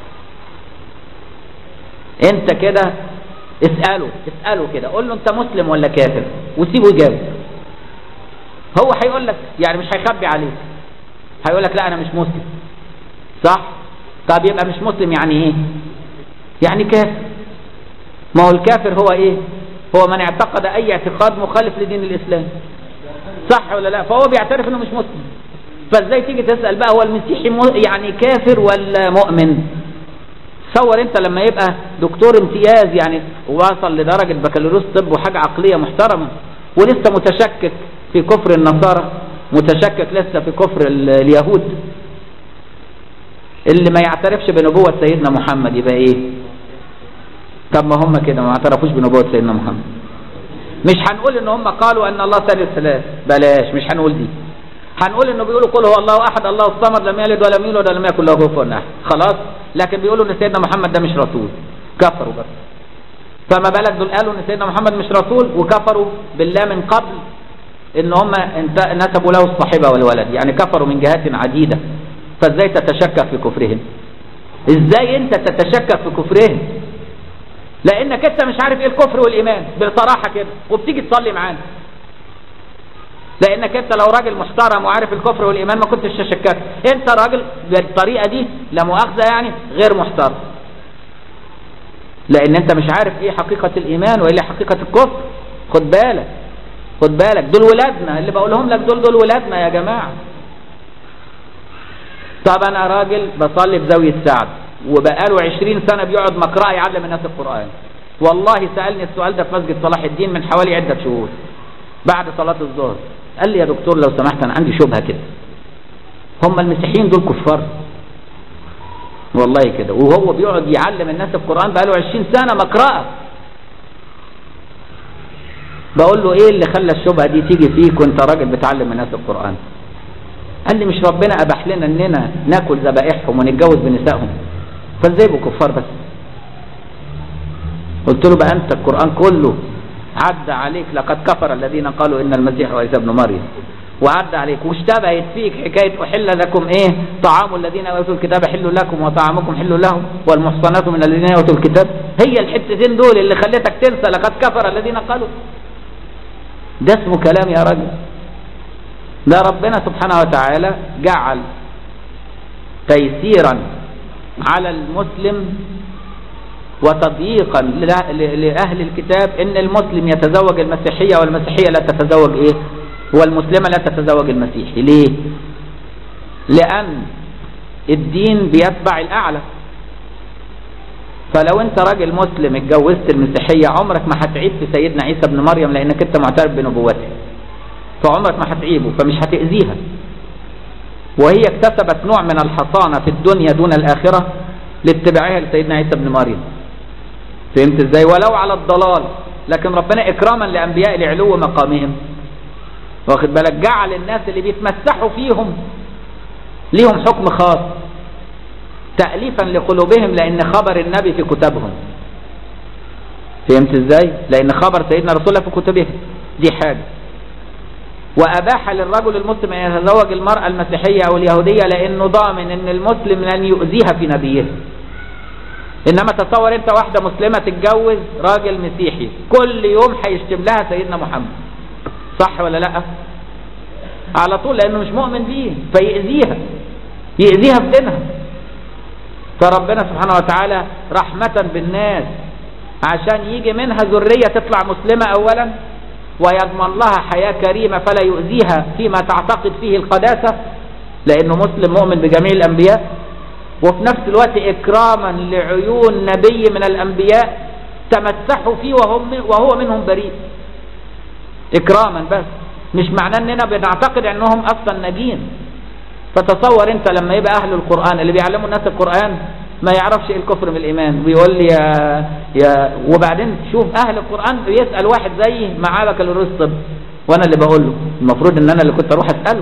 انت كده اساله اساله كده قول له انت مسلم ولا كافر وسيبه يجاوب هو هيقول لك يعني مش هيخبي عليك هيقول لك لا انا مش مسلم صح طب يبقى مش مسلم يعني ايه يعني كافر ما هو الكافر هو ايه هو من اعتقد اي اعتقاد مخالف لدين الاسلام صح ولا لا فهو بيعترف انه مش مسلم فازاي تيجي تسال بقى هو المسيحي مو- يعني كافر ولا مؤمن تصور انت لما يبقى دكتور امتياز يعني وصل لدرجه بكالوريوس طب وحاجه عقليه محترمه ولسه متشكك في كفر النصارى متشكك لسه في كفر ال- اليهود اللي ما يعترفش بنبوة سيدنا محمد يبقى ايه طب ما هم كده ما اعترفوش بنبوة سيدنا محمد مش هنقول ان هم قالوا ان الله ثالث ثلاث بلاش مش هنقول دي هنقول انه بيقولوا قل هو الله احد الله الصمد لم يلد ولم يولد ولم يكن له كفوا احد خلاص لكن بيقولوا ان سيدنا محمد ده مش رسول كفروا بس فما بالك دول قالوا ان سيدنا محمد مش رسول وكفروا بالله من قبل ان هم انت- نسبوا له الصاحبه والولد يعني كفروا من جهات عديده فازاي تتشكك في كفرهم ازاي انت تتشكك في كفرهم لانك انت مش عارف ايه الكفر والايمان بصراحه كده وبتيجي تصلي معانا لانك انت لو راجل محترم وعارف الكفر والايمان ما كنتش تشككت انت راجل بالطريقه دي لا مؤاخذه يعني غير محترم لان انت مش عارف ايه حقيقه الايمان وايه حقيقه الكفر خد بالك خد بالك دول ولادنا اللي بقولهم لك دول دول ولادنا يا جماعه طب انا راجل بصلي في زاويه سعد وبقاله 20 سنه بيقعد مقرأة يعلم الناس القران والله سالني السؤال ده في مسجد صلاح الدين من حوالي عده شهور بعد صلاه الظهر قال لي يا دكتور لو سمحت انا عندي شبهه كده هم المسيحيين دول كفار والله كده وهو بيقعد يعلم الناس القران بقاله 20 سنه مقرأة بقول له ايه اللي خلى الشبهه دي تيجي فيك وانت راجل بتعلم الناس القران قال لي مش ربنا اباح لنا اننا ناكل ذبائحهم ونتجوز بنسائهم فازاي يبقوا كفار بس قلت له بقى انت القران كله عدى عليك لقد كفر الذين قالوا ان المسيح عيسى ابن مريم وعدى عليك واشتبهت فيك حكايه احل لكم ايه طعام الذين اوتوا الكتاب حل لكم وطعامكم حل لهم والمحصنات من الذين اوتوا الكتاب هي الحتتين دول اللي خلتك تنسى لقد كفر الذين قالوا ده اسمه كلام يا راجل ده ربنا سبحانه وتعالى جعل تيسيرا على المسلم وتضييقا ل- ل- لأهل الكتاب إن المسلم يتزوج المسيحية والمسيحية لا تتزوج إيه والمسلمة لا تتزوج المسيحي ليه لأن الدين بيتبع الأعلى فلو انت راجل مسلم اتجوزت المسيحية عمرك ما هتعيب في سيدنا عيسى ابن مريم لانك انت معترف بنبوته فعمرك ما هتعيبه فمش هتأذيها وهي اكتسبت نوع من الحصانة في الدنيا دون الآخرة لاتباعها لسيدنا عيسى بن مريم فهمت ازاي ولو على الضلال لكن ربنا اكراما لانبياء لعلو مقامهم واخد بالك جعل الناس اللي بيتمسحوا فيهم ليهم حكم خاص تأليفا لقلوبهم لأن خبر النبي في كتبهم فهمت ازاي لأن خبر سيدنا رسول الله في كتبهم دي حاجة وأباح للرجل المسلم أن يتزوج المرأة المسيحية أو اليهودية لأنه ضامن أن المسلم لن يؤذيها في نبيه إنما تصور أنت واحدة مسلمة تتجوز راجل مسيحي كل يوم هيشتم لها سيدنا محمد صح ولا لا على طول لأنه مش مؤمن بيه فيأذيها يأذيها في دينها فربنا سبحانه وتعالى رحمة بالناس عشان يجي منها ذرية تطلع مسلمة أولا ويضمن لها حياة كريمة فلا يؤذيها فيما تعتقد فيه القداسة لأنه مسلم مؤمن بجميع الأنبياء وفي نفس الوقت إكراما لعيون نبي من الأنبياء تمسحوا فيه وهم وهو منهم بريء إكراما بس مش معناه أننا بنعتقد أنهم أصلا ناجين فتصور أنت لما يبقى أهل القرآن اللي بيعلموا الناس القرآن ما يعرفش ايه الكفر من الايمان بيقول لي يا يا وبعدين شوف اهل القران بيسال واحد زيي معاه بكالوريوس طب وانا اللي بقول له المفروض ان انا اللي كنت اروح اساله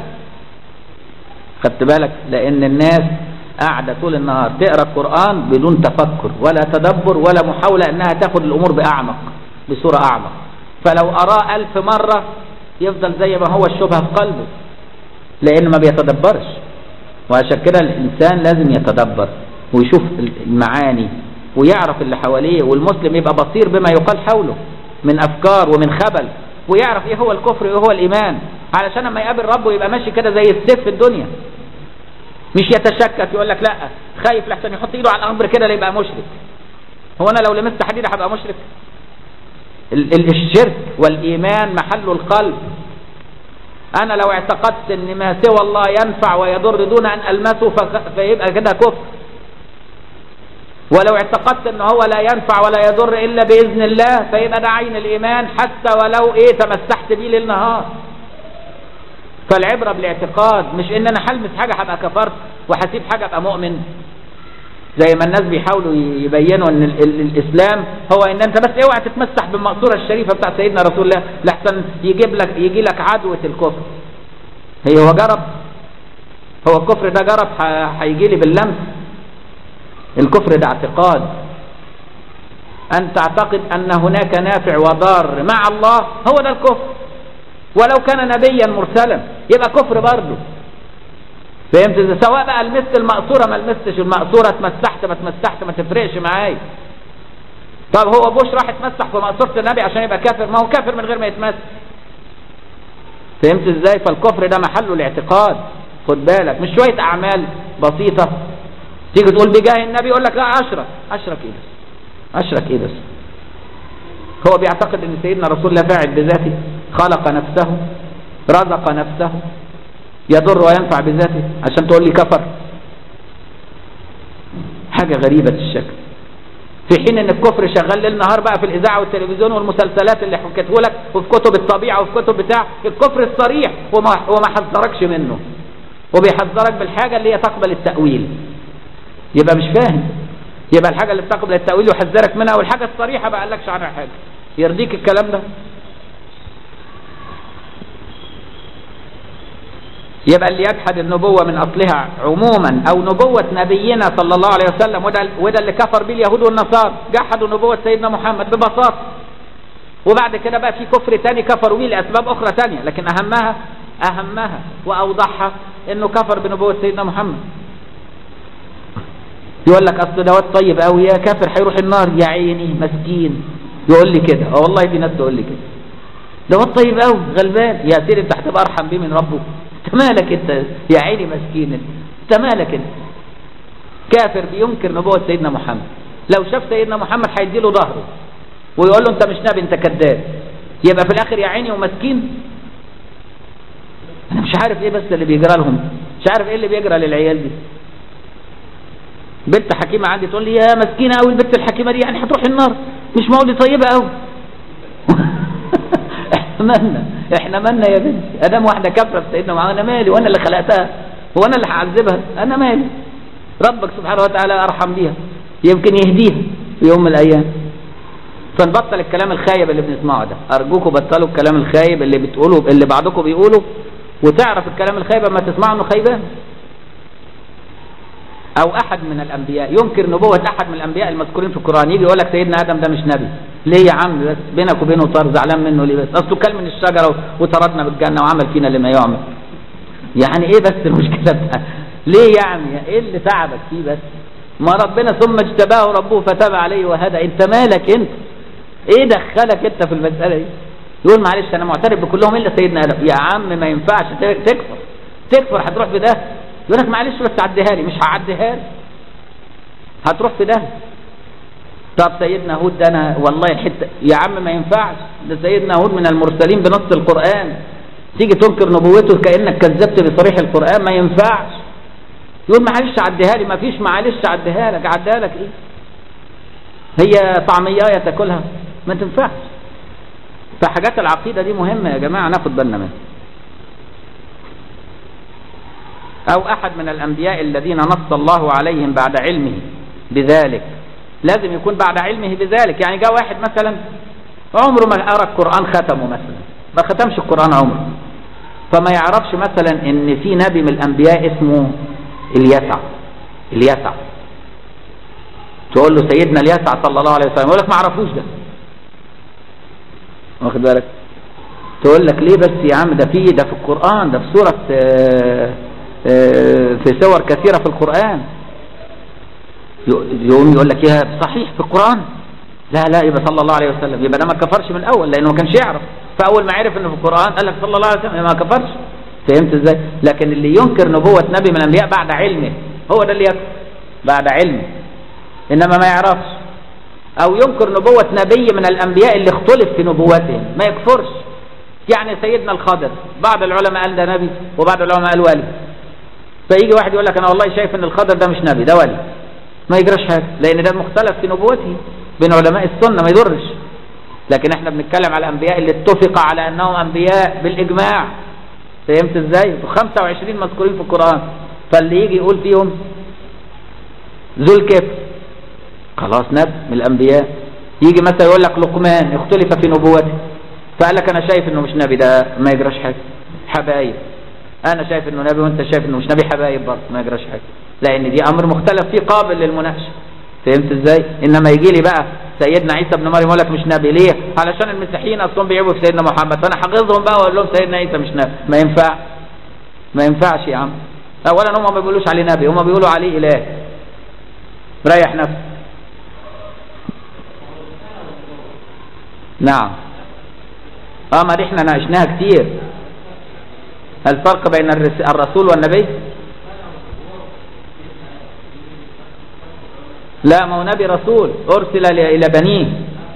خدت بالك لان الناس قاعده طول النهار تقرا القران بدون تفكر ولا تدبر ولا محاوله انها تاخد الامور باعمق بصوره اعمق فلو اراه ألف مره يفضل زي ما هو الشبهه في قلبه لان ما بيتدبرش وعشان كده الانسان لازم يتدبر ويشوف المعاني ويعرف اللي حواليه والمسلم يبقى بصير بما يقال حوله من افكار ومن خبل ويعرف ايه هو الكفر وايه هو الايمان علشان لما يقابل ربه يبقى ماشي كده زي السيف في الدنيا مش يتشكك يقول لك لا خايف لحسن يحط ايده على الامر كده يبقى مشرك هو انا لو لمست حديده هبقى مشرك الشرك والايمان محل القلب انا لو اعتقدت ان ما سوى الله ينفع ويضر دون ان المسه فيبقى كده كفر ولو اعتقدت ان هو لا ينفع ولا يضر الا باذن الله فيبقى ده عين الايمان حتى ولو ايه تمسحت بيه ليل نهار فالعبره بالاعتقاد مش ان انا هلمس حاجه هبقى كفرت وهسيب حاجه ابقى مؤمن زي ما الناس بيحاولوا يبينوا ان ال ال الاسلام هو ان انت بس اوعى تتمسح بالمقصوره الشريفه بتاع سيدنا رسول الله لحسن يجيب لك يجي لك عدوه الكفر هي هو جرب هو الكفر ده جرب هيجي لي باللمس الكفر ده اعتقاد أن تعتقد أن هناك نافع وضار مع الله هو ده الكفر ولو كان نبيا مرسلا يبقى كفر برضه فهمت سواء بقى لمست المقصورة ما لمستش المقصورة اتمسحت ما اتمسحت ما تفرقش معايا طب هو بوش راح اتمسح في مقصورة النبي عشان يبقى كافر ما هو كافر من غير ما يتمسح فهمت ازاي فالكفر ده محله الاعتقاد خد بالك مش شوية اعمال بسيطة تيجي تقول بجاه النبي يقول لك لا اشرك اشرك ايه بس اشرك ايه بس هو بيعتقد ان سيدنا رسول الله فاعل بذاته خلق نفسه رزق نفسه يضر وينفع بذاته عشان تقول لي كفر حاجة غريبة الشكل في حين ان الكفر شغال ليل نهار بقى في الاذاعه والتلفزيون والمسلسلات اللي حكيته لك وفي كتب الطبيعه وفي كتب بتاع الكفر الصريح وما وما حذركش منه وبيحذرك بالحاجه اللي هي تقبل التاويل يبقى مش فاهم يبقى الحاجة اللي بتقبل التأويل يحذرك منها والحاجة الصريحة ما قالكش عنها حاجة يرضيك الكلام ده يبقى اللي يجحد النبوة من أصلها عموما أو نبوة نبينا صلى الله عليه وسلم وده, وده اللي كفر به اليهود والنصارى جحدوا نبوة سيدنا محمد ببساطة وبعد كده بقى في كفر تاني كفروا به لأسباب أخرى تانية لكن أهمها أهمها وأوضحها إنه كفر بنبوة سيدنا محمد يقول لك اصل ده واد طيب قوي يا كافر هيروح النار يا عيني مسكين يقول لي كده اه والله في ناس تقول لي كده ده واد طيب قوي غلبان يا سيدي انت هتبقى ارحم بيه من ربه انت مالك انت يا عيني مسكين انت مالك انت كافر بينكر نبوة سيدنا محمد لو شاف سيدنا محمد هيدي له ظهره ويقول له انت مش نبي انت كذاب يبقى في الاخر يا عيني ومسكين انا مش عارف ايه بس اللي بيجرى لهم مش عارف ايه اللي بيجرى للعيال دي بنت حكيمة عندي تقول لي يا مسكينة قوي البنت الحكيمة دي يعني هتروح النار مش معقول دي طيبة قوي احنا مالنا احنا مالنا يا بنتي ادام واحدة كافرة في سيدنا معانا مالي وانا اللي خلقتها هو انا اللي هعذبها انا مالي ربك سبحانه وتعالى ارحم بيها يمكن يهديها في يوم من الايام فنبطل الكلام الخايب اللي بنسمعه ده ارجوكم بطلوا الكلام الخايب اللي بتقولوا اللي بعضكم بيقولوا وتعرف الكلام الخايب اما تسمعه انه خيبان او احد من الانبياء ينكر نبوة احد من الانبياء المذكورين في القرآن يجي يقول لك سيدنا ادم ده مش نبي ليه يا عم بس بينك وبينه طار زعلان منه ليه بس اصله كل من الشجرة وطردنا بالجنة وعمل فينا اللي ما يعمل يعني ايه بس المشكلة بتاع ليه يعني ايه اللي تعبك فيه بس ما ربنا ثم اجتباه ربه فتاب عليه وهدى انت مالك انت ايه دخلك انت في المسألة دي يقول معلش انا معترف بكلهم الا سيدنا ادم يا عم ما ينفعش تكفر تكفر هتروح في ده يقول لك معلش بس عديها لي مش هعديها لي هتروح في ده طب سيدنا هود ده انا والله حته يا عم ما ينفعش ده سيدنا هود من المرسلين بنص القرآن تيجي تنكر نبوته كأنك كذبت بصريح القرآن ما ينفعش يقول معلش عديها لي ما فيش معلش عديها لك عديها لك ايه هي طعمية تاكلها ما تنفعش فحاجات العقيدة دي مهمة يا جماعة ناخد بالنا منها أو أحد من الأنبياء الذين نص الله عليهم بعد علمه بذلك لازم يكون بعد علمه بذلك يعني جاء واحد مثلا عمره ما قرأ القرآن ختمه مثلا ما ختمش القرآن عمره فما يعرفش مثلا ان في نبي من الأنبياء اسمه اليسع اليسع تقول له سيدنا اليسع صلى الله عليه وسلم يقول لك ما اعرفوش ده واخد بالك تقول لك ليه بس يا عم ده في ده في القرآن ده في سورة آآ آآ في سور كثيرة في القرآن يقوم يقول لك يا صحيح في القرآن لا لا يبقى صلى الله عليه وسلم يبقى ده ما كفرش من الأول لأنه ما كانش يعرف فأول ما عرف إنه في القرآن قال لك صلى الله عليه وسلم ما كفرش فهمت ازاي لكن اللي ينكر نبوة نبي من الأنبياء بعد علمه هو ده اللي يكفر بعد علمه إنما ما يعرفش أو ينكر نبوة نبي من الأنبياء اللي اختلف في نبوته ما يكفرش يعني سيدنا الخضر بعض العلماء قال ده نبي وبعض العلماء قال ولي فيجي واحد يقول لك أنا والله شايف إن الخضر ده مش نبي ده ولي ما يجراش حاجة لأن ده مختلف في نبوته بين علماء السنة ما يضرش لكن احنا بنتكلم على الأنبياء اللي اتفق على أنهم أنبياء بالإجماع فهمت ازاي 25 مذكورين في القرآن فاللي يجي يقول فيهم ذو الكفر خلاص نبي من الأنبياء يجي مثلا يقول لك لقمان اختلف في نبوته فقال لك أنا شايف إنه مش نبي ده ما يجراش حاجة حبايب أنا شايف إنه نبي وأنت شايف إنه مش نبي حبايب برضه ما يجراش حاجة لأن دي أمر مختلف فيه قابل للمناقشة فهمت ازاي انما يجي لي بقى سيدنا عيسى ابن مريم يقول لك مش نبي ليه علشان المسيحيين اصلا بيعبوا في سيدنا محمد فانا حافظهم بقى واقول لهم سيدنا عيسى مش نبي ما ينفع ما ينفعش يا عم اولا هم ما بيقولوش عليه نبي هم بيقولوا عليه اله ريح نفسك نعم اه ما دي احنا ناقشناها كتير الفرق بين الرسول والنبي لا ما هو نبي رسول أرسل إلى بنيه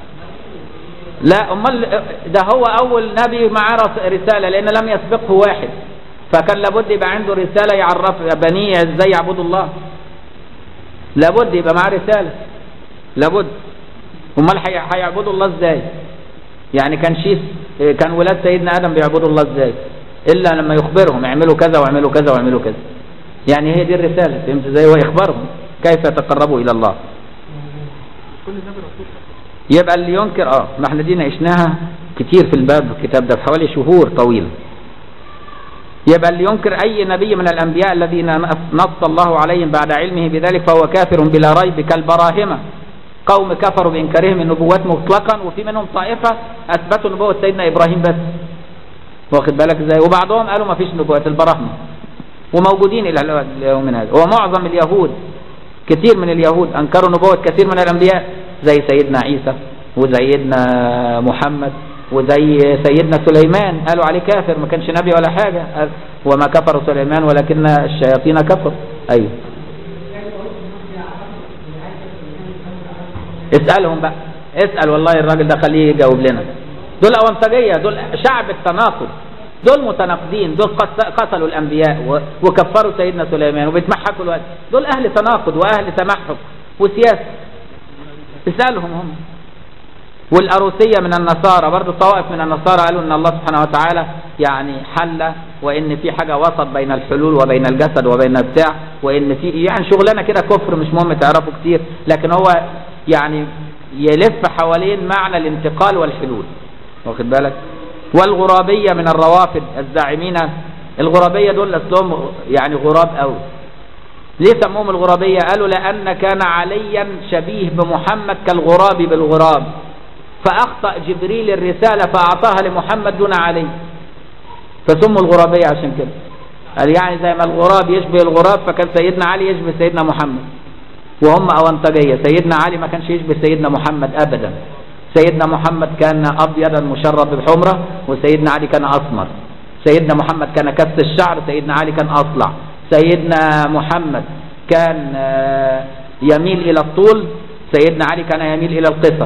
لا أمال ده هو أول نبي معاه رسالة لأن لم يسبقه واحد فكان لابد يبقى عنده رسالة يعرف بنيه ازاي يعبدوا الله لابد يبقى معاه رسالة لابد أمال هيعبدوا الله ازاي يعني كان شيس كان ولاد سيدنا آدم بيعبدوا الله ازاي إلا لما يخبرهم اعملوا كذا واعملوا كذا واعملوا كذا يعني هي دي الرسالة فهمت ازاي هو يخبرهم كيف يتقربوا إلى الله يبقى اللي ينكر اه ما احنا دي ناقشناها كتير في الباب الكتاب ده حوالي شهور طويلة يبقى اللي ينكر أي نبي من الأنبياء الذين نص الله عليهم بعد علمه بذلك فهو كافر بلا ريب كالبراهمة قوم كفروا بإنكارهم النبوات مطلقا وفي منهم طائفة أثبتوا نبوة سيدنا إبراهيم بس واخد بالك ازاي وبعضهم قالوا ما فيش نبوات البراهمة وموجودين إلى يومنا هذا ومعظم اليهود كثير من اليهود أنكروا نبوة كثير من الأنبياء زي سيدنا عيسى وسيدنا محمد وزي سيدنا سليمان قالوا عليه كافر ما كانش نبي ولا حاجة وما كفر سليمان ولكن الشياطين كفر أيوه اسألهم بقى اسأل والله الراجل ده خليه يجاوب لنا دول أونطجية دول شعب التناقض دول متناقضين دول قتلوا الأنبياء وكفروا سيدنا سليمان وبيتمحكوا الوقت دول أهل تناقض وأهل تمحك وسياسة اسألهم هم والأروسية من النصارى برضو طوائف من النصارى قالوا أن الله سبحانه وتعالى يعني حل وان في حاجه وسط بين الحلول وبين الجسد وبين بتاع وان في يعني شغلانه كده كفر مش مهم تعرفوا كتير لكن هو يعني يلف حوالين معنى الانتقال والحلول واخد بالك والغرابيه من الروافد الزاعمين الغرابيه دول اصلهم يعني غراب قوي ليه سموهم الغرابيه قالوا لان كان عليا شبيه بمحمد كالغراب بالغراب فاخطا جبريل الرساله فاعطاها لمحمد دون علي فسموا الغرابية عشان كده قال يعني زي ما الغراب يشبه الغراب فكان سيدنا علي يشبه سيدنا محمد وهم أونطجية سيدنا علي ما كانش يشبه سيدنا محمد أبدا سيدنا محمد كان أبيضا مشرب بالحمرة وسيدنا علي كان أسمر سيدنا محمد كان كس الشعر سيدنا علي كان أصلع سيدنا محمد كان آه، يميل إلى الطول سيدنا علي كان يميل إلى القصر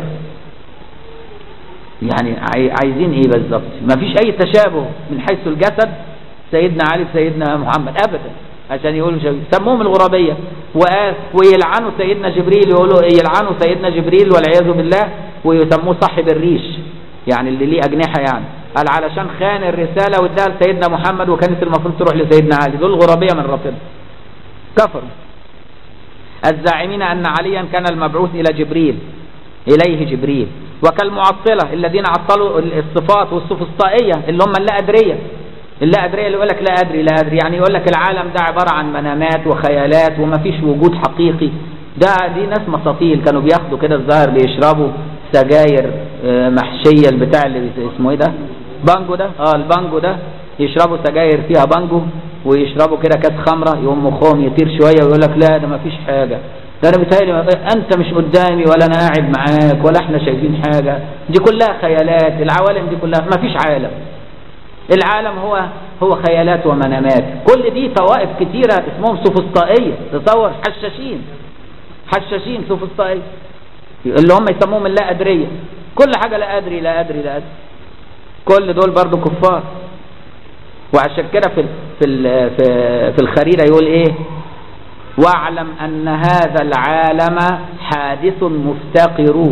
يعني عاي- عايزين ايه بالظبط ما فيش اي تشابه من حيث الجسد سيدنا علي سيدنا محمد ابدا عشان يقولوا شبيه سموهم الغرابيه وقال ويلعنوا سيدنا جبريل يقولوا يلعنوا سيدنا جبريل والعياذ بالله ويسموه صاحب الريش يعني اللي ليه اجنحه يعني قال علشان خان الرساله واداها لسيدنا محمد وكانت المفروض تروح لسيدنا علي دول غرابيه من رافضه كفروا الزاعمين ان عليا كان المبعوث الى جبريل اليه جبريل وكالمعطله الذين عطلوا الصفات والسفسطائيه اللي هم اللا ادريه اللا ادريه اللي يقول لك لا ادري لا ادري يعني يقول لك العالم ده عباره عن منامات وخيالات وما فيش وجود حقيقي ده دي ناس مساطيل كانوا بياخدوا كده الظاهر بيشربوا سجاير آه، محشيه البتاع اللي بيس- اسمه ايه ده بانجو ده اه البانجو ده يشربوا سجاير فيها بانجو ويشربوا كده كاس خمره يقوم مخهم يطير شويه ويقول لك لا ده ما فيش حاجه ده انا بيتهيألي انت مش قدامي ولا انا قاعد معاك ولا احنا شايفين حاجه دي كلها خيالات العوالم دي كلها ما فيش عالم العالم هو هو خيالات ومنامات كل دي طوائف كتيرة اسمهم سفسطائية تصور حشاشين حشاشين سفسطائية اللي هم يسموهم اللا أدرية كل حاجة لا أدري لا أدري لا أدري كل دول برضو كفار وعشان كده في ال في ال في, في الخريرة يقول ايه واعلم ان هذا العالم حادث مفتقر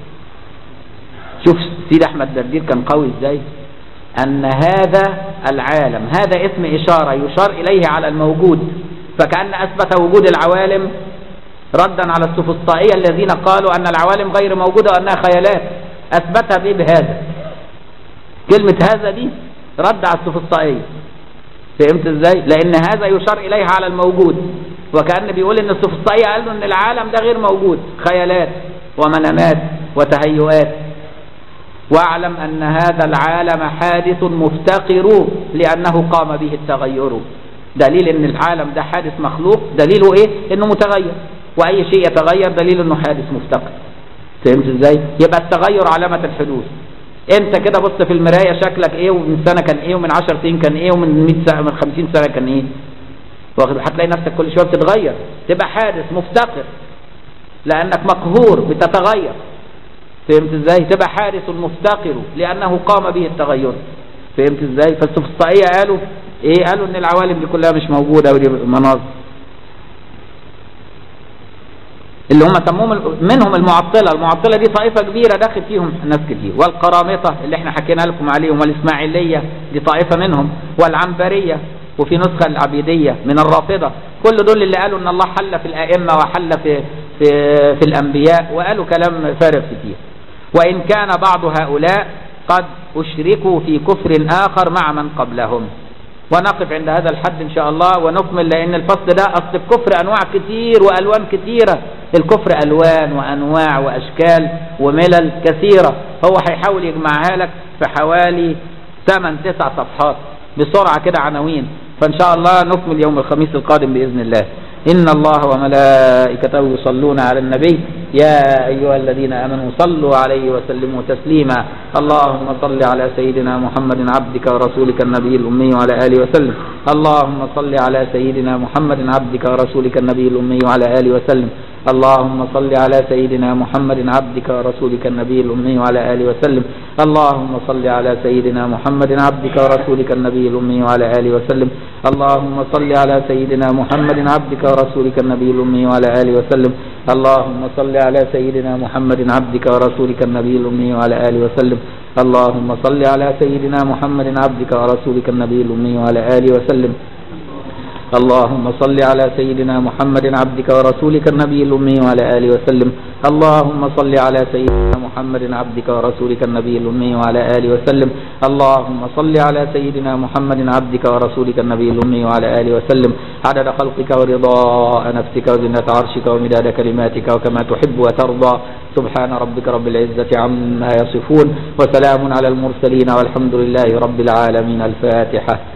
شوف سيد احمد دردير كان قوي ازاي ان هذا العالم هذا اسم اشاره يشار اليه على الموجود فكان اثبت وجود العوالم ردا على السفسطائيه الذين قالوا ان العوالم غير موجوده وانها خيالات اثبتها بايه بهذا كلمه هذا دي رد على السفسطائيه فهمت ازاي لان هذا يشار اليه على الموجود وكان بيقول ان السفسطائيه قالوا ان العالم ده غير موجود خيالات ومنامات وتهيؤات واعلم ان هذا العالم حادث مفتقر لانه قام به التغير دليل ان العالم ده حادث مخلوق دليله ايه انه متغير واي شيء يتغير دليل انه حادث مفتقر فهمت ازاي يبقى التغير علامه الحدوث انت كده بص في المرايه شكلك ايه ومن سنه كان ايه ومن 10 سنين كان ايه ومن 100 سنه من 50 سنه كان ايه واخد هتلاقي نفسك كل شويه بتتغير تبقى حادث مفتقر لانك مقهور بتتغير فهمت ازاي تبقى حارس مفتقر لانه قام به التغير فهمت ازاي فالسفسطائيه قالوا ايه قالوا ان العوالم دي كلها مش موجوده ودي مناظر اللي هم سموهم منهم المعطله المعطله دي طائفه كبيره داخل فيهم ناس كتير والقرامطه اللي احنا حكينا لكم عليهم والاسماعيليه دي طائفه منهم والعنبريه وفي نسخه العبيديه من الرافضه كل دول اللي قالوا ان الله حل في الائمه وحل في في في الانبياء وقالوا كلام فارغ كتير وان كان بعض هؤلاء قد اشركوا في كفر اخر مع من قبلهم ونقف عند هذا الحد ان شاء الله ونكمل لان الفصل ده اصل الكفر انواع كتير والوان كتيره الكفر الوان وانواع واشكال وملل كثيره هو هيحاول يجمعها لك في حوالي 8 9 صفحات بسرعه كده عناوين فان شاء الله نكمل يوم الخميس القادم باذن الله ان الله وملائكته يصلون على النبي يا ايها الذين امنوا صلوا عليه وسلموا تسليما اللهم صل على سيدنا محمد عبدك ورسولك النبي الامي وعلى اله وسلم اللهم صل على سيدنا محمد عبدك ورسولك النبي الامي وعلى اله وسلم اللهم صل على سيدنا محمد عبدك ورسولك النبي الأمي وعلى آله وسلم اللهم صل على سيدنا محمد عبدك ورسولك النبي الأمي وعلى آله وسلم اللهم صل على سيدنا محمد عبدك ورسولك النبي الأمي وعلى آله وسلم اللهم صل على سيدنا محمد عبدك ورسولك النبي الأمي وعلى آله وسلم اللهم صل على سيدنا محمد عبدك ورسولك النبي الأمي وعلى آله وسلم اللهم صل على سيدنا محمد عبدك ورسولك النبي الأمي وعلى آله وسلم اللهم صل على سيدنا محمد عبدك ورسولك النبي الأمي وعلى آله وسلم اللهم صل على سيدنا محمد عبدك ورسولك النبي الأمي وعلى آله وسلم عدد خلقك ورضاء نفسك وزنة عرشك ومداد كلماتك وكما تحب وترضى سبحان ربك رب العزة عما يصفون وسلام على المرسلين والحمد لله رب العالمين الفاتحة